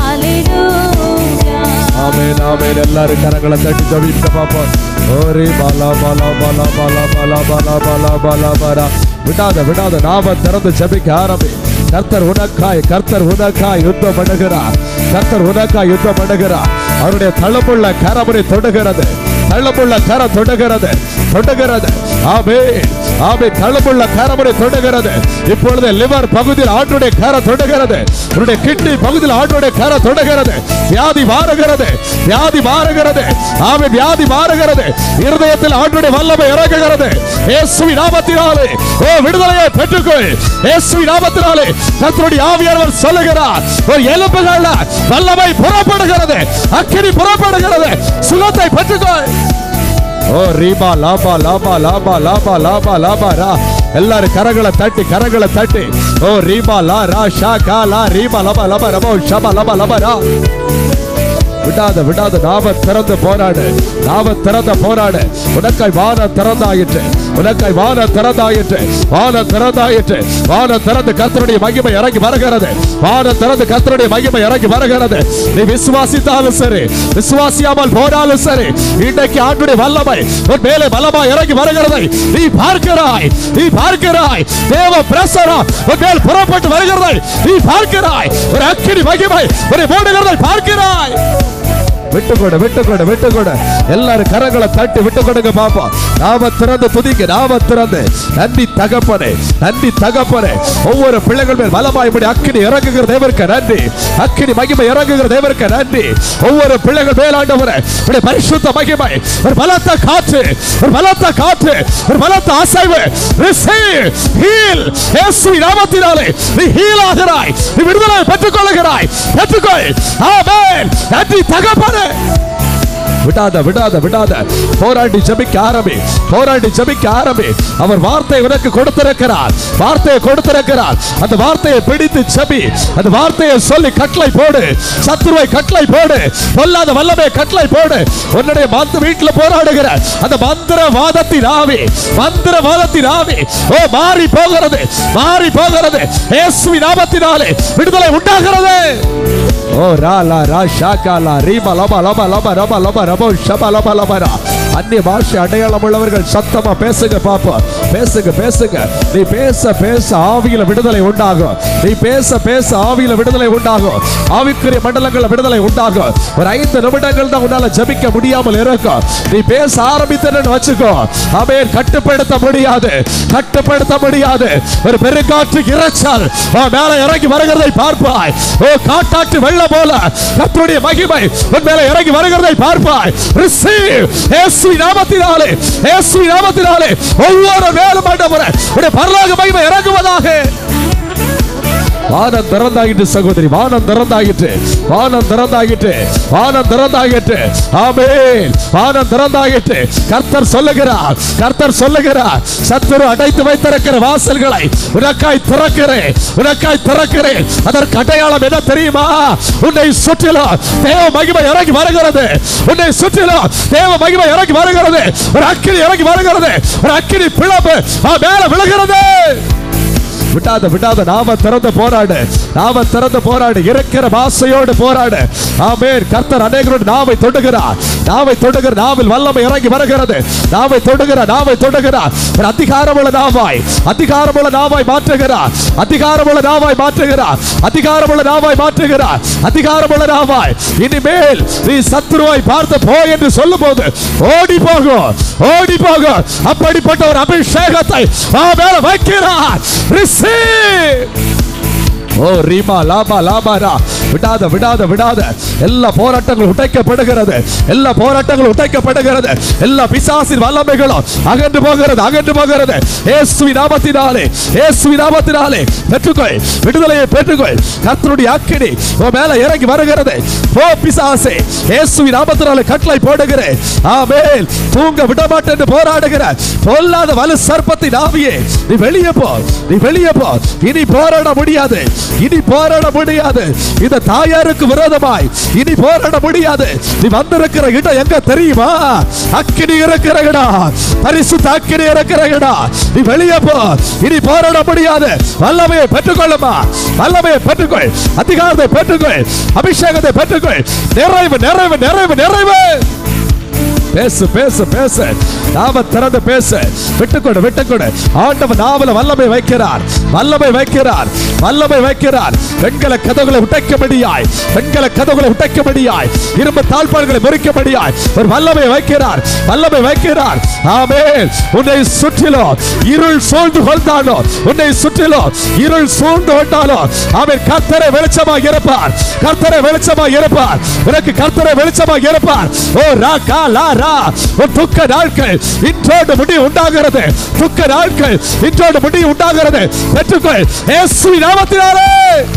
ஆமென் ஆமென் எல்லாரும் கரங்களை தட்டி ஜெபிக்க பாப்போம் ஓரி பாலா பாலா பாலா பாலா பாலா பாலா பாலா பாலா பாலா விடாத விடாத நாம திறந்து ஜெபிக்க ஆரம்பி கர்த்தர் உனக்காய் கர்த்தர் உனக்காய் யுத்தம் பண்ணுகிறார் கர்த்தர் உனக்காய் யுத்தம் பண்ணுகிறார் அவருடைய தளமுள்ள கரமனை தொடுகிறது தளமுள்ள கரம் தொடுகிறது தொடுகிறது ஆமே ஆமே தளமுள்ள கரமனை தொடுகிறது இப்பொழுது லிவர் பகுதியில் ஆட்டுடைய கர தொடுகிறது உன்னுடைய கிட்னி பகுதியில் ஆட்டுடைய கர தொடுகிறது வியாதி மாறுகிறது வியாதி மாறுகிறது ஆமே வியாதி மாறுகிறது இருதயத்தில் ஆட்டுடைய வல்லமை இறங்குகிறது இயேசுவின் நாமத்தினாலே ஓ விடுதலையை பெற்றுக்கொள் இயேசுவின் நாமத்தினாலே கர்த்தருடைய ஆவியானவர் சொல்லுகிறார் ஒரு எலும்புகள்ல வல்லமை புறப்படுகிறது அக்கினி புறப்படுகிறது சுகத்தை பெற்றுக்கொள் ஓ ரீபா லாபா லாபா லாபா லாபா லாபா லாபா ரா எல்லாரும் கரங்களை தட்டி கரங்களை தட்டி ஓ ரீபா லா ரா ஷா கா லா ரீபா லபா லபா ரபா ஷபா லபா லபா ரா விடாத விடாத நாம திறந்து போராடு நாம திறந்த போராடு உனக்காய் வான திறந்தாயிற்று உனக்காய் வான திறந்தாயிற்று வான திறந்தாயிற்று வான திறந்து கர்த்தருடைய மகிமை இறங்கி வருகிறது வான திறந்து கர்த்தருடைய மகிமை இறங்கி வருகிறது நீ விசுவாசித்தாலும் சரி விசுவாசியாமல் போனாலும் சரி இன்றைக்கு ஆண்டுடைய வல்லமை உன் மேலே பலமா இறங்கி வருகிறதை நீ பார்க்கிறாய் நீ பார்க்கிறாய் தேவ பிரசனம் உன் மேல் புறப்பட்டு வருகிறதை நீ பார்க்கிறாய் ஒரு அக்கினி மகிமை ஒரு மூடுகிறதை பார்க்கிறாய் விட்டு கொடு விட்டு கொடு விட்டு கொடு எல்லாரும் கரங்களை தட்டி விட்டு கொடுங்க பாப்போம் நாம திறந்து துதிக்க நாம திறந்து நன்றி தகப்பனே நன்றி தகப்பனே ஒவ்வொரு பிள்ளைகள் மேல் பலமாய் இப்படி அக்கினி இறங்குகிற தேவருக்கு நன்றி அக்கினி மகிமை இறங்குகிற தேவருக்கு நன்றி ஒவ்வொரு பிள்ளைகள் மேல் ஆண்டவரே இப்படி பரிசுத்த மகிமை ஒரு பலத்த காற்று ஒரு பலத்த காற்று ஒரு பலத்த அசைவு receive heal இயேசுவின் நாமத்தினாலே நீ ஹீல் ஆகிறாய் நீ விடுதலை பெற்றுக் கொள்ளுகிறாய் பெற்றுக்கொள் ஆமென் நன்றி தகப்பனே விடாத விடாத விடாத போராடி ஜெபிக்க ஆரம்பி போராடி ஜெபிக்க ஆரம்பி அவர் வார்த்தை உனக்கு கொடுத்திருக்கிறார் வார்த்தையை கொடுத்திருக்கிறார் அந்த வார்த்தையை பிடித்து ஜெபி அந்த வார்த்தையை சொல்லி கட்டளை போடு சத்துருவை கட்டளை போடு பொல்லாத வல்லமை கட்டளை போடு உன்னுடைய மந்த வீட்டுல போராடுகிற அந்த மந்திர வாதத்தின் ஆவி மந்திர வாதத்தின் ஆவி ஓ மாறி போகிறது மாறி போகிறது இயேசுவின் நாமத்தினாலே விடுதலை உண்டாகிறது ஓ ரா லா ரா ஷா கா லா ரீமா லபா லபா லபா ரபா லபா ரபோ ஷபா லபா லபா ரா அந்நிய பாஷை அடையாளம் உள்ளவர்கள் சத்தமா பேசுங்க பாப்போம் பேசுங்க பேசுங்க நீ பேச பேச ஆவியில விடுதலை உண்டாகும் நீ பேச பேச ஆவியில விடுதலை உண்டாகும் ஆவிக்குரிய மண்டலங்கள்ல விடுதலை உண்டாகும் ஒரு ஐந்து நிமிடங்கள் தான் உன்னால ஜெபிக்க முடியாமல் இருக்கும் நீ பேச ஆரம்பித்தன்னு வச்சுக்கோ அவையை கட்டுப்படுத்த முடியாது கட்டுப்படுத்த முடியாது ஒரு பெருங்காற்று இறைச்சல் உன் மேல இறங்கி வருகிறதை பார்ப்பாய் ஓ காட்டாற்று வெள்ளம் போல கர்த்தருடைய மகிமை உன் மேல இறங்கி வருகிறதை பார்ப்பாய் ரிசீவ் இயேசுவின் நாமத்தினாலே இயேசுவின் நாமத்தினாலே ஒவ்வொரு மேலும் ஆண்டவரே உடைய பரலோக மகிமை இறங்குவதாக வானம் திறந்தாகிட்டு சகோதரி வானம் திறந்தாகிட்டு வானம் திறந்தாகிட்டு வானம் திறந்தாகிட்டு ஆமென் வானம் திறந்தாகிட்டு கர்த்தர் சொல்லுகிறார் கர்த்தர் சொல்லுகிறார் சத்துரு அடைத்து வைத்திருக்கிற வாசல்களை உனக்காய் திறக்கிறேன் உனக்காய் திறக்கிறேன் அதற்கு அடையாளம் என்ன தெரியுமா உன்னை சுற்றிலும் தேவ மகிமை இறங்கி வருகிறது உன்னை சுற்றிலும் தேவ மகிமை இறங்கி வருகிறது ஒரு அக்கினி இறங்கி வருகிறது ஒரு அக்கினி பிளப்பு ஆ, மேல விழுகிறது விடாத விடாத நாம திறந்து போராடு நாம திறந்து போராடு இருக்கிற வாசையோடு போராடு ஆமென் கர்த்தர் அநேகரோடு நாவை தொடுகிறார் நாவை தொடுகிற நாவில் வல்லமை இறங்கி வருகிறது நாவை தொடுகிறார் நாவை தொடுகிறார் ஒரு அதிகாரமுள்ள நாவாய் அதிகாரமுள்ள நாவாய் மாற்றுகிறார் அதிகாரமுள்ள நாவாய் மாற்றுகிறார் அதிகாரமுள்ள நாவாய் மாற்றுகிறார் அதிகாரமுள்ள நாவாய் இனிமேல் நீ சத்துருவாய் பார்த்து போ என்று சொல்லும் போது ஓடி போகும் ஓடி போகும் அப்படிப்பட்ட ஒரு அபிஷேகத்தை ஆ மேல வைக்கிறார் Receive! ஓ ரீமா லாபா லாபா ரா விடாத விடாத விடாத எல்லா போராட்டங்களும் உடைக்கப்படுகிறது எல்லா போராட்டங்களும் உடைக்கப்படுகிறது எல்லா பிசாசின் வல்லமைகளும் அகன்று போகிறது அகன்று போகிறது இயேசுவி நாமத்தினாலே இயேசுவி நாமத்தினாலே பெற்றுக்கொள் விடுதலையை பெற்றுக்கொள் கர்த்தருடைய அக்கினி உன் மேல இறங்கி வருகிறது போ பிசாசே இயேசுவி நாமத்தினாலே கட்டளை போடுகிறேன் ஆமென் தூங்க விட மாட்டேன் என்று போராடுகிற பொல்லாத வலு சர்ப்பத்தின் ஆவியே நீ வெளியே போ நீ வெளியே போ இனி போராட முடியாது இனி போராட முடியாது இந்த தாயாருக்கு விரோதமாய் இனி போராட முடியாது நீ வந்திருக்கிற இடம் எங்க தெரியுமா அக்கினி இருக்கிற இடம் பரிசுத்த அக்கினி இருக்கிற இடம் நீ வெளியே போ இனி போராட முடியாது வல்லமையை பெற்றுக்கொள்ளுமா வல்லமையை பெற்றுக்கொள் அதிகாரத்தை பெற்றுக்கொள் அபிஷேகத்தை பெற்றுக்கொள் நிறைவு நிறைவு நிறைவு நிறைவு பேசு பேசு பேசு நாம திறந்து பேசு விட்டுக்கொடு விட்டுக்கொடு ஆண்டவன் நாவல வல்லமை வைக்கிறார் வல்லமை வைக்கிறார் வல்லமை வைக்கிறார் பெண்களை கதவுகளை உடைக்கபடியாய் பெண்களை கதவுகளை உடைக்கபடியாய் இரும்பு தாழ்பாடுகளை முறிக்கபடியாய் ஒரு வல்லமை வைக்கிறார் வல்லமை வைக்கிறார் ஆமென் உன்னை சுற்றிலோ இருள் சூழ்ந்து கொண்டாலோ உன்னை சுற்றிலோ இருள் சூழ்ந்து கொண்டாலோ அவன் கர்த்தரை வெளிச்சமாக இருப்பார் கர்த்தரை வெளிச்சமாக இருப்பார் உனக்கு கர்த்தரை வெளிச்சமாக இருப்பார் ஓ ரா கா லா ரா உன் துக்க நாட்கள் இன்றோடு முடி உண்டாகிறது துக்க நாட்கள் இன்றோடு முடி உண்டாகிறது பெற்றுக்கொள் இயேசுவின் நாமத்தினாலே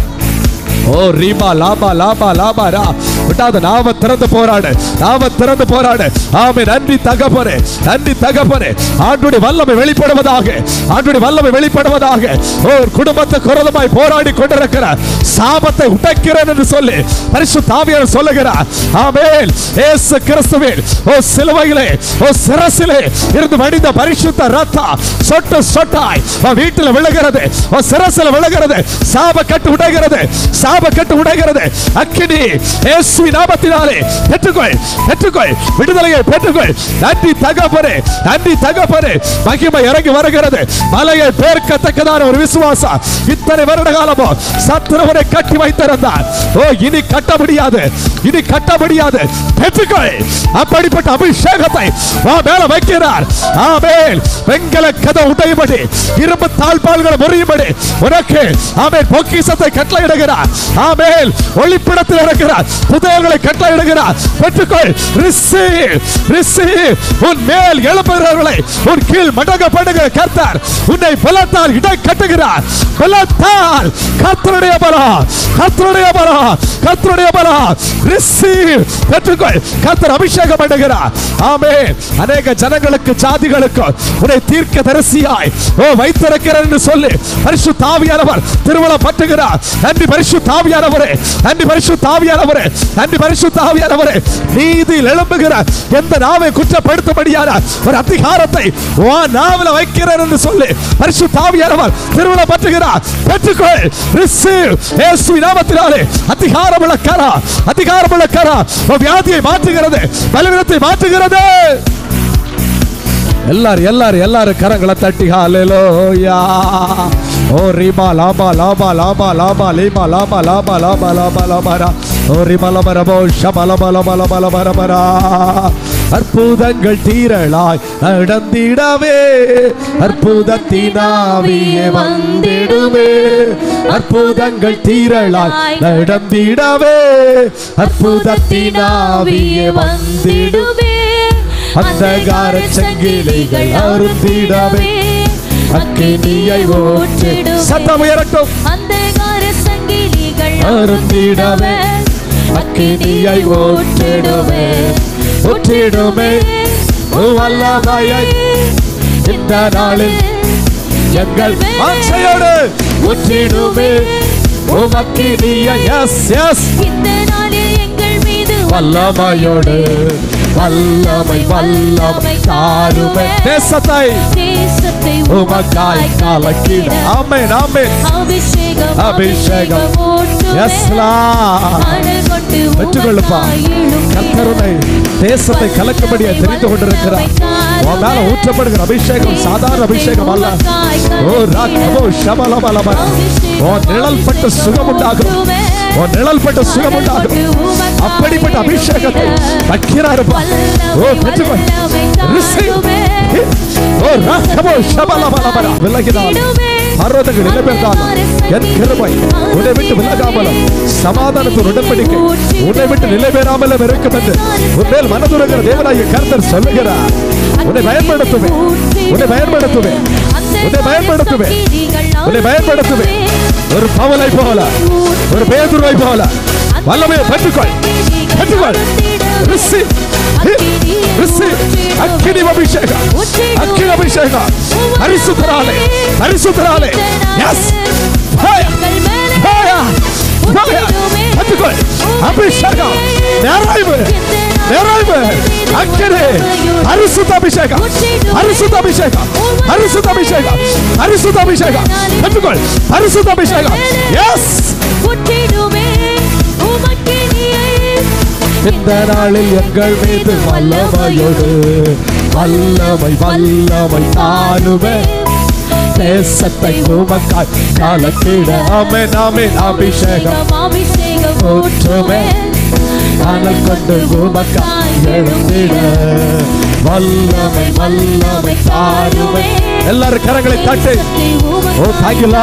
ஓ ரீமா லாமா லாமா லாமா ரா விட்டாத நாம திறந்து போராடு நாம திறந்து போராடு ஆமே நன்றி தகப்பனே நன்றி தகப்பனே ஆண்டுடைய வல்லமை வெளிப்படுவதாக ஆண்டுடைய வல்லமை வெளிப்படுவதாக ஓ குடும்பத்தை குரலமாய் போராடி கொண்டிருக்கிற சாபத்தை உடைக்கிறேன் என்று சொல்லி பரிசு தாவியர் சொல்லுகிறார் ஆமென் இயேசு கிறிஸ்துவின் ஓ சிலுவையிலே ஓ சிரசிலே இருந்து வடிந்த பரிசுத்த ரத்தா சொட்டு சொட்டாய் உன் வீட்டில் விழுகிறது உன் சிரசில் விழுகிறது சாப கட்டு உடைகிறது சாப கட்டு உடைகிறது அக்கினி இயேசுவின் நாமத்தினாலே பெற்றுக்கொள் பெற்றுக்கொள் விடுதலையை பெற்றுக்கொள் நன்றி தகப்பனே நன்றி தகப்பனே மகிமை இறங்கி வருகிறது மலையை பேர்க்கத்தக்கதான ஒரு விசுவாசம் இத்தனை வருட காலமோ சத்துருவனை கட்டி வைத்திருந்தார் ஓ இனி கட்ட முடியாது இனி கட்ட முடியாது பெற்றுக்கொள் அப்படிப்பட்ட அபிஷேகத்தை உன் மேல வைக்கிறார் ஆமென் வெங்கல கதை உடையும்படி இரும்பு தாழ்பால்களை முறியும்படி உனக்கு ஆமென் பொக்கிசத்தை கட்டளையிடுகிறார் ஆமென் ஒளிப்பிடத்தில் இருக்கிறார் புதையல்களை கட்டளையிடுகிறார் பெற்றுக்கொள் ரிசீவ் ரிசீவ் உன் மேல் எழுப்புகிறவர்களை உன் கீழ் மடங்கப்படுகிற கர்த்தர் உன்னை பலத்தால் இடை கட்டுகிறார் பலத்தால் கர்த்தருடைய பலம் கர்த்தருடைய பலம் கர்த்தருடைய பலம் ரிசீவ் பெற்றுக்கொள் கர்த்தர் அபிஷேகம் பண்ணுகிறார் ஆமென் அநேக ஜனங்களுக்கு ஜாதிகளுக்கு உன்னை தீர்க்க தரிசியாய் ஓ வைத்திருக்கிறேன் என்று சொல்லி பரிசு தாவியானவர் திருமணம் பட்டுகிறார் நன்றி பரிசு தாவியானவரே நன்றி பரிசு தாவியானவரே நன்றி பரிசு தாவியானவரே நீதியில் எழும்புகிற எந்த நாவை குற்றப்படுத்தும்படியான ஒரு அதிகாரத்தை உன் நாவல வைக்கிறேன் என்று சொல்லி பரிசு தாவியானவர் திருமணம் பற்றுகிறார் பெற்றுக்கொள் ரிசீவ் இயேசுவின் நாமத்தினாலே அதிகாரமுள்ள கரா அதிகாரமுள்ள கரா உன் வியாதியை மாற்றுகிறது பலவீனத்தை மாற்றுகிறது எல்லாரும் எல்லாரும் எல்லாரும் கரங்களை தட்டி ஹalleluya ஓ ரிமா லாமா லாமா லாமா லாமா லீமா லாமா லாமா லாமா லாமா லாமா ரா ஓ ரிமா லாமா ரபோ ஷமா லாமா லாமா லாமா லாமா லாமா ரா அற்புதங்கள் தீரளாய் நடந்திடவே அற்புதத்தினாவியே வந்திடுவே அற்புதங்கள் தீரளாய் நடந்திடவே அற்புதத்தினாவியே வந்திடுவே அந்தகார சங்கிலிகள் அருந்திடவே அக்கினியை ஓற்று சத்தம் உயரட்டும் அந்தகார சங்கிலிகள் அருந்திடவே அக்கினியை ஓற்றிடுவே ஒற்றிடுமே வல்லமையை இந்த நாளில் எங்கள் ஆசையோடு ஒற்றிடுமே உமக்கினியை எஸ் எஸ் இந்த நாளில் எங்கள் மீது வல்லமையோடு வல்லமை வல்லமை தாருமே தேசத்தை தேசத்தை உமக்காய் கலக்கிட ஆமென் ஆமென் அபிஷேகம் அபிஷேகம். ஊற்றுவே. Yes, Lord. அனல் கொண்டு பெற்றுக்கொள்ளுப்பா உமக்காய் இழுக்கிறேன். கர்த்தருனை தேசத்தை கலக்கும்படியா தெரிந்து கொண்டிருக்கிறார் உன் மேல ஊற்றப்படுகிற அபிஷேகம் சாதாரண அபிஷேகம் அல்ல ஓ ராகவோ சபலபலப உன் நிழல் பட்டு சுகம் உண்டாகும் உன் நிழல் பட்டு சுகம் உண்டாகும் அப்படிப்பட்ட அபிஷேகத்தை வைக்கிறாரு ஓ பெற்றுக்கொள் Receive. ஓ ராகவோ சபலபலப விலகினால் பர்வதங்கள் நிலைபெற்றாலும் என் கிருபை உன்னை விட்டு விலகாமலும் சமாதானத்தின் உடன்படிக்கை உன்னை விட்டு நிலைபெறாமலும் இருக்கும் என்று உன்மேல் மனதுருகிற தேவனாகிய கர்த்தர் சொல்லுகிறார் உன்னை பயன்படுத்துவேன் உன்னை பயன்படுத்துவேன் உன்னை பயன்படுத்துவேன் உன்னை பயன்படுத்துவேன் ஒரு பவலை போல ஒரு பேதுருவை போல வல்லமையை பெற்றுக்கொள் பெற்றுக்கொள் Receive. Receive. அக்கினி அபிஷேகம் அக்கினி அபிஷேகம் பரிசுத்தராலே பரிசுத்தராலே எஸ் Fire. Fire. Fire. பெற்றுக்கொள் அபிஷேகம் நிறைவு நிறைவு அக்கினி பரிசுத்த அபிஷேகம் பரிசுத்த அபிஷேகம் பரிசுத்த அபிஷேகம் பரிசுத்த அபிஷேகம் பெற்றுக்கொள் பரிசுத்த அபிஷேகம் எஸ் இந்த நாளில் எங்கள் மீது வல்லமையோடு வல்லமை வல்லமை தானுமே தேசத்தை உமக்காய் காலத்திட ஆமென் ஆமென் அபிஷேகம் ஊற்றுமே அனல் கொண்டு உமக்காய் எழுந்திட வல்லமை வல்லமை தானுமே எல்லாரும் கரங்களை தட்டு ஓ தாங்கிலா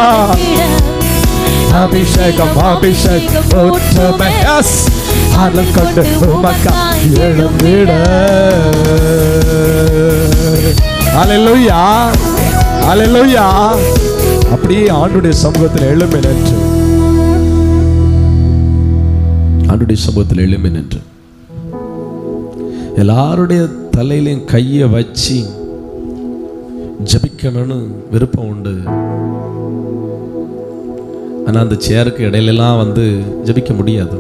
அபிஷேகம் அபிஷேகம் ஊற்றுமே எஸ் அனல் கொண்டு உமக்காய் எழுந்திட அலலுயா அலலுயா அப்படியே ஆண்டுடைய சமூகத்தில் எழுமை நின்று ஆண்டுடைய சமூகத்தில் எழுமை நின்று எல்லாருடைய தலையிலையும் கையை வச்சு ஜபிக்கணும்னு விருப்பம் உண்டு ஆனா அந்த சேருக்கு இடையிலலாம் வந்து ஜபிக்க முடியாது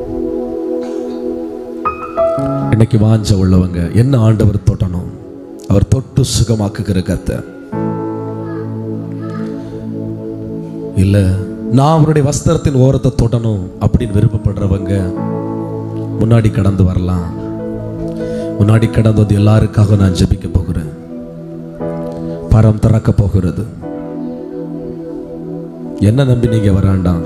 இன்னைக்கு வாஞ்ச உள்ளவங்க என்ன ஆண்டவர் தொட்டணும் அவர் தொட்டு சுகமாக்குகிற கர்த்தர் இல்ல நான் அவருடைய வஸ்திரத்தின் ஓரத்தை தொடணும் அப்படின்னு விருப்பப்படுறவங்க முன்னாடி கடந்து வரலாம் முன்னாடி கடந்து வந்து எல்லாருக்காக நான் ஜெபிக்க போகிறேன் பரம் திறக்க போகிறது என்ன நம்பி நீங்க வராண்டாம்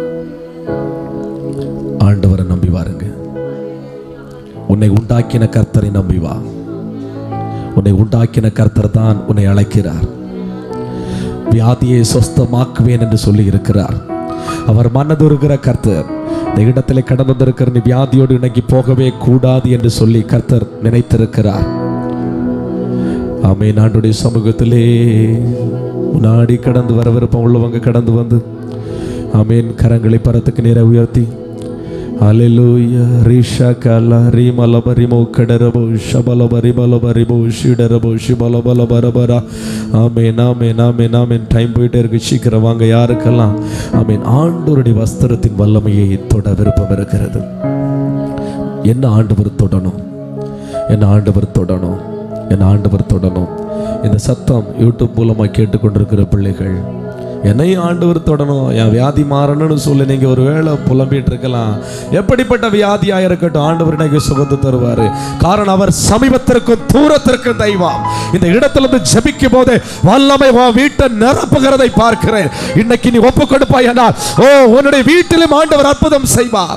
ஆண்டவரை நம்பி வாருங்க உன்னை உண்டாக்கின கர்த்தரை நம்பி வா உன்னை உண்டாக்கின கர்த்தர் தான் உன்னை அழைக்கிறார் வியாதியை சொஸ்தமாக்குவேன் என்று சொல்லி இருக்கிறார் அவர் மனதுருகிற கர்த்தர் இந்த இடத்திலே கடந்து வந்திருக்கிற நீ வியாதியோடு இணங்கி போகவே கூடாது என்று சொல்லி கர்த்தர் நினைத்திருக்கிறார் ஆமே நாட்டுடைய சமூகத்திலே முன்னாடி கடந்து வர விருப்பம் உள்ளவங்க கடந்து வந்து ஆமேன் கரங்களை பரத்துக்கு நேர உயர்த்தி Hallelujah. Risha kala rima laba rimo kadarabo shabalaba rima laba rimo shidarabo shibalaba laba rabara. ஆமென் ஆமென் ஆமென் ஆமென் டைம் போயிட்டே இருக்கு சீக்கிரம் வாங்க யாருக்கெல்லாம் ஆமென் ஆண்டவருடைய வஸ்திரத்தின் வல்லமையை தொட விருப்பம் இருக்கிறது என்ன ஆண்டவர் தொடணும் என்ன ஆண்டவர் தொடணும் என்ன ஆண்டவர் தொடணும் இந்த சத்தம் யூடியூப் மூலமாக கேட்டுக்கொண்டிருக்கிற பிள்ளைகள் என்னையும் ஆண்டவர் தொடணும் என் வியாதி மாறணும்னு சொல்லி நீங்க ஒரு வேளை புலம்பிட்டு இருக்கலாம் எப்படிப்பட்ட வியாதியா இருக்கட்டும் ஆண்டவர் இன்னைக்கு சுகத்தை தருவாரு காரணம் அவர் சமீபத்திற்கும் தூரத்திற்கும் தெய்வம் இந்த இடத்துல இருந்து ஜெபிக்கும் போது வல்லமை உன் வீட்டை நிரப்புகிறதை பார்க்கிறேன் இன்னைக்கு நீ ஒப்பு கொடுப்பாய் என்றால் ஓ உன்னுடைய வீட்டிலும் ஆண்டவர் அற்புதம் செய்வார்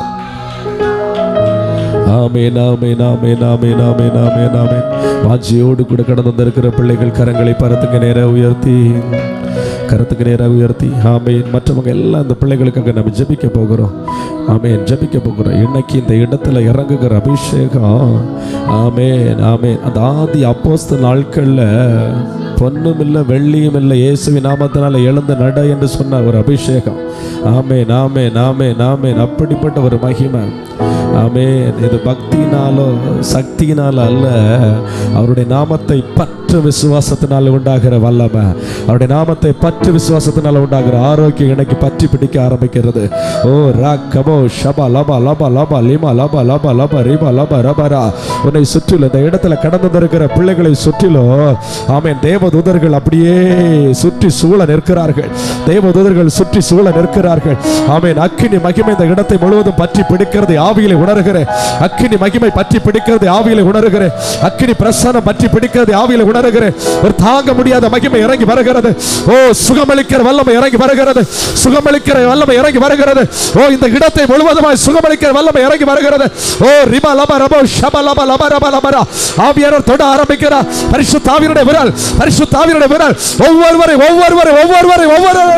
ஆமென் ஆமென் ஆமென் ஆமென் ஆமென் ஆமென் ஆமென் வாஞ்சியோடு கூட கடந்து வந்திருக்கிற பிள்ளைகள் கரங்களை பரத்துக்கு நேராக உயர்த்தி கரத்துக்கு நேராக உயர்த்தி ஆமென் மற்றவங்க எல்லாம் இந்த பிள்ளைகளுக்காக நம்ம ஜெபிக்க போகிறோம் ஆமென் ஜெபிக்க போகிறோம் இன்னைக்கு இந்த இடத்துல இறங்குகிற அபிஷேகம் ஆமென் ஆமென் அந்த ஆதி அப்போஸ்த நாட்கள்ல பொன்னும் இல்லை வெள்ளியும் இல்லை இயேசுவி நாமத்தினால எழுந்து நட என்று சொன்ன ஒரு அபிஷேகம் ஆமென் ஆமென் ஆமென் ஆமென் அப்படிப்பட்ட ஒரு மகிமை ஆமென் இது பக்தியினாலோ சக்தியினால அல்ல அவருடைய நாமத்தை பற்று விசுவாசத்தினால உண்டாகிற வல்லமை அவருடைய நாமத்தை பற்று விசுவாசத்தினால உண்டாகிற ஆரோக்கியம் எனக்கு பற்றி பிடிக்க ஆரம்பிக்கிறது ஓ ராக்கமோ ஷபா லபா லபா லபா லிமா லபா லபா லபா ரிபா லபா ரபரா உன்னை சுற்றிலும் இந்த இடத்துல கடந்து வந்திருக்கிற பிள்ளைகளை சுற்றிலும் ஆமென் தேவதூதர்கள் அப்படியே சுற்றி சூழ நிற்கிறார்கள் தேவதூதர்கள் சுற்றி சூழ நிற்கிறார்கள் ஆமென் அக்கினி மகிமை இந்த இடத்தை முழுவதும் பற்றி பிடிக்கிறது ஆவியிலே உணர்கிறேன் அக்கினி மகிமை பற்றி பிடிக்கிறது ஆவியிலே உணர்கிறேன் அக்கினி பிரசனம் பற்றி பிடிக்கிறது ஆவியிலே உணர்கிறேன் வருகிறேன் ஒரு தாங்க முடியாத மகிமை இறங்கி வருகிறது ஓ சுகமளிக்கிற வல்லமை இறங்கி வருகிறது சுகமளிக்கிற வல்லமை இறங்கி வருகிறது ஓ இந்த இடத்தை முழுவதுமாய் சுகமளிக்கிற வல்லமை இறங்கி வருகிறது ஓ ரிபா லப ரபோ ஷப லப லப ரப லபரா ஆவியானவர் தொட ஆரம்பிக்கிறார் பரிசுத்த ஆவியனுடைய விரல் பரிசுத்த ஆவியனுடைய விரல் ஒவ்வொருவரை ஒவ்வொருவரை ஒவ்வொருவரை ஒவ்வொரு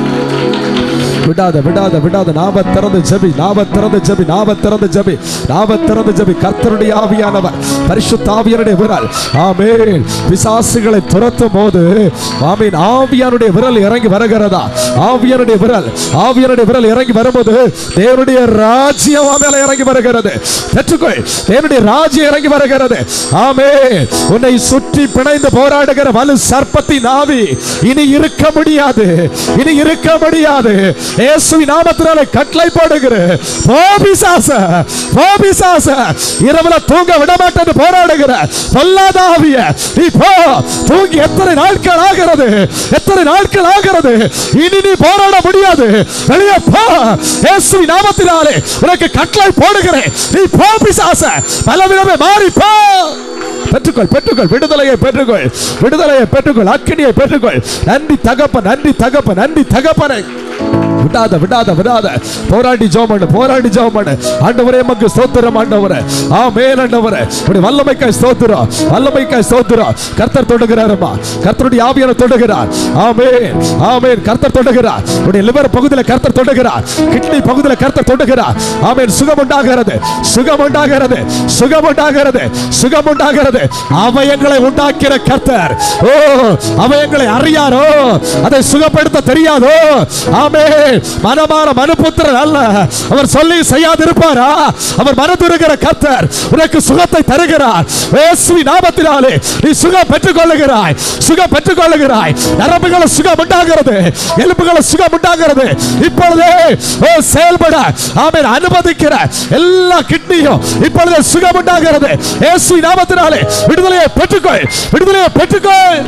விடாத விடாத விடாத நாம திறந்து ஜெபி நாம திறந்து ஜெபி நாம திறந்து ஜெபி நாம திறந்து ஜெபி கர்த்தருடைய ஆவியானவர் பரிசுத்த ஆவியானுடைய விரல் ஆமென் பிசாசுகளை துரத்தும் போது ஆமென் ஆவியானுடைய விரல் இறங்கி வருகிறதா ஆவியானுடைய விரல் ஆவியானுடைய விரல் இறங்கி வரும்போது தேவனுடைய ராஜ்யம் மேல இறங்கி வருகிறது பெற்றுக்கொள் தேவனுடைய ராஜ்யம் இறங்கி வருகிறது ஆமென் உன்னை சுற்றி பிணைந்து போராடுகிற வலு சர்ப்பத்தின் ஆவி இனி இருக்க முடியாது இனி இருக்க முடியாது இயேசுவின் நாமத்தினாலே கட்டளை போடுகிற போபிசாச போபிசாச இரவுல தூங்க விட மாட்டேன்னு போராடுகிற பொல்லாத ஆவிய நீ போ தூங்கி எத்தனை நாட்கள் ஆகிறது எத்தனை நாட்கள் ஆகிறது இனி நீ போராட முடியாது வெளியே போ இயேசுவின் நாமத்தினாலே உனக்கு கட்டளை போடுகிறேன் நீ போ பிசாச பலவிடமே மாறி போ பெற்றுக்கொள் பெற்றுக்கொள் விடுதலையை பெற்றுக்கொள் விடுதலையை பெற்றுக்கொள் அக்கினியை பெற்றுக்கொள் நன்றி தகப்ப நன்றி தகப்ப நன்றி தகப்பனை விடாத விடாத விடாத போராடி ஜெபம் பண்ணு போராடி ஜெபம் பண்ணு ஆண்டவரே மக்கு ஸ்தோத்திரம் ஆண்டவரே ஆமென் ஆண்டவரே உடைய வல்லமைக்காய் ஸ்தோத்திரம் வல்லமைக்காய் ஸ்தோத்திரம் கர்த்தர் தொடுகிறாரம்மா கர்த்தருடைய ஆவியான தொடுகிறார் ஆமென் ஆமென் கர்த்தர் தொடுகிறார் உடைய லிவர் பகுதியில் கர்த்தர் தொடுகிறார் கிட்னி பகுதியில் கர்த்தர் தொடுகிறார் ஆமென் சுகம் உண்டாகிறது சுகம் உண்டாகிறது சுகம் உண்டாகிறது சுகம் உண்டாகிறது அவயங்களை உண்டாக்கிற கர்த்தர் ஓ அவயங்களை அறியாரோ அதை சுகப்படுத்த தெரியாதோ ஆமே மனமான மனுபுத்திரன் அல்ல அவர் சொல்லி செய்யாதிருப்பாரா அவர் மனதுருகிற கர்த்தர் உனக்கு சுகத்தை தருகிறார் இயேசுவின் நாமத்தினாலே நீ சுகம் பெற்றுக் கொள்ளுகிறாய் சுகம் பெற்றுக் கொள்ளுகிறாய் நரம்புகளை சுகம் உண்டாகிறது எலும்புகளை சுகம் உண்டாகிறது இப்பொழுதே ஓ செயல்பட ஆமென் அனுமதிக்கிற எல்லா கிட்னியும் இப்பொழுது சுகம் உண்டாகிறது இயேசுவின் நாமத்தினாலே விடுதலையை பெற்றுக்கொள் விடுதலையை பெற்றுக்கொள்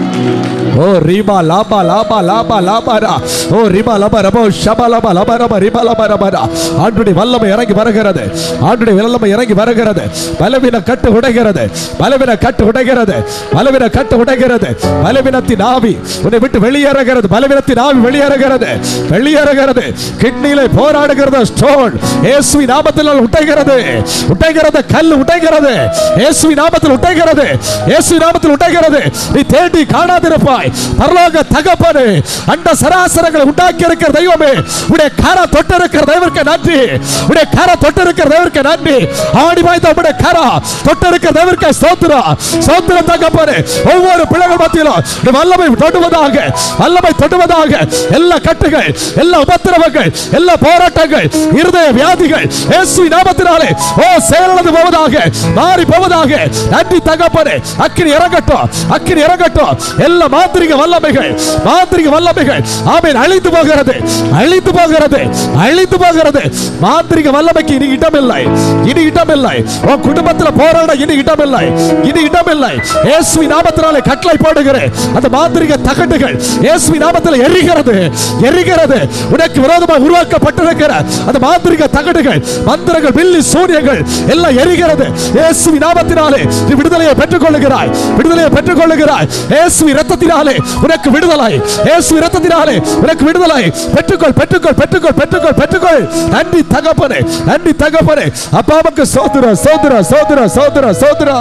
ஓ ரீமா லாபா லாபா லாபா லாபாரா ஓ ரிமா லபா ரபோ ஷபா லபா லபா ரபா ரிமா லபா ரபா ஆண்டுடைய வல்லமை இறங்கி வருகிறது ஆண்டுடைய வல்லமை இறங்கி வருகிறது பலவீன கட்டு உடைகிறது பலவீன கட்டு உடைகிறது பலவீன கட்டு உடைகிறது பலவீனத்தின் ஆவி உன்னை விட்டு வெளியேறுகிறது பலவீனத்தின் ஆவி வெளியேறுகிறது வெளியேறுகிறது கிட்னியிலே போராடுகிறது ஸ்டோன் இயேசுவி நாமத்தில் உடைகிறது உடைகிறது கல் உடைகிறது இயேசுவி நாமத்தில் உடைகிறது இயேசுவி நாமத்தில் உடைகிறது நீ தேடி காணாதிருப்பாய் பரலோக தகப்பனே அண்ட சராசரங்களை உண்டாக்கி இருக்கிற தெய்வமே உடைய கர தொட்டு இருக்கிற தெய்வருக்கு நன்றி உடைய கர தொட்டு இருக்கிற தெய்வருக்கு நன்றி ஆடி வாய்ந்த உடைய கர தொட்டு இருக்கிற தெய்வருக்கு ஸ்தோத்திரம் ஸ்தோத்திரம் தகப்பனே ஒவ்வொரு பிள்ளைகள் மத்தியிலும் இந்த வல்லமை தொடுவதாக வல்லமை தொடுவதாக எல்லா கட்டுகள் எல்லா உபத்திரவங்கள் எல்லா போராட்டங்கள் இருதய வியாதிகள் இயேசு நாமத்தினாலே ஓ செயலது போவதாக மாறி போவதாக நன்றி தகப்பனே அக்கினி இறங்கட்டும் அக்கினி இறங்கட்டும் எல்லா மாந்திரிக வல்லமைகள் மாந்திரிக வல்லமைகள் ஆமென் அழிந்து போகிறது அழிந்து போகிறது அழிந்து போகிறது மாந்திரிக வல்லமைக்கு இனி இடமில்லை இனி இடமில்லை உன் குடும்பத்தில் போராட இனி இடமில்லை இனி இடமில்லை இயேசுவி நாமத்தினாலே கட்டளை போடுகிறேன் அந்த மாந்திரிக தகடுகள் இயேசுவி நாமத்தில் எரிகிறது எரிகிறது உனக்கு விரோதமாக உருவாக்கப்பட்டிருக்கிற அந்த மாந்திரிக தகடுகள் மந்திரங்கள் வில்லி சூரியங்கள் எல்லாம் எரிகிறது இயேசுவி நாமத்தினாலே நீ விடுதலையை பெற்றுக் கொள்ளுகிறாய் விடுதலையை பெற்றுக் கொள்ளுகிறாய் இயேசுவி ரத்தத்தினாலே உனக்கு விடுதலை இயேசுவி ரத்தத்தினாலே உனக்கு விடுதலை பெற்றுக்கொள் பெற்றுக்கொள் பெற்றுக்கொள் பெற்றுக்கொள் பெற்றுக்கொள் நன்றி தகப்பனே நன்றி தகப்பனே அப்பாவுக்கு சோதர சோதர சோதர சோதர சோதர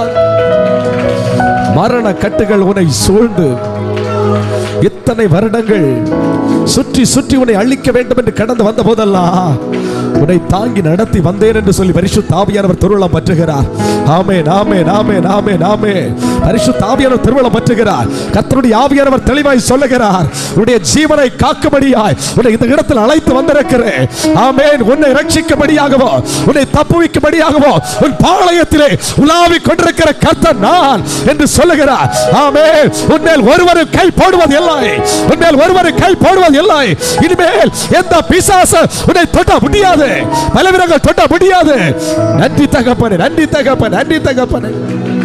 மரண கட்டுகள் உன்னை சூழ்ந்து இத்தனை வருடங்கள் சுற்றி சுற்றி உன்னை அழிக்க வேண்டும் என்று கடந்து வந்த போதெல்லாம் உன்னை தாங்கி நடத்தி வந்தேன் என்று சொல்லி பரிசுத்த ஆவியானவர் திருவிழம் பற்றுகிறார் ஆமே நாமே நாமே நாமே நாமே பரிசுத்த ஆவியானவர் திருவிழம் பற்றுகிறார் கர்த்தருடைய ஆவியானவர் தெளிவாய் சொல்லுகிறார் உன்னுடைய ஜீவனை காக்கும்படியாய் உன்னை இந்த இடத்தில் அழைத்து வந்திருக்கிறேன் ஆமென் உன்னை ரட்சிக்கும்படியாகவோ உன்னை தப்புவிக்கும்படியாகவோ உன் பாளையத்திலே உலாவிக் கொண்டிருக்கிற கர்த்தர் நான் என்று சொல்லுகிறார் ஆமென் உன்மேல் ஒருவரும் கை போடுவது இல்லை உன்மேல் ஒருவரும் கை போடுவது இல்லை இனிமேல் எந்த பிசாச உன்னை தொட்ட முடியாது பலவிரங்கள் தொட்ட முடியாது நன்றி தகப்பனே நன்றி தகப்பனே நன்றி தகப்பனே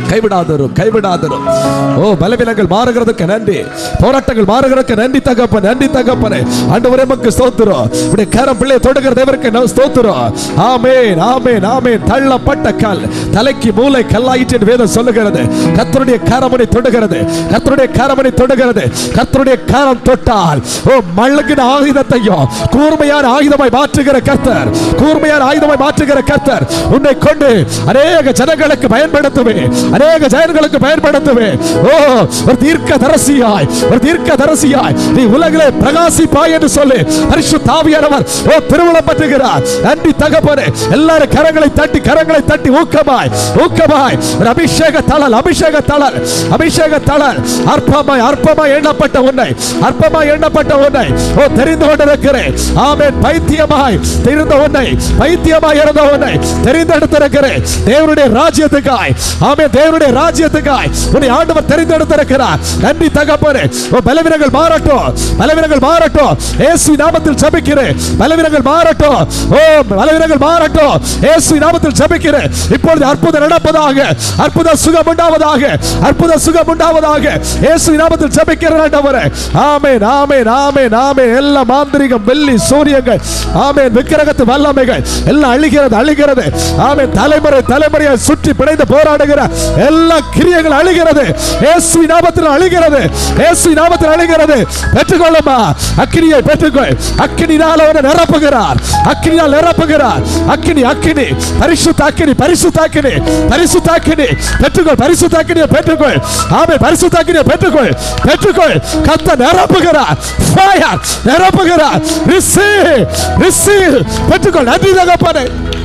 கைவிடாதரும் கைவிடாதரும் ஓ பலவீனங்கள் மாறுகிறதுக்கு நன்றி போராட்டங்கள் மாறுகிறதுக்கு நன்றி தகப்பன் நன்றி தகப்பனே ஆண்டவரே மக்கு ஸ்தோத்திரம் இப்படி கரம் பிள்ளை தொடுகிற தேவருக்கு நான் ஸ்தோத்திரம் ஆமென் ஆமென் ஆமென் தள்ளப்பட்ட கல் தலைக்கு மூளை கல்லாயிற்று என்று வேதம் சொல்லுகிறது கர்த்தருடைய கரமணி தொடுகிறது கர்த்தருடைய கரமணி தொடுகிறது கர்த்தருடைய கரம் தொட்டால் ஓ மழகின ஆயுதத்தையும் கூர்மையான ஆயுதமாய் மாற்றுகிற கர்த்தர் கூர்மையான ஆயுதமாய் மாற்றுகிற கர்த்தர் உன்னை கொண்டு அநேக ஜனங்களுக்கு பயன்படுத்துவே அநேக ஜனங்களுக்கு பயன்படுத்துவே ஓ ஒரு தீர்க்க தரசியாய் ஒரு தீர்க்க தரசியாய் நீ உலகிலே பிரகாசிப்பாய் என்று சொல்லி பரிசுத்த ஆவியானவர் ஓ திருவிழம் பற்றுகிறார் நன்றி தகப்பனே எல்லாரும் கரங்களை தட்டி கரங்களை தட்டி ஊக்கமாய் ஊக்கமாய் ஒரு அபிஷேக தளல் அபிஷேக தளல் அபிஷேக தளல் அற்பமாய் அற்பமாய் எண்ணப்பட்ட உன்னை அற்பமாய் எண்ணப்பட்ட உன்னை ஓ தெரிந்து கொண்டிருக்கிறேன் ஆமென் பைத்தியமாய் தெரிந்த உன்னை பைத்தியமாய் இருந்த உன்னை தெரிந்தெடுத்திருக்கிறேன் தேவனுடைய ராஜ்யத்துக்காய் ஆமென் தேவனுடைய ராஜ்யத்துக்காய் உன்னை ஆண்டவர் தெரிந்தெடுத்திருக்கிறார் நன்றி தகப்பனே ஓ பலவீனங்கள் மாறட்டும் பலவீனங்கள் மாறட்டும் இயேசு நாமத்தில் ஜெபிக்கிறேன் பலவீனங்கள் மாறட்டும் ஓ பலவீனங்கள் மாறட்டும் இயேசு நாமத்தில் ஜெபிக்கிறேன் இப்பொழுது அற்புதம் நடப்பதாக அற்புத சுகம் உண்டாவதாக அற்புத சுகம் உண்டாவதாக இயேசு நாமத்தில் ஜெபிக்கிறேன் ஆண்டவரே ஆமென் ஆமென் ஆமென் ஆமென் எல்லா மாந்திரிகம் வெள்ளி சூரியங்கள் ஆமென் விக்கிரகத்து வல்லமைகள் எல்லாம் அழிகிறது அழிகிறது ஆமென் தலைமுறை தலைமுறையை சுற்றி பிணைந்து போராடுகிற எல்லா கிரியைகள் அழிகிறது இயேசு நாமத்தில் அழிகிறது இயேசு நாமத்தில் அழிகிறது பெற்றுக்கொள்ளுமா அக்கினியை பெற்றுக்கொள் அக்கினினால் அவனை நிரப்புகிறார் அக்கினியால் நிரப்புகிறார் அக்கினி அக்கினி பரிசுத்த அக்கினி பரிசுத்த அக்கினி பரிசுத்த அக்கினி பெற்றுக்கொள் பரிசுத்த அக்கினியை பெற்றுக்கொள் ஆமென் பரிசுத்த அக்கினியை பெற்றுக்கொள் பெற்றுக்கொள் கத்த நிரப்புகிறார் ஃபயர் நிரப்புகிறார் ரிசீவ் ரிசீவ் பெற்றுக்கொள் நன்றி தகப்பனே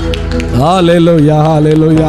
ஹalleluya hallelujah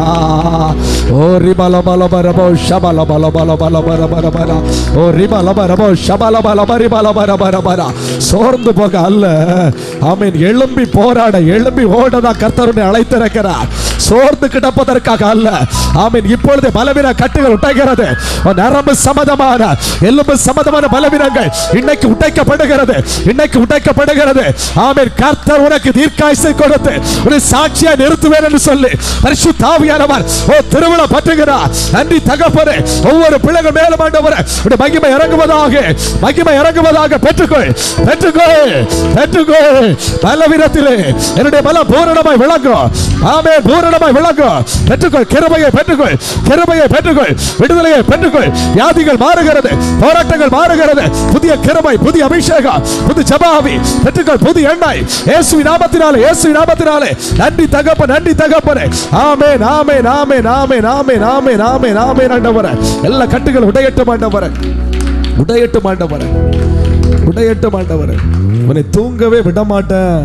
ஓ ரிபல பல பரபோ ஷபல பல பல பல பர பர பர ஓ ரிபல பரபோ ஷபல பல பரி பல பர பர பர சோர்ந்து போக அல்ல ஆமென் எழும்பி போராட எழும்பி ஓடதா கர்த்தருனை அழைத்திருக்கிறார் சோர்ந்து கிடப்பதற்காக அல்ல ஆமென் இப்பொழுது பலவீன கட்டுகள் உடைகிறது உன் நரம்பு சம்மதமான எலும்பு சம்மதமான பலவீனங்கள் இன்னைக்கு உடைக்கப்படுகிறது இன்னைக்கு உடைக்கப்படுகிறது ஆமென் கர்த்தர் உனக்கு தீர்க்காயுசை கொடுத்து உன்னை சாட்சியா நிறுத்துவேன் என்று சொல்லி பரிசுத்த ஆவியானவர் ஓ திருவிழா பற்றுகிறார் நன்றி தகப்பனே ஒவ்வொரு பிள்ளைகள் மேலும் ஆண்டவரே உடைய மகிமை இறங்குவதாக மகிமை இறங்குவதாக பெற்றுக்கொள் பெற்றுக்கொள் பெற்றுக்கொள் பலவீனத்திலே என்னுடைய பலம் பூரணமாய் விளங்கும் ஆமே பூரணமாய் விளங்கும் பெற்றுக்கொள் கிருபையை பெற்றுக்கொள் கிருபையை பெற்றுக்கொள் விடுதலையை பெற்றுக்கொள் வியாதிகள் மாறுகிறது போராட்டங்கள் மாறுகிறது புதிய கிருபை புதிய அபிஷேகம் புது ஜபாவி பெற்றுக்கொள் புது எண்ணெய் இயேசு நாமத்தினாலே இயேசு நாமத்தினாலே நன்றி தகப்ப நன்றி தகப்பனே ஆமே நாமே நாமே நாமே நாமே நாமே நாமே நாமே ஆண்டவரே எல்லா கட்டுகள் உடையட்டும் ஆண்டவரே உடையட்டும் ஆண்டவரே உடையட்டும் ஆண்டவரே உன்னை தூங்கவே விட மாட்டேன்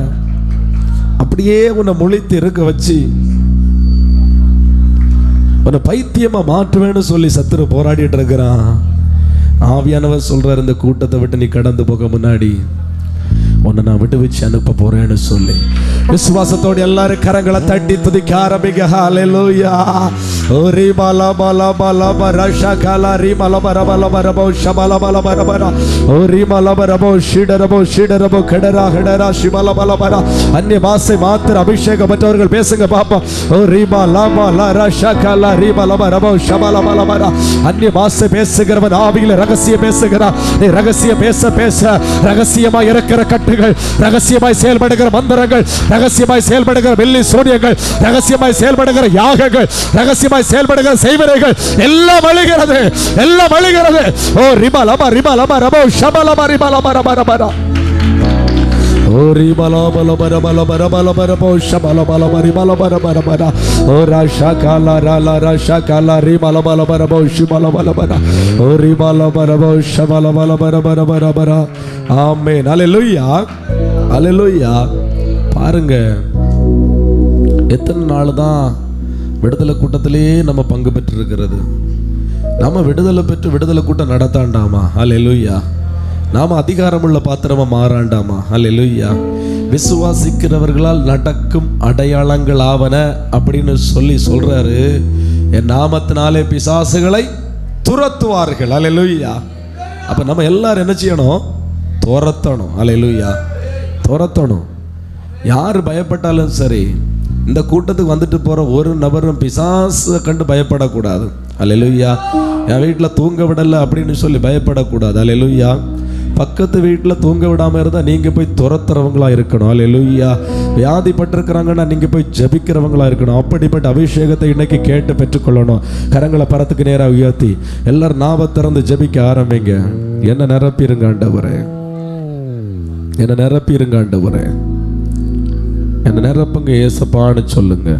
அப்படியே உன்னை முழித்து இருக்க வச்சு உன்னை பைத்தியமா மாற்றுவேன்னு சொல்லி சத்துரு போராடிட்டு இருக்கிறான் ஆவியானவர் சொல்றாரு இந்த கூட்டத்தை விட்டு நீ கடந்து போக முன்னாடி உன்னை நான் விடுவிச்சு அனுப்ப போறேன்னு சொல்லி விசுவாசத்தோட எல்லாரும் கரங்களை தட்டி துதிக்க ஆரம்பிக்க ஹalleluya ஓ ரீ பாலா பாலா பாலா பர ஷகலா ரீ மல பர பல பர போ ஷபல பல பர பர ஓ ரீ மல பர போ ஷிடர போ ஷிடர போ கடரா கடரா ஷிமல பல பர அந்நிய பாஷை மாத்திர அபிஷேகம் பெற்றவர்கள் பேசுங்க பாப்போம் ஓ ரீ பாலா பாலா ர ஷகலா ரீ மல பர போ ஷபல பல பர அந்நிய பாஷை பேசுகிறவன் ஆவியில ரகசியம் பேசுகிறான் நீ ரகசியம் பேச பேச ரகசியமாய் இருக்கிற கட்டுகள் ரகசியமாய் செயல்படுகிற மந்திரங்கள் ரகசியமாய் செயல்படுகிற வெள்ளி சூரியங்கள் ரகசியமாய் செயல்படுகிற யாகங்கள் ரகசியமாய் செயல்படுகிற செய்வரைகள் எல்லாம் அழிகிறது எல்லாம் அழிகிறது ஓ ரிபா லபா ரிபா லபா ரபோ ஷபா லபா ரிபா லபா ரபா ரபா ரபா ஓ ரிபா லபா லபா ரபா லபா ரபா லபா ரபோ ஷபா லபா லபா ரிபா லபா ரபா ரபா ரபா. ஓ ராஷா காலா ராலா ராஷா காலா ரிபா லபா லபா ரபோ ஷிபா லபா லபா ரா. ஓ ரிபா லபா ரபோ ஷபா லபா லபா ரபா ரபா ரபா ரா. ஆமென் அல்லேலூயா அல்லேலூயா பாருங்க எத்தனை நாள் தான் விடுதலை கூட்டத்திலேயே நம்ம பங்கு பெற்றிருக்கிறது நம்ம விடுதலை பெற்று விடுதலை கூட்டம் நடத்தாண்டாமா அல்லேலூயா நாம அதிகாரமுள்ள பாத்திரமா மாறாண்டாமா அல்லேலூயா விசுவாசிக்கிறவர்களால் நடக்கும் அடையாளங்கள் ஆவன அப்படின்னு சொல்லி சொல்றாரு என் நாமத்தினாலே பிசாசுகளை துரத்துவார்கள் அல்லேலூயா அப்ப நம்ம எல்லாரும் என்ன செய்யணும் துரத்தணும் அல்லேலூயா துரத்தணும் யார் பயப்பட்டாலும் சரி இந்த கூட்டத்துக்கு வந்துட்டு போற ஒரு நபரும் பிசாசை கண்டு பயப்படக்கூடாது அல்லேலூயா என் வீட்டில் தூங்க விடலை அப்படின்னு சொல்லி பயப்படக்கூடாது அல்லேலூயா பக்கத்து வீட்டில் தூங்க விடாமல் இருந்தால் நீங்கள் போய் துரத்துறவங்களா இருக்கணும் அல்லேலூயா வியாதிப்பட்டிருக்கிறாங்கன்னா நீங்கள் போய் ஜபிக்கிறவங்களா இருக்கணும் அப்படிப்பட்ட அபிஷேகத்தை இன்னைக்கு கேட்டு பெற்றுக்கொள்ளணும் கரங்களை பரத்துக்கு நேராக உயர்த்தி எல்லாரும் நாவ திறந்து ஜபிக்க ஆரம்பிங்க என்ன நிரப்பிருங்க ஆண்டவரே என்ன நிரப்பிருங்க ஆண்டவரே என்ன நிரப்புங்க ஏசப்பான்னு சொல்லுங்க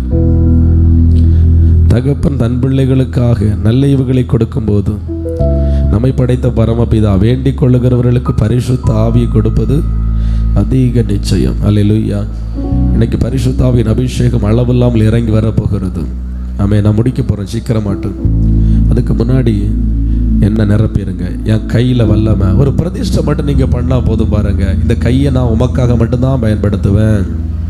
தகப்பன் தன் பிள்ளைகளுக்காக நல்ல ஈவுகளை கொடுக்கும்போது நம்மை படைத்த பரமபிதா வேண்டிக் கொள்ளுகிறவர்களுக்கு பரிசுத்த ஆவியை கொடுப்பது அதிக நிச்சயம் அல்லேலூயா இன்னைக்கு பரிசுத்த ஆவியின் அபிஷேகம் அளவில்லாமல் இறங்கி வரப்போகிறது ஆமே நான் முடிக்க போகிறேன் சீக்கிரமாட்டு அதுக்கு முன்னாடி என்ன நிரப்பிடுங்க என் கையில் வல்லமை ஒரு பிரதிஷ்டை மட்டும் நீங்கள் பண்ணால் போதும் பாருங்க இந்த கையை நான் உமக்காக மட்டும்தான் பயன்படுத்துவேன்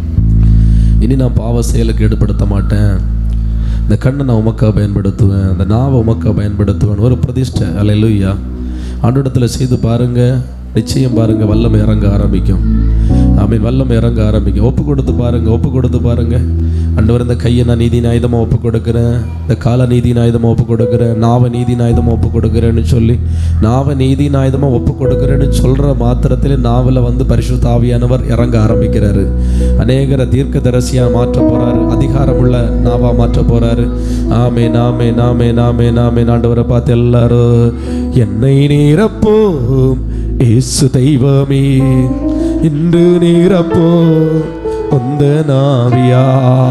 இனி நான் பாவ செயலுக்கு ஈடுபடுத்த மாட்டேன் இந்த கண்ணை நான் உமக்காக பயன்படுத்துவேன் அந்த நாவை உமக்காக பயன்படுத்துவேன் ஒரு பிரதிஷ்டை அல்லையா ஆண்டோடத்தில் செய்து பாருங்க நிச்சயம் பாருங்க வல்லமை இறங்க ஆரம்பிக்கும் ஆமீன் வல்லமை இறங்க ஆரம்பிக்கும் ஒப்பு கொடுத்து பாருங்க ஒப்பு கொடுத்து பாருங்க ஆண்டவர் இந்த கையை நான் நீதி நாயுதமாக ஒப்பு கொடுக்குறேன் இந்த கால நீதி நாயுதமாக ஒப்பு கொடுக்குறேன் நாவை நீதி நாயுதமாக ஒப்பு கொடுக்குறேன்னு சொல்லி நாவை நீதி நாயுதமாக ஒப்பு கொடுக்குறேன்னு சொல்கிற மாத்திரத்தில் நாவில் வந்து பரிசுத்த ஆவியானவர் இறங்க ஆரம்பிக்கிறாரு அநேகரை தீர்க்க தரிசியாக மாற்ற போறாரு அதிகாரமுள்ள நாவா மாற்ற போறாரு ஆமே நாமே நாமே நாமே நாமே ஆண்டவரை பார்த்து எல்லாரும் என்னை நீரப்போம் இயேசு தெய்வமே இன்று நீரப்போம் உந்த நாவியா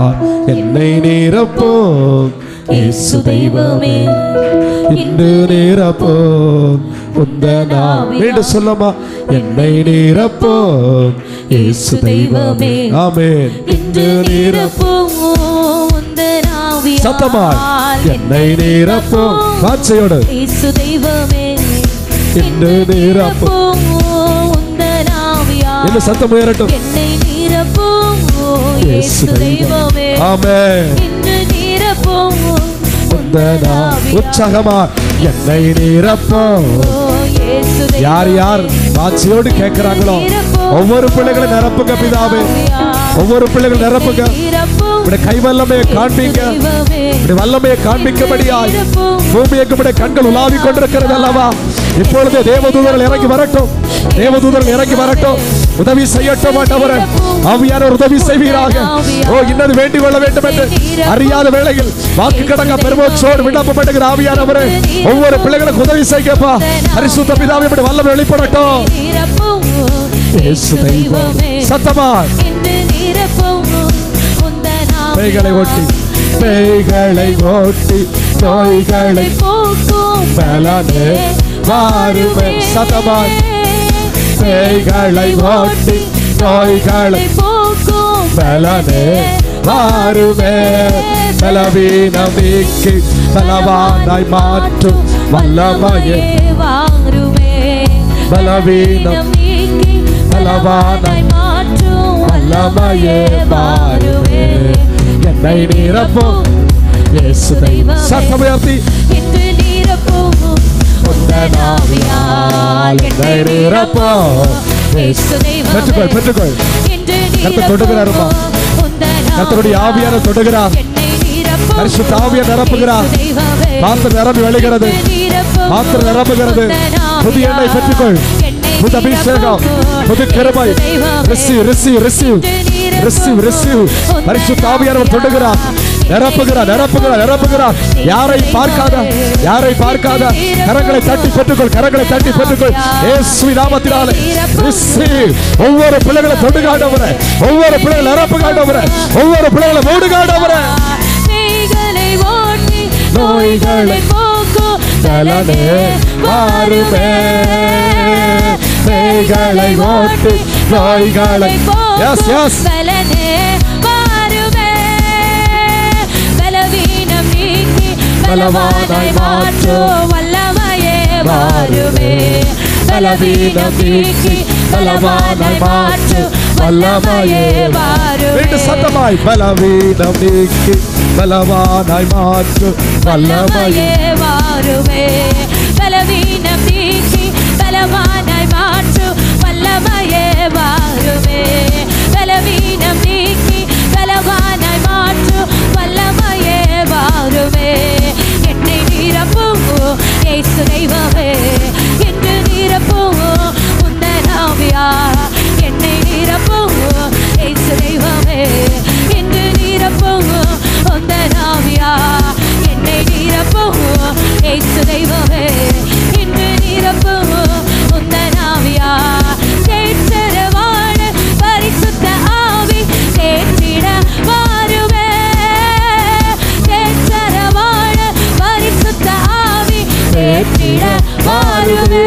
என்னை நீரப்போம் இயேசு தெய்வமே இன்று நீரப்போம் உந்த நாவி மீண்டும் சொல்லமா என்னை நீரப்போம் இயேசு தெய்வமே ஆமென் இன்று நிரப்பும் உந்தன் ஆவியால் சத்தமாய் என்னை நீரப்போம் வார்த்தையோடு இயேசு தெய்வமே இன்று நிரப்பும் உந்தன் ஆவியால் என்ன சத்தம் உயரட்டும் என்னை நிரப்பும் இயேசு தெய்வமே ஆமென் இன்று நிரப்பும் உந்த நாவி உற்சாகமா என்னை நீரப்போம் இயேசு யார் யார் வாட்சியோடு கேட்கிறாங்களோ ஒவ்வொரு பிள்ளைகளும் நிரப்புங்க பிதாவே ஒவ்வொரு பிள்ளைகள் நிரப்புங்க நிரப்பும் இப்படி கை வல்லமையை காண்பீங்க தெய்வமே இப்படி வல்லமையை காண்பிக்கும்படியாய் பூமி எங்கும்படி கண்கள் உலாவிக் கொண்டிருக்கிறது அல்லவா இப்பொழுது தேவதூதர்கள் இறங்கி வரட்டும் தேவதூதர்கள் இறங்கி வரட்டும் உதவி செய்யட்டும் ஆண்டவரே ஆவியானவர் உதவி செய்வீராக ஓ இன்னது வேண்டிக் கொள்ள வேண்டும் என்று அறியாத வேளையில் வாக்கு கடங்க பெருமோச்சோடு விண்ணப்பம் பண்ணுகிற ஆவியானவரே ஒவ்வொரு பிள்ளைகளுக்கு உதவி செய்யப்பா பரிசுத்த பிதாவை இப்படி வல்லமை வெளிப்படட்டும் நிரப்பும் இயேசு தெய்வமே சத்தமா இன்று நிரப்பும் உந்தன் பேய்களை ஓட்டி பேய்களை ஓட்டி நோய்களை போக்கும் பலனே வாருமே சத்தமாய் பேய்களை ஓட்டி நோய்களை போக்கும் பலனே வாருமே பலவீனம் நீக்கி பலவானாய் மாற்றும் வல்லமையே வாருமே பலவீனம் நீக்கி பலவானாய் மாற்றும் வல்லமையே வாருமே என்னை நிரப்பும் இயேசு தெய்வம் சத்தமுயர்த்தி இன்று நிரப்பும் உந்தன் ஆவியால் என்னை நிரப்பும் இயேசு தெய்வமே. பெற்றுக்கொள் பெற்றுக்கொள் இன்று கர்த்தர் தொடுகிறாருமா? நிரப்பும் உந்தன் கர்த்தருடைய ஆவியான தொடுகிறார் என்னை நிரப்பும் பரிசுத்த ஆவியார் நிரப்புகிறார். இயேசு தெய்வமே. பாத்திரம் நிரம்பி வழிகிறது நிரப்பும் பாத்திரம் நிரம்புகிறது புது எண்ணெய் பெற்றுக்கொள் புது அபிஷேகம் புது கிருபை receive receive receive receive receive பரிசுத்த ஆவியானவர் தொடுகிறார் நிரப்புகிறார் நிரப்புகிறார் நிரப்புகிறார் யாரை பார்க்காத யாரை பார்க்காத கரங்களை தட்டி பெற்றுக்கொள் கரங்களை தட்டி பெற்றுக்கொள் இயேசுவி நாமத்தினாலே ரிசீவ் ஒவ்வொரு பிள்ளைகளை தொடுகாண்டவரே ஒவ்வொரு பிள்ளைகளை நிரப்புகாண்டவரே ஒவ்வொரு பிள்ளைகளை மூடுகாண்டவரே பேய்களை ஓட்டி நோய்களை நோய்களை போக்கும் பலனே வாருமே பேய்களை ஓட்டி நோய்களை எஸ் எஸ் பலனே வாருமே பலவீனம் நீக்கி பலவானாய் மாற்றும் வல்லமையே வாருமே பலவீனம் நீக்கி பலவானாய் மாற்றும் வல்லமையே வாருமே வீட்டு சத்தமாய் பலவீனம் நீக்கி பலவானாய் மாற்று வல்லமையே வல்லமையே வாருமே பலவீனம் நீக்கி பலவானாய் மாற்று வல்லமையே வாருமே பலவீனம் நீக்கி பலவானாய் மாற்று வல்லமையே வாருமே என்னை நீர தேற்றிட வாருமே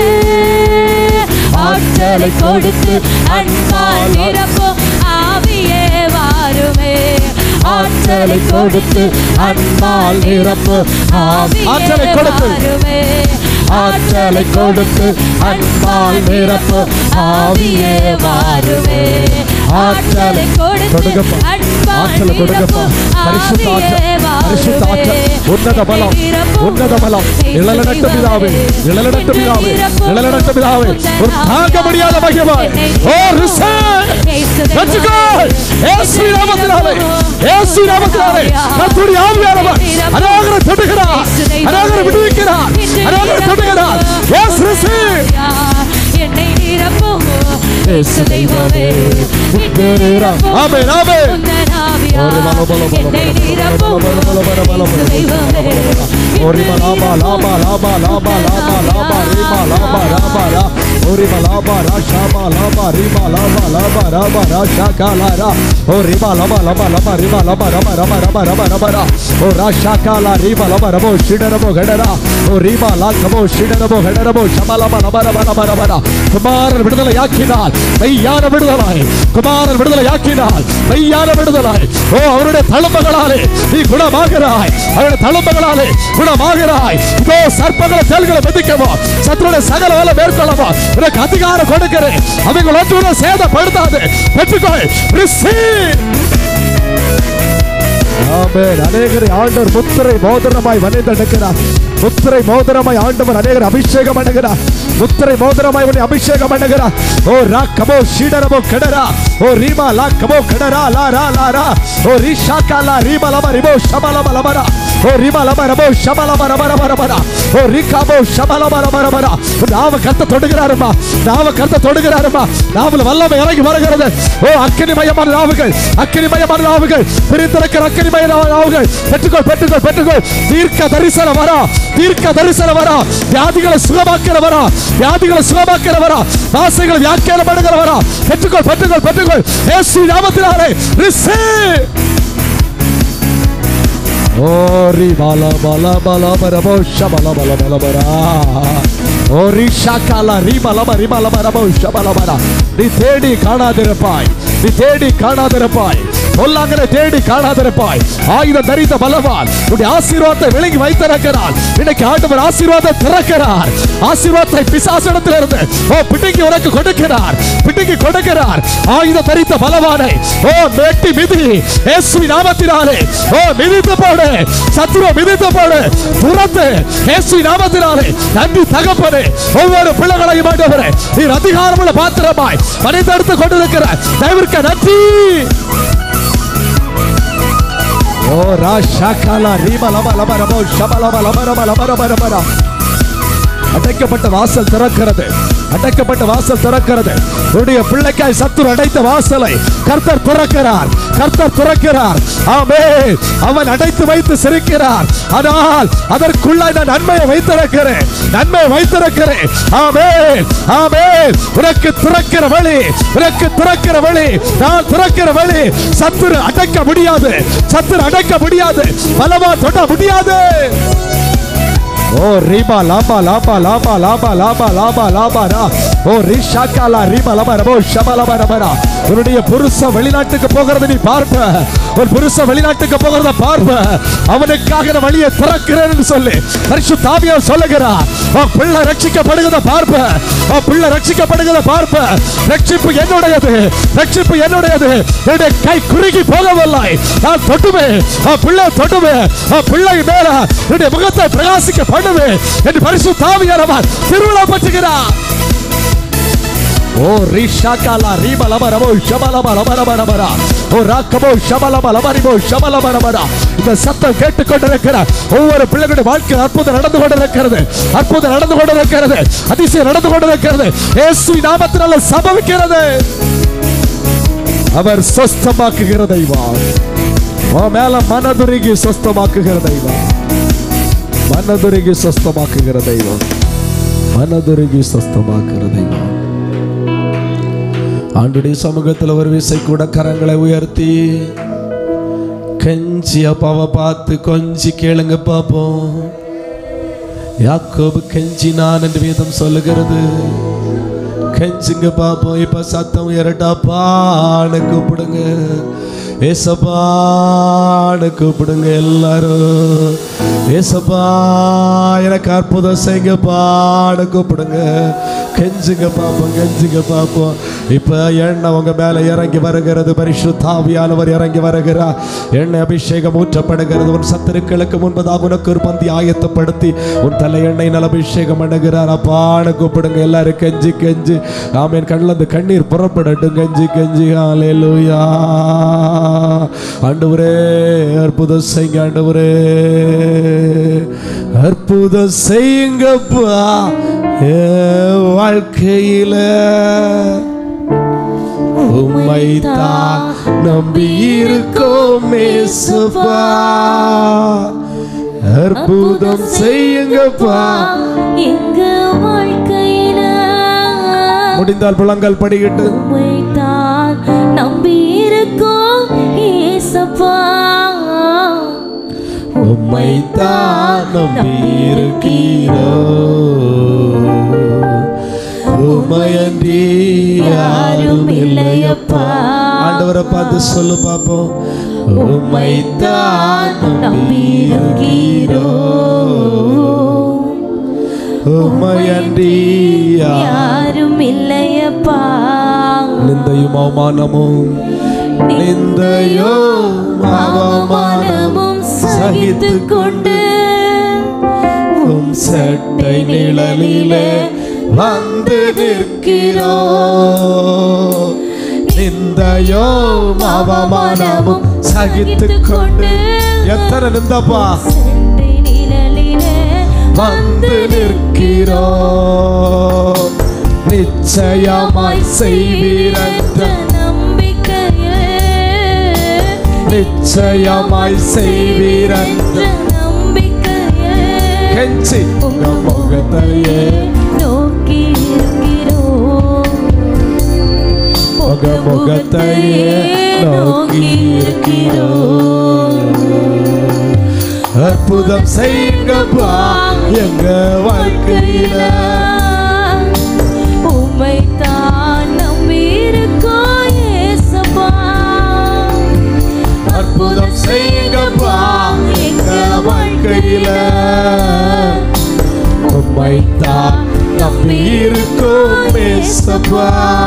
ஆற்றலை கொடுத்து அன்பால் நிரப்பும் ஆவியே வாருமே ஆற்றலை கொடுத்து அன்பால் நிரப்பும் ஆவியே ஆற்றலை கொடுத்து. வாருமே ஆற்றலை கொடுத்து அன்பால் நிரப்பும் ஆவியே வாருமே ஆற்றலை கொடுத்து கொடுங்கப்பா. அன்பால் ஆற்றலை கொடுங்கப்பா. நிரப்பும் பரிசுத்த ஆற்றல், ஆவியே பரிசுத்த ஆற்றல், வாருமே. உன்னத பலம், நிரப்பும் உன்னத பலம், நிழலடட்ட பிதாவே, நிழலடட்ட பிதாவே, நிழலடட்ட பிதாவே, ஒரு தாங்க முடியாத மகிமாய். ஓ, receive. Let's go. இயேசு நாமத்தினாலே, இயேசு நாமத்தினாலே, கர்த்தருடைய ஆவியானவர் அநேகரை தொடுகிறார், அநேகரை விடுவிக்கிறார், அநேகரை தொடுகிறார். Yes, receive. என்னை நிரப்பும் இயேசு தெய்வமே என்னை நிரப்பும் ஆமென், ஆமென். உந்தன் ஆவியார். ஒரு பல, பல, பல, என்னை பல, நிரப்பும் பல, பல, பல, பல, பல, இயேசு தெய்வமே ஓரிமா லாபா லாபா லாபா லாபா லாபா லாபா ரீமா லாபா லாபா ரா ஓரிமா லாபா ரா ஷாமா லாபா ரீமா லாபா லாபா ராபா ரா ஷாகா லா ரா ஓ ரீமா லாபா லாபா லாபா ரீமா லாபா ரபா ரபா ரபா ரபா ரபா ரா ஓ ரா ஷாகா லா ரீமா லாபா ரபோ ஷிடரபோ கடரா ஓ ரீமா லா கபோ ஷிடரபோ கடரபோ ஷமா லாபா ரபா ரபா ரபா ரபா ரா குமாரன் விடுதலை யாக்கினார் மெய்யான விடுதலாய் குமாரன் விடுதலை யாக்கினார் மெய்யான விடுதலாய் ஓ அவருடைய தழும்புகளாலே நீ குணமாகிறாய் அவருடைய தழும்புகளாலே குணமாகிறாய் இதோ சர்ப்பங்களை தேல்களை மிதிக்கவோ சத்துருடைய சகல வேலை மேற்கொள்ளவோ உனக்கு அதிகாரம் கொடுக்கிறேன் அவங்க ஒன்றும் சேதப்படுத்தாது பெற்றுக்கொள் receive. ஆமென் அநேகரை ஆண்டவர் முத்திரை மோதிரமாய் வணிந்தெடுக்கிறார் முத்திரை மோதிரமாய் ஆண்டவர் அநேகர் அபிஷேகம் பண்ணுகிறார் முத்திரை மோதிரமாய் உன்னை அபிஷேகம் பண்ணுகிறார் ஓ ரா கபோ ஷீடரபோ கடரா ஓ ரீமா லா கபோ கடரா லா ரா லா ரா ஓ ரீஷாக்கா லா ரீமா லப ரிபோ ஷபலப லபரா ஓ ரீமா லப ரபோ ஷபலப ரப ரப ரபரா ஓ ரீகாபோ ஷபலப ரப ரபரா நாம கர்த்த தொடுகிறாருமா நாம கர்த்த தொடுகிறாருமா நாமல வல்லமை இறங்கி வருகிறது ஓ அக்கினிமயமான நாவுகள் அக்கினிமயமான நாவுகள் பிரித்திருக்கிற அக்கினிமய நாவுகள் பெற்றுக்கொள் பெற்றுக்கொள் பெற்றுக்கொள் தீர்க்க தரிசனம் வரா தீர்க்க தரிசனம் வரா வியாதிகளை சுகமாக்கிற வரா வியாதிகளை சுகமாக்கிற வரா வாசைகளை வியாக்கியானம் பண்ணுகிற வரா பெற்றுக்கொள் பெற்றுக்கொள் பெற்றுக்கொள் இயேசு நாமத்தினாலே receive. ஓரி பால பால பால பரபோ ஷபல பல பல பரா ஓரி ஷாக்கால ரீபலம ரிபலம ரபோ ஷபல பரா நீ தேடி காணாதிருப்பாய் நீ தேடி காணாதிருப்பாய் பொல்லாங்கனை தேடி காணாதிருப்பாய் ஆயுதம் தரித்த பலவான் உன்னுடைய ஆசீர்வாதத்தை விளங்கி வைத்திருக்கிறார் இன்னைக்கு ஆண்டவர் ஆசீர்வாதத்தை திறக்கிறார் ஆசீர்வாதத்தை பிசாசிடத்தில் இருந்து ஓ பிடிங்கி உனக்கு கொடுக்கிறார் பிடிங்கி கொடுக்கிறார் ஆயுதம் தரித்த பலவானை ஓ மேட்டி மிதி இயேசு நாமத்தினாலே ஓ மிதித்து போடு சத்துரு மிதித்து போடு துரத்து இயேசு நாமத்தினாலே நன்றி தகப்பனே ஒவ்வொரு பிள்ளைகளையும் ஆண்டவரே நீர் அதிகாரமுள்ள பாத்திரமாய் மனிதெடுத்து கொண்டிருக்கிற தயவிற்க நன்றி ஓ ராஷாக்காலா ரீம லப லப ரபோ ஷப லப லப ரப லப ரப ரப ரா. அடைக்கப்பட்ட வாசல் திறக்கிறது அடைக்கப்பட்ட வாசல் திறக்கிறது உன்னுடைய பிள்ளைக்காய் சத்துரு அடைத்த வாசலை கர்த்தர் திறக்கிறார் கர்த்தர் திறக்கிறார் ஆமே அவன் அடைத்து வைத்து சிரிக்கிறார் ஆனால் அதற்குள்ள நான் நன்மையை வைத்திருக்கிறேன் நன்மையை வைத்திருக்கிறேன் ஆமே ஆமே உனக்கு திறக்கிற வழி உனக்கு திறக்கிற வழி நான் திறக்கிற வழி சத்துரு அடைக்க முடியாது சத்துரு அடைக்க முடியாது பலவா தொட முடியாது ஓ ரீபா லாபா லாபா லாபா லாபா லாபா லாபா லாபா ரா ஓ ரிஷாக்காலா ரீபா லபா ரபோ ஷபா லபா ரபரா உன்னுடைய புருஷன் வெளிநாட்டுக்கு போகிறத நீ பார்ப்ப ஒரு புருஷன் வெளிநாட்டுக்கு போகிறத பார்ப்ப அவனுக்காக நான் வழியை திறக்கிறேன்னு சொல்லி பரிசு தாவியார் சொல்லுகிறார் உன் பிள்ளை ரட்சிக்கப்படுகிறத பார்ப்ப உன் பிள்ளை ரட்சிக்கப்படுகிறத பார்ப்ப ரட்சிப்பு என்னுடையது ரட்சிப்பு என்னுடையது என்னுடைய கை குறுகி போகவில்லை நான் தொட்டுவேன் உன் பிள்ளை தொட்டுவேன் உன் பிள்ளை மேல என்னுடைய முகத்தை பிரகாசிக்க பண்ணுவேன் என்று பரிசு தாவியானவர் திருவிழா பற்றுகிறார் ஓ ரிஷாக்காலா ரீபலம ரபோ ஷபலம லப ரப ரபரா ஓ ராக்கபோ ஷபலம லபரிபோ ஷபலம ரபரா இந்த சத்தம் கேட்டுக்கொண்டிருக்கிற ஒவ்வொரு பிள்ளைகளுடைய வாழ்க்கை அற்புதம் நடந்து கொண்டிருக்கிறது அற்புதம் நடந்து கொண்டிருக்கிறது அதிசயம் நடந்து கொண்டிருக்கிறது இயேசு நாமத்தினால சம்பவிக்கிறது அவர் சொஸ்தமாக்குகிற தெய்வம் உன் மேல மனதுருகி சொஸ்தமாக்குகிற தெய்வம் மனதுருகி சொஸ்தமாக்குகிற தெய்வம் மனதுருகி சொஸ்தமாக்குகிற தெய்வம் ஆண்டுடைய சமூகத்தில் ஒரு விசை கூட கரங்களை உயர்த்தி கெஞ்சி அப்பாவை பார்த்து கொஞ்சி கேளுங்க பார்ப்போம் யாக்கோபு கெஞ்சினான் என்று வேதம் சொல்லுகிறது கெஞ்சுங்க பாப்போம் இப்ப சத்தம் உயரட்டாப்பான்னு கூப்பிடுங்க ஏசப்பான்னு கூப்பிடுங்க எல்லாரும் ஏசப்பா எனக்கு அற்புதம் செய்யுங்கப்பான்னு கூப்பிடுங்க கெஞ்சுங்க பாப்போம் கெஞ்சுங்க பாப்போம் இப்ப எண்ணெய் உங்க மேல இறங்கி வருகிறது பரிசுத்தாவியானவர் இறங்கி வருகிறார் எண்ணெய் அபிஷேகம் ஊற்றப்படுகிறது உன் சத்துருக்களுக்கு முன்பதாக உனக்கு ஒரு பந்தி ஆயத்தப்படுத்தி உன் தலை எண்ணெய் நல அபிஷேகம் பண்ணுகிறார் அப்பான்னு கூப்பிடுங்க எல்லாரும் கெஞ்சி கெஞ்சி ஆமேன் கண்ணில் அந்த கண்ணீர் புறப்படட்டும் கெஞ்சி கெஞ்சி ஹalleluya ஆண்டவரே அற்புதம் செய்யுங்க ஆண்டவரே அற்புதம் செய்யுங்கப்பா என் வாழ்க்கையில உம்மைத்தான் நம்பி இருக்கோம் மேசுப்பா அற்புதம் செய்யுங்கப்பா எங்க வாழ்க்கையில முடிந்தால் புலங்கள் படிக்கிட்டு உம்மைத்தான் நம்பி இருக்கோம் ஏசப்பா உம்மைத்தான் நம்பி இருக்கிறோ உமையன்றி யாரும் இல்லையப்பா ஆண்டவரை பார்த்து சொல்லு பாப்போம் உம்மைத்தான் நம்பி இருக்கிறோ உமையன்றி யார் யாரும் இல்லையப்பா நிந்தையும் அவமானமும் நிந்தையோ அவமானமும் சகித்து கொண்டு உம் சட்டை நிழலிலே வந்து நிற்கிறோ நிந்தையோ அவமானமும் சகித்து கொண்டு எத்தனை நிந்தப்பா செட்டை நிழலிலே வந்து நிற்கிறோ நிச்சயமாய் செய்வீரன்ற நம்பிக்கையே நிச்சயமாய் செய்வீரன்ற நம்பிக்கையே கெஞ்சி உங்க முகத்தையே நோக்கி இருக்கிறோம் உங்க முகத்தையே நோக்கி இருக்கிறோம் அற்புதம் செய்யுங்கப்பா எங்க வாழ்க்கையில உம்மைத்தான் நம்பியிருக்கோம் ஏசப்பா. அற்புதம் செய்யுங்கப்பா எங்க வாழ்க்கையில உம்மைத்தான் நம்பி இருக்கோம் பேசப்பா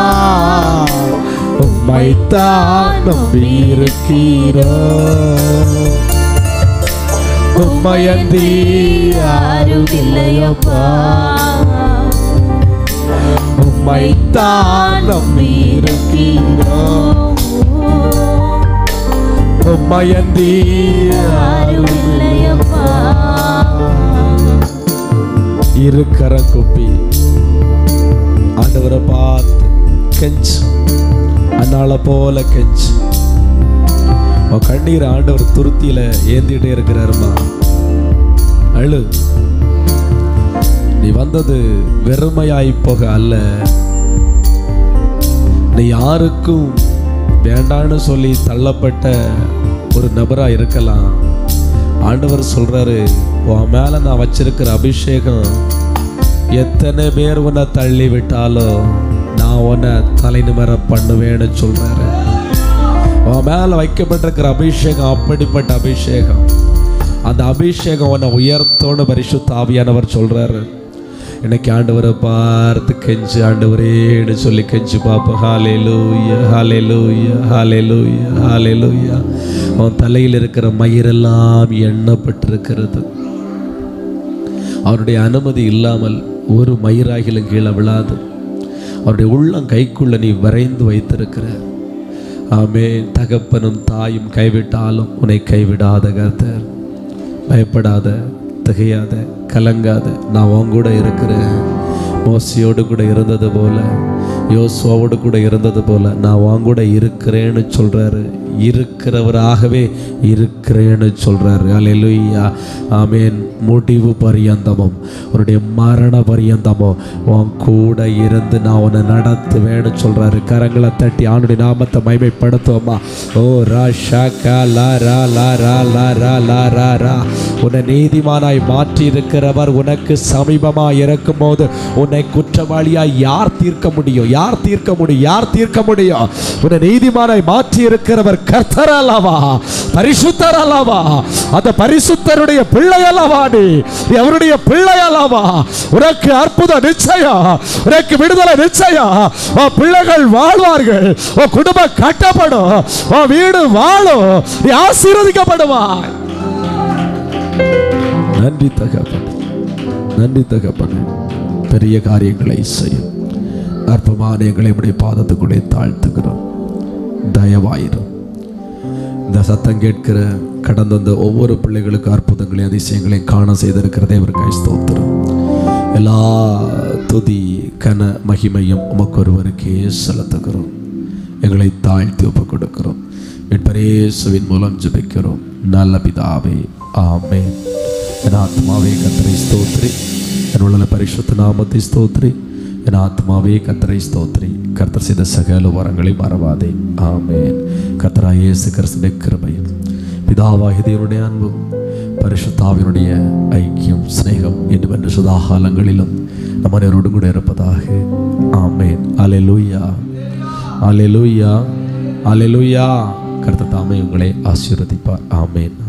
உம்மைத்தான் நம்பி இருக்கிறோம் உம்மையன்றி யாரும் இல்லையப்பா உம்மைத்தான் நம்பி இருக்கிறோம் உம்மையன்றி யாரும் யாரும் இல்லையப்பா இருக்கிற குப்பி ஆண்டவரை பார்த்து கெஞ்சு அன்னால போல கெஞ்சு உன் கண்ணீர் ஆண்டவர் துருத்தியில ஏந்திட்டே இருக்கிறாருமா அழு நீ வந்தது வெறுமையாய் போக அல்ல நீ யாருக்கும் வேண்டான்னு சொல்லி தள்ளப்பட்ட ஒரு நபரா இருக்கலாம் ஆண்டவர் சொல்றாரு உன் மேல நான் வச்சிருக்கிற அபிஷேகம் எத்தனை பேர் உன்னை தள்ளி விட்டாலும் நான் உன்னை தலை நிமிர பண்ணுவேன்னு சொல்றாரு உன் மேல வைக்கப்பட்டிருக்கிற அபிஷேகம் அப்படிப்பட்ட அபிஷேகம் அந்த அபிஷேகம் உன்னை உயர்த்தோன்னு பரிசுத்த ஆவியானவர் சொல்றாரு இன்னைக்கு ஆண்டவரை பார்த்து கெஞ்சு ஆண்டவரேன்னு சொல்லி கெஞ்சு பார்ப்போம் ஹாலே லூயா ஹாலே லூயா ஹாலே லூயா ஹாலே லூயா அவன் தலையில் இருக்கிற மயிரெல்லாம் எண்ணப்பட்டிருக்கிறது அவருடைய அனுமதி இல்லாமல் ஒரு மயிராகிலும் கீழே விழாது அவருடைய உள்ளம் கைக்குள்ள நீ வரைந்து வைத்திருக்கிற ஆமே தகப்பனும் தாயும் கைவிட்டாலும் உன்னை கைவிடாத கர்த்தர் பயப்படாத திகையாத கலங்காத நான் உன் கூட இருக்கிறேன் மோசியோடு கூட இருந்தது போல யோசுவாவோடு கூட இருந்தது போல நான் உன் கூட இருக்கிறேன்னு சொல்றாரு இருக்கிறவராகவே இருக்கிறேன்னு சொல்றாரு அல்லேலூயா ஆமென் முடிவு பரியந்தமும் உன்னுடைய மரண பரியந்தமும் உன் கூட இருந்து நான் உன்னை நடத்துவேன்னு சொல்றாரு கரங்களை தட்டி ஆணுடைய நாமத்தை மைமைப்படுத்துவோமா ஓ ரா ஷா கா லா ரா லா ரா லா ரா லா ரா ரா உன்னை நீதிமானாய் மாற்றி இருக்கிறவர் உனக்கு சமீபமா இருக்கும்போது உன்னை குற்றவாளியாய் யார் தீர்க்க முடியும் யார் தீர்க்க முடியும் யார் தீர்க்க முடியும் உன்னை நீதிமானாய் மாற்றி இருக்கிறவர் கர்த்தர் அல்லவா பரிசுத்தர் அல்லவா அந்த பரிசுத்தருடைய பிள்ளை அல்லவா நீ நீ அவருடைய பிள்ளை அல்லவா உனக்கு அற்புதம் நிச்சயம் உனக்கு விடுதலை நிச்சயம் உன் பிள்ளைகள் வாழ்வார்கள் உன் குடும்பம் கட்டப்படும் உன் வீடு வாழும் நீ ஆசீர்வதிக்கப்படுவாய் நன்றி தகப்பன் நன்றி தகப்பன் பெரிய காரியங்களை செய்யும் அற்பமான எங்களை உடைய பாதத்துக்குள்ளே தாழ்த்துகிறோம் தயவாயிரும் இந்த சத்தம் கேட்கிற கடந்த வந்த ஒவ்வொரு பிள்ளைகளுக்கு அற்புதங்களையும் அதிசயங்களையும் காண செய்திருக்கிற தேவருக்காய் ஸ்தோத்திரம் எல்லா துதி கன மகிமையும் உமக்கு ஒருவருக்கே செலுத்துகிறோம் எங்களை தாழ்த்தி ஒப்புக் கொடுக்கிறோம் மீட்பரேசுவின் மூலம் ஜெபிக்கிறோம் நல்ல பிதாவே ஆமென் என் ஆத்மாவே கத்தரை ஸ்தோத்ரி என் உள்ள பரிசுத்த நாமத்தை ஸ்தோத்ரி என் ஆத்மாவே கத்தரை ஸ்தோத்ரி கர்த்தர் செய்த சகல வரங்களை மறவாதே ஆமென் கத்தரா இயேசு கிறிஸ்துடைய கிருபையும் பிதாவாகிய தேவனுடைய அன்பும் பரிசுத்தாவினுடைய ஐக்கியம் சிநேகம் என்று சதாகாலங்களிலும் நம் அனைவரோடும் கூட இருப்பதாக ஆமென் அலெலுயா அலெலுயா அலெலுயா கர்த்தர் தாமே உங்களை ஆசீர்வதிப்பார் ஆமென்